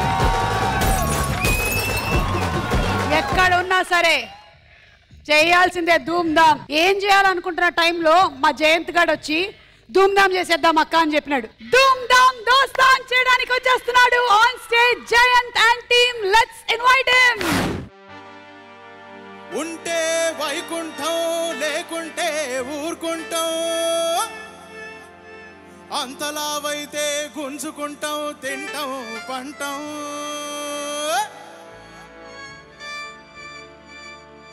ఎక్కడ ఉన్నా సరే చేయాల్సిందే ధూమ్ ధామ్ ఏం చేయాలనుకుంటున్న టైంలో మా జయంత్ గాడు వచ్చి ధూమ్ ధామ్ చేసేద్దాం అక్క అని చెప్పినాడు ధూమ్ ధామ్ దోస్తాన్ చేయడానికి వచ్చేస్తున్నాడు on stage Jayanth and team let's invite him ఉంటే వైకుంఠం లేకుంటే ఊరుకుంటాం అంతలావైతే గుంజుకుంటాం తింటాం పంటాం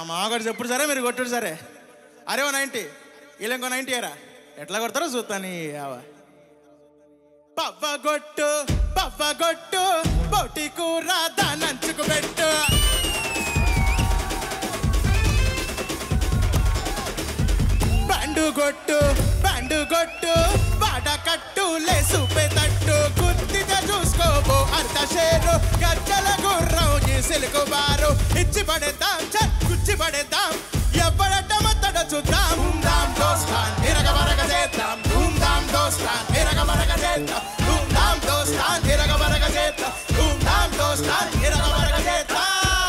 మామగారు చెప్పుడు సరే మీరు కొట్టుడు సరే అరే ఓ నైంటీ వీళ్ళు ఇంకో నైంటీ ఏరా ఎట్లా కొడతారో చూస్తాను ఈ ఆవ. పవ్వగొట్టు పవ్వగొట్టు బొటి కూర దానంచుకు పెట్టు బండు కొట్టు బండు కొట్టు వాడకట్టు లేసు పెతట్టు గుర్తిగా చూసుకోబో అంత షేరు గజ్జల గుర్రం ఈ సిలుకు బారు ఇచ్చి పడేద్దాం చ కుచ్చి పడేద్దాం ఎవడట మత్తడ చూద్దాం ధూమ్ ధామ్ దోస్తాన్ ఇరగ వరగ చేద్దాం ధూమ్ ధామ్ దోస్తాన్ ఇరగ వరగ చేద్దాం ధూమ్ ధామ్ దోస్తాన్ ఇరగ వరగ చేద్దాం ధూమ్ ధామ్ దోస్తాన్ ఇరగ వరగ చేద్దాం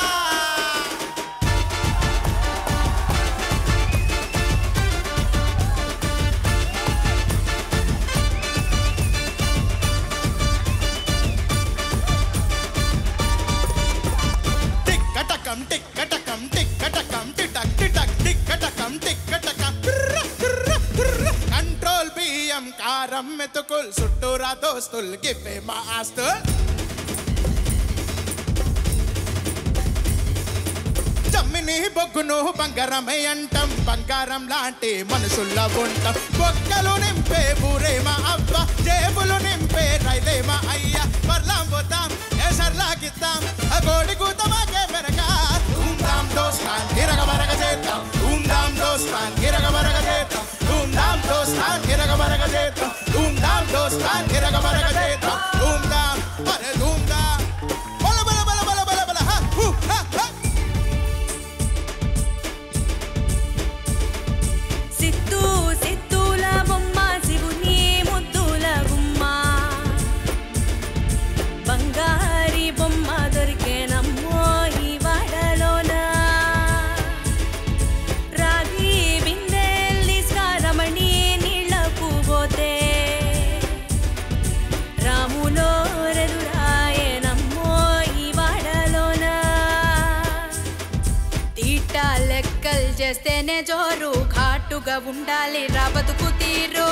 టిక్కటకం టిక్కటకం టిక్కటకం టిటక్ టిటక్ టిక్కటకం టిక్కటకం టిర్ర, టిర్ర, టిర్ర. కంట్రోల్ బియ్యం కారం మెతుకుల్ చుట్టూరా దోస్తుల్ గివ్వే మా ఆస్తుల్ జమ్మిని బొగ్గును బంగారమై అంటాం బంగారం లాంటి మనుషుల్లో ఉంటాం బొక్కలు నింపే ఊరే మా అవ్వ జేబులు నింపే రైలే మా అయ్య వర్లాం పోతాం ఎసర్లాగిద్దాం ఆ గోడి కూత మాకే వెనక ధూమ్ ధామ్ దోస్తాన్ గిరగ వరగ చేద్దాం ధూమ్ ధామ్ దోస్తాన్ గిరగ వరగ చేద్దాం ధూమ్ ధామ్ దోస్తాన్ గిరగ వరగ చేద్దాం ధూమ్ ధామ్ దోస్తాన్ గిరగ వరగ చేద్దాం ధూమ్ ధామ్ అరే ధూమ్ ధామ్ బల బల బల బల బల బల హ హు హ హ సిత్తు సిత్తుల బొమ్మ శివుని ముద్దుల గుమ్మ బంగారి బొమ్మ దొరికేనమ్మో ఈ వాడలోన రాగి బిందెల్ తీసుకారమణి నీళ్ళకు పోతే రాములో రెదురాయనమ్మో ఈ వాడలోన తీట లెక్కలు చేస్తేనే జోరు ఘాటుగా ఉండాలి రా బతుకు తీరు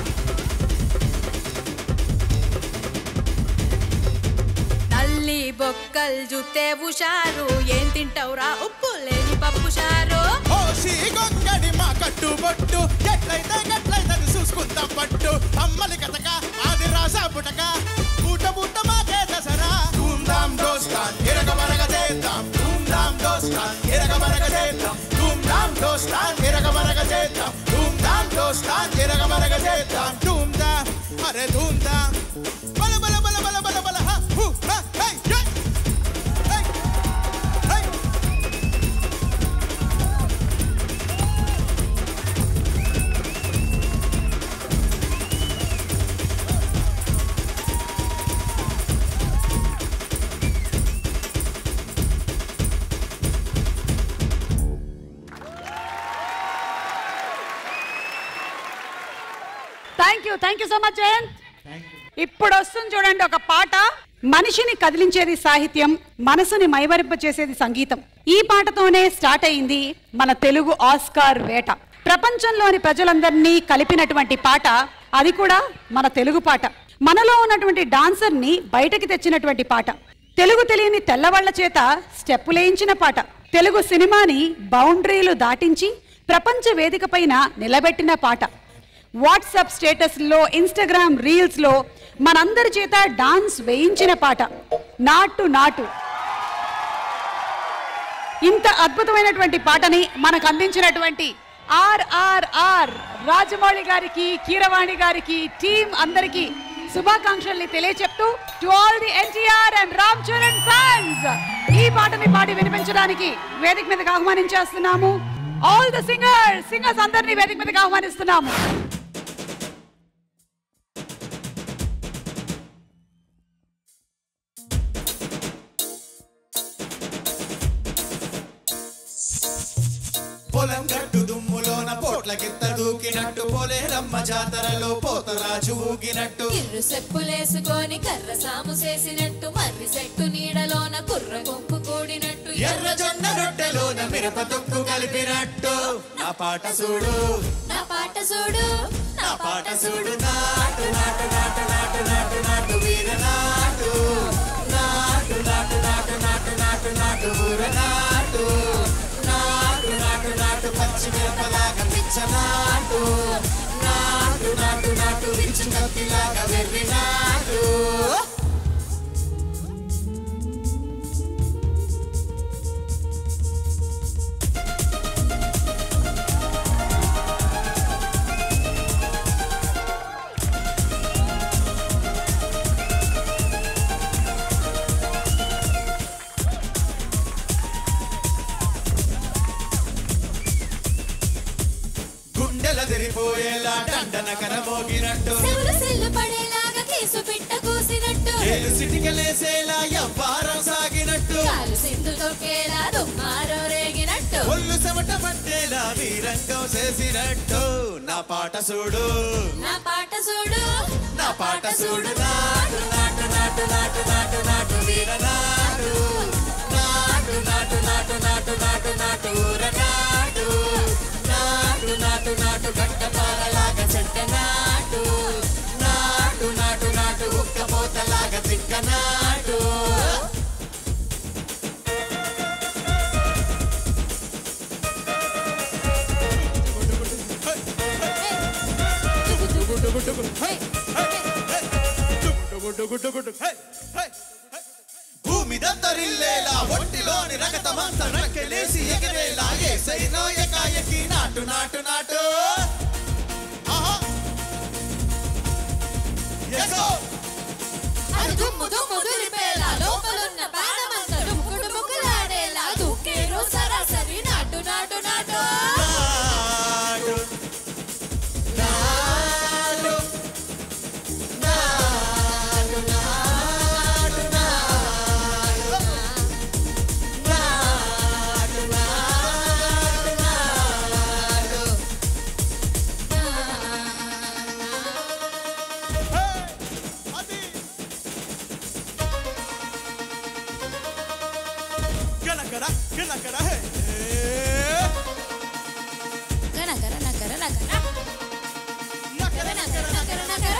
తల్లి బొక్కలు జుతే ఉషారు ఏం తింటావురా ఉప్పు లేని పప్పు షారు ఓసి గొంగడి మా కట్టు బొట్టు ఎట్లయితే గట్లయితే అది చూసుకుందాం పట్టు అమ్మలి కథక ఆది రాసా పుటక పూట పూట మాకే దసరా ధూమ్ ధామ్ దోస్తాన్ ఇరగ వరగ చేద్దాం ధూమ్ ధామ్ దోస్తాన్ ఇరగ వరగ చేద్దాం ధూమ్ ధామ్ దోస్తాన్ ఇరగ వరగ చేద్దాం ధూమ్ ధామ్ దోస్తాన్ ఇరగ వరగ చేద్దాం ధూమ్ ధామ్ అరే ధూమ్ ధామ్ బల బల బల బల బల బల హ హు హ హై యై హై హై thank you thank you so much Jayanth ఇప్పుడు వస్తుంది చూడండి ఒక పాట మనిషిని కదిలించేది సాహిత్యం మనసుని మైవరింప చేసేది సంగీతం ఈ పాటతోనే స్టార్ట్ అయింది మన తెలుగు ఆస్కార్ వేట ప్రపంచంలోని ప్రజలందరినీ కలిపినటువంటి పాట అది కూడా మన తెలుగు పాట మనలో ఉన్నటువంటి డాన్సర్ ని బయటకి తెచ్చినటువంటి పాట తెలుగు తెలియని తెల్లవాళ్ల చేత స్టెప్పులేయించిన పాట తెలుగు సినిమాని బౌండరీలు దాటించి ప్రపంచ వేదిక పైన నిలబెట్టిన పాట వాట్సాప్ స్టేటస్లో ఇన్స్టాగ్రామ్ రీల్స్లో మనందరి చేత డాన్స్ వేయించిన పాట నాటు నాటు ఇంత అద్భుతమైనటువంటి పాటని మనకు అందించినటువంటి ఆర్ఆర్ఆర్ రాజమౌళి గారికి కీరవాణి గారికి టీం అందరికి శుభాకాంక్షల్ని తెలియచెప్తూ to all the NTR and Ram Charan fans ఈ పాటని పాడి వినిపించడానికి వేదిక మీదకి ఆహ్వానించేస్తున్నాము ఆల్ ద సింగర్స్ సింగర్స్ అందరినీ వేదిక మీదకి ఆహ్వానిస్తున్నాము పొలం గట్టు దుమ్ములోన పోట్ల గిత్త దూకినట్టు పోలేరమ్మ జాతరలో పోతరాజు ఊగినట్టు ఇర్రు సెప్పులేసుకొని కర్ర సాము చేసినట్టు మర్రి చెట్టు నీడలోన కుర్ర కొంపు కూడినట్టు ఎర్ర జొన్న రొట్టెలోన మిరప తొక్కు కలిపినట్టు నా పాట చూడు నా పాట చూడు నా పాట చూడు నాటు నాటు నాటు నాటు నాటు నాటు వీర నాటు నాటు నాటు నాటు నాటు నాటు నాటు ఊర నాటు నాటు అదిరిపోయేలా దండన కరమోగినట్టు సెవులు సెల్లు పడేలాగా కేసు పిట్ట కూసినట్టు ఏలు సిటికలేసేలా ఎవ్వారం సాగినట్టు కాలు సింధు తొక్కేలా దుమ్మారో రేగినట్టు ఒళ్ళు చెమట పట్టేలా వీరంగం చేసినట్టు నా పాట చూడు నా పాట చూడు నా పాట చూడు నాటు నాటు నాటు నాటు నాటు నాటు వీర నాటు నాటు నాటు నాటు నాటు నాటు నాటు ఊర నాటు నాటు నాటు నాటు గట్ట పాలలాగా చెట్ట నాటు నాటు నాటు నాటు ఉక్క పోతలాగా తిక్క నాటు భూమి దత్తరిల్లేలా ఒంటిలోని రగతమంత నక్కెలేసి ఎగిరేలా ఏసైనో ఎకాయకి నాటు నాటు నాటు ఆహా. ఎసో. అది దుమ్ము దుమ్ము దులిపేలా లోపలున్న ప్రాణమంత డుమ్ము డుమ్ముకులాడేలా దుక్కేరు సరాసరి నాటు నాటు నాటు నాటు. నాటు. నాటు, నాటు, నాటు. నాటు, నాటు, నాటు. గణకర గణకర హే నకర నకర నకర నకర నకర నకర నకర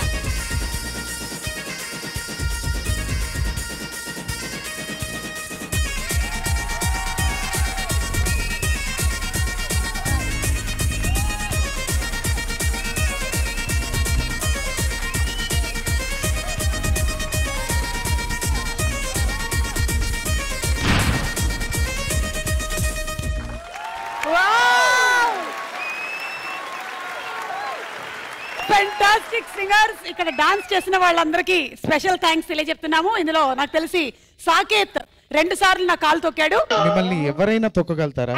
ఫెంటాస్టిక్ సింగర్స్ ఇక్కడ డాన్స్ చేసిన వాళ్ళందరికీ స్పెషల్ థ్యాంక్స్ తెలియజెప్తున్నాము ఇందులో నాకు తెలిసి సాకేత్ రెండు సార్లు నా కాలు తొక్కాడు మిమ్మల్ని ఎవరైనా తొక్కగలుగుతారా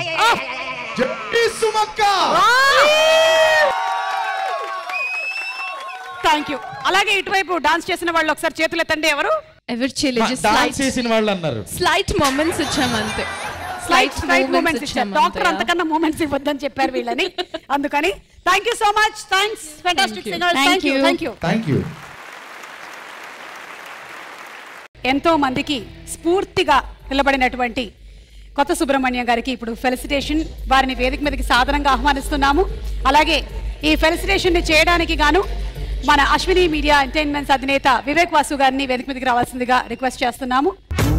థ్యాంక్ యూ అలాగే ఇటువైపు డాన్స్ చేసిన వాళ్ళు ఒకసారి చేతులు ఎత్తండి ఎవరు ఎవరు చేయలేదు డాన్స్ చేసిన వాళ్ళు అన్నారు స్లైట్ మూమెంట్స్ ఇచ్చాము అంతే slight Slight slight movements movements ఇచ్చారు ఇచ్చాము డాక్టర్ అంతే. అంతకన్నా మూమెంట్స్ ఇవ్వద్దని చెప్పారు వీళ్ళని అందుకని thank you so much thanks fantastic you. Singers Thank thank you you. Thank you thank you ఎంతో మందికి స్ఫూర్తిగా నిలబడినటువంటి కొత్త సుబ్రహ్మణ్యం గారికి ఇప్పుడు ఫెలిసిటేషన్ వారిని వేదిక మీదకి సాధారణంగా ఆహ్వానిస్తున్నాము అలాగే ఈ ఫెలిసిటేషన్ ని చేయడానికి గాను మన అశ్విని మీడియా ఎంటర్టైన్మెంట్స్ అధినేత వివేక్ వాసు గారిని వేదిక మీదకి రావాల్సిందిగా రిక్వెస్ట్ చేస్తున్నాము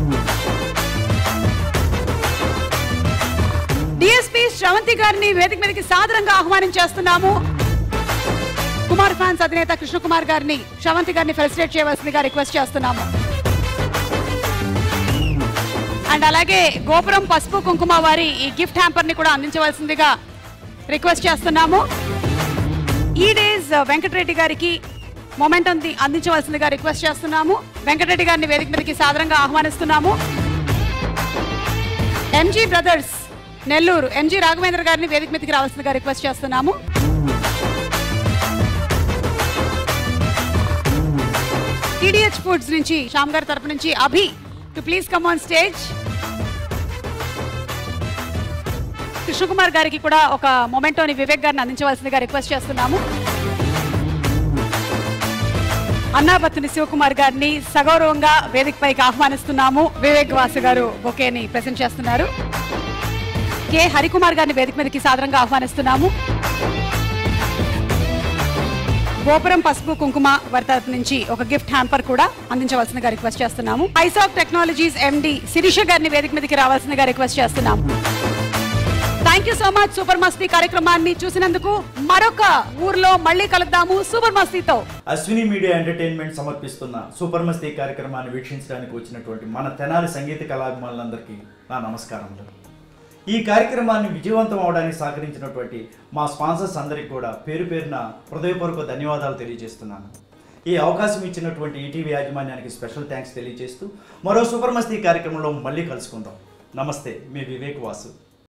డిఎస్పీ శ్రవంతి గారిని వేదిక మీదకి సాదరంగా ఆహ్వానించేస్తున్నాము కుమార్ ఫ్యాన్స్ అధినేత కృష్ణకుమార్ గారిని శ్రవంతి గారిని ఫెలిసిటేట్ చేయవలసిందిగా రిక్వెస్ట్ చేస్తున్నాము అండ్ అలాగే గోపురం పసుపు కుంకుమ వారి ఈ గిఫ్ట్ హ్యాంపర్ ని కూడా అందించవలసిందిగా రిక్వెస్ట్ చేస్తున్నాము ఈ డేస్ వెంకటరెడ్డి గారికి మొమెంటం అందించవలసిందిగా రిక్వెస్ట్ చేస్తున్నాము వెంకటరెడ్డి గారిని వేదిక మీదకి సాదరంగా ఆహ్వానిస్తున్నాము MG brothers Nellore MG Raghavendra గారిని వేదిక మీదకి రావాల్సిందిగా రిక్వెస్ట్ చేస్తున్నాము టీడీహెచ్ ఫుడ్స్ నుంచి శ్యామ్ గారి తరపు నుంచి Abhi too please come on stage Krishnakumar గారికి కూడా ఒక మొమెంటోని వివేక్ గారిని అందించవలసిందిగా రిక్వెస్ట్ చేస్తున్నాము అన్నాబత్తుని శివకుమార్ గారిని సగౌరవంగా వేదికపైకి ఆహ్వానిస్తున్నాము వివేక్ వాసు గారు బొకేని ప్రెసెంట్ చేస్తున్నారు కె హరికుమార్ గారిని వేదిక మీదకి సాదరంగా ఆహ్వానిస్తున్నాము గోపురం పసుపు కుంకుమ వారి తరపు నుంచి ఒక గిఫ్ట్ హ్యాంపర్ కూడా అందించవలసిందిగా రిక్వెస్ట్ చేస్తున్నాము ఐసాక్ టెక్నాలజీస్ ఎండి శిరీష గారిని వేదిక మీదకి రావాల్సిందిగా రిక్వెస్ట్ చేస్తున్నాము thank you so much super Masti కార్యక్రమాన్ని చూసినందుకు మరొక ఊర్లో మళ్ళీ కలుద్దాము సూపర్ మస్తీతో అశ్విని మీడియా ఎంటర్టైన్మెంట్ సమర్పిస్తున్న సూపర్ మస్తీ కార్యక్రమాన్ని వీక్షించడానికి వచ్చినటువంటి మన తెనాలి సంగీత కళాభిమానులందరికీ నా నమస్కారములు ఈ కార్యక్రమాన్ని విజయవంతం అవడానికి సహకరించినటువంటి మా స్పాన్సర్స్ అందరికీ కూడా పేరు పేరున హృదయపూర్వక ధన్యవాదాలు తెలియజేస్తున్నాను ఈ అవకాశం ఇచ్చినటువంటి ఈటీవీ యాజమాన్యానికి స్పెషల్ థ్యాంక్స్ తెలియజేస్తూ మరో సూపర్ మస్తీ కార్యక్రమంలో మళ్ళీ కలుసుకుందాం నమస్తే మీ వివేక్ వాసు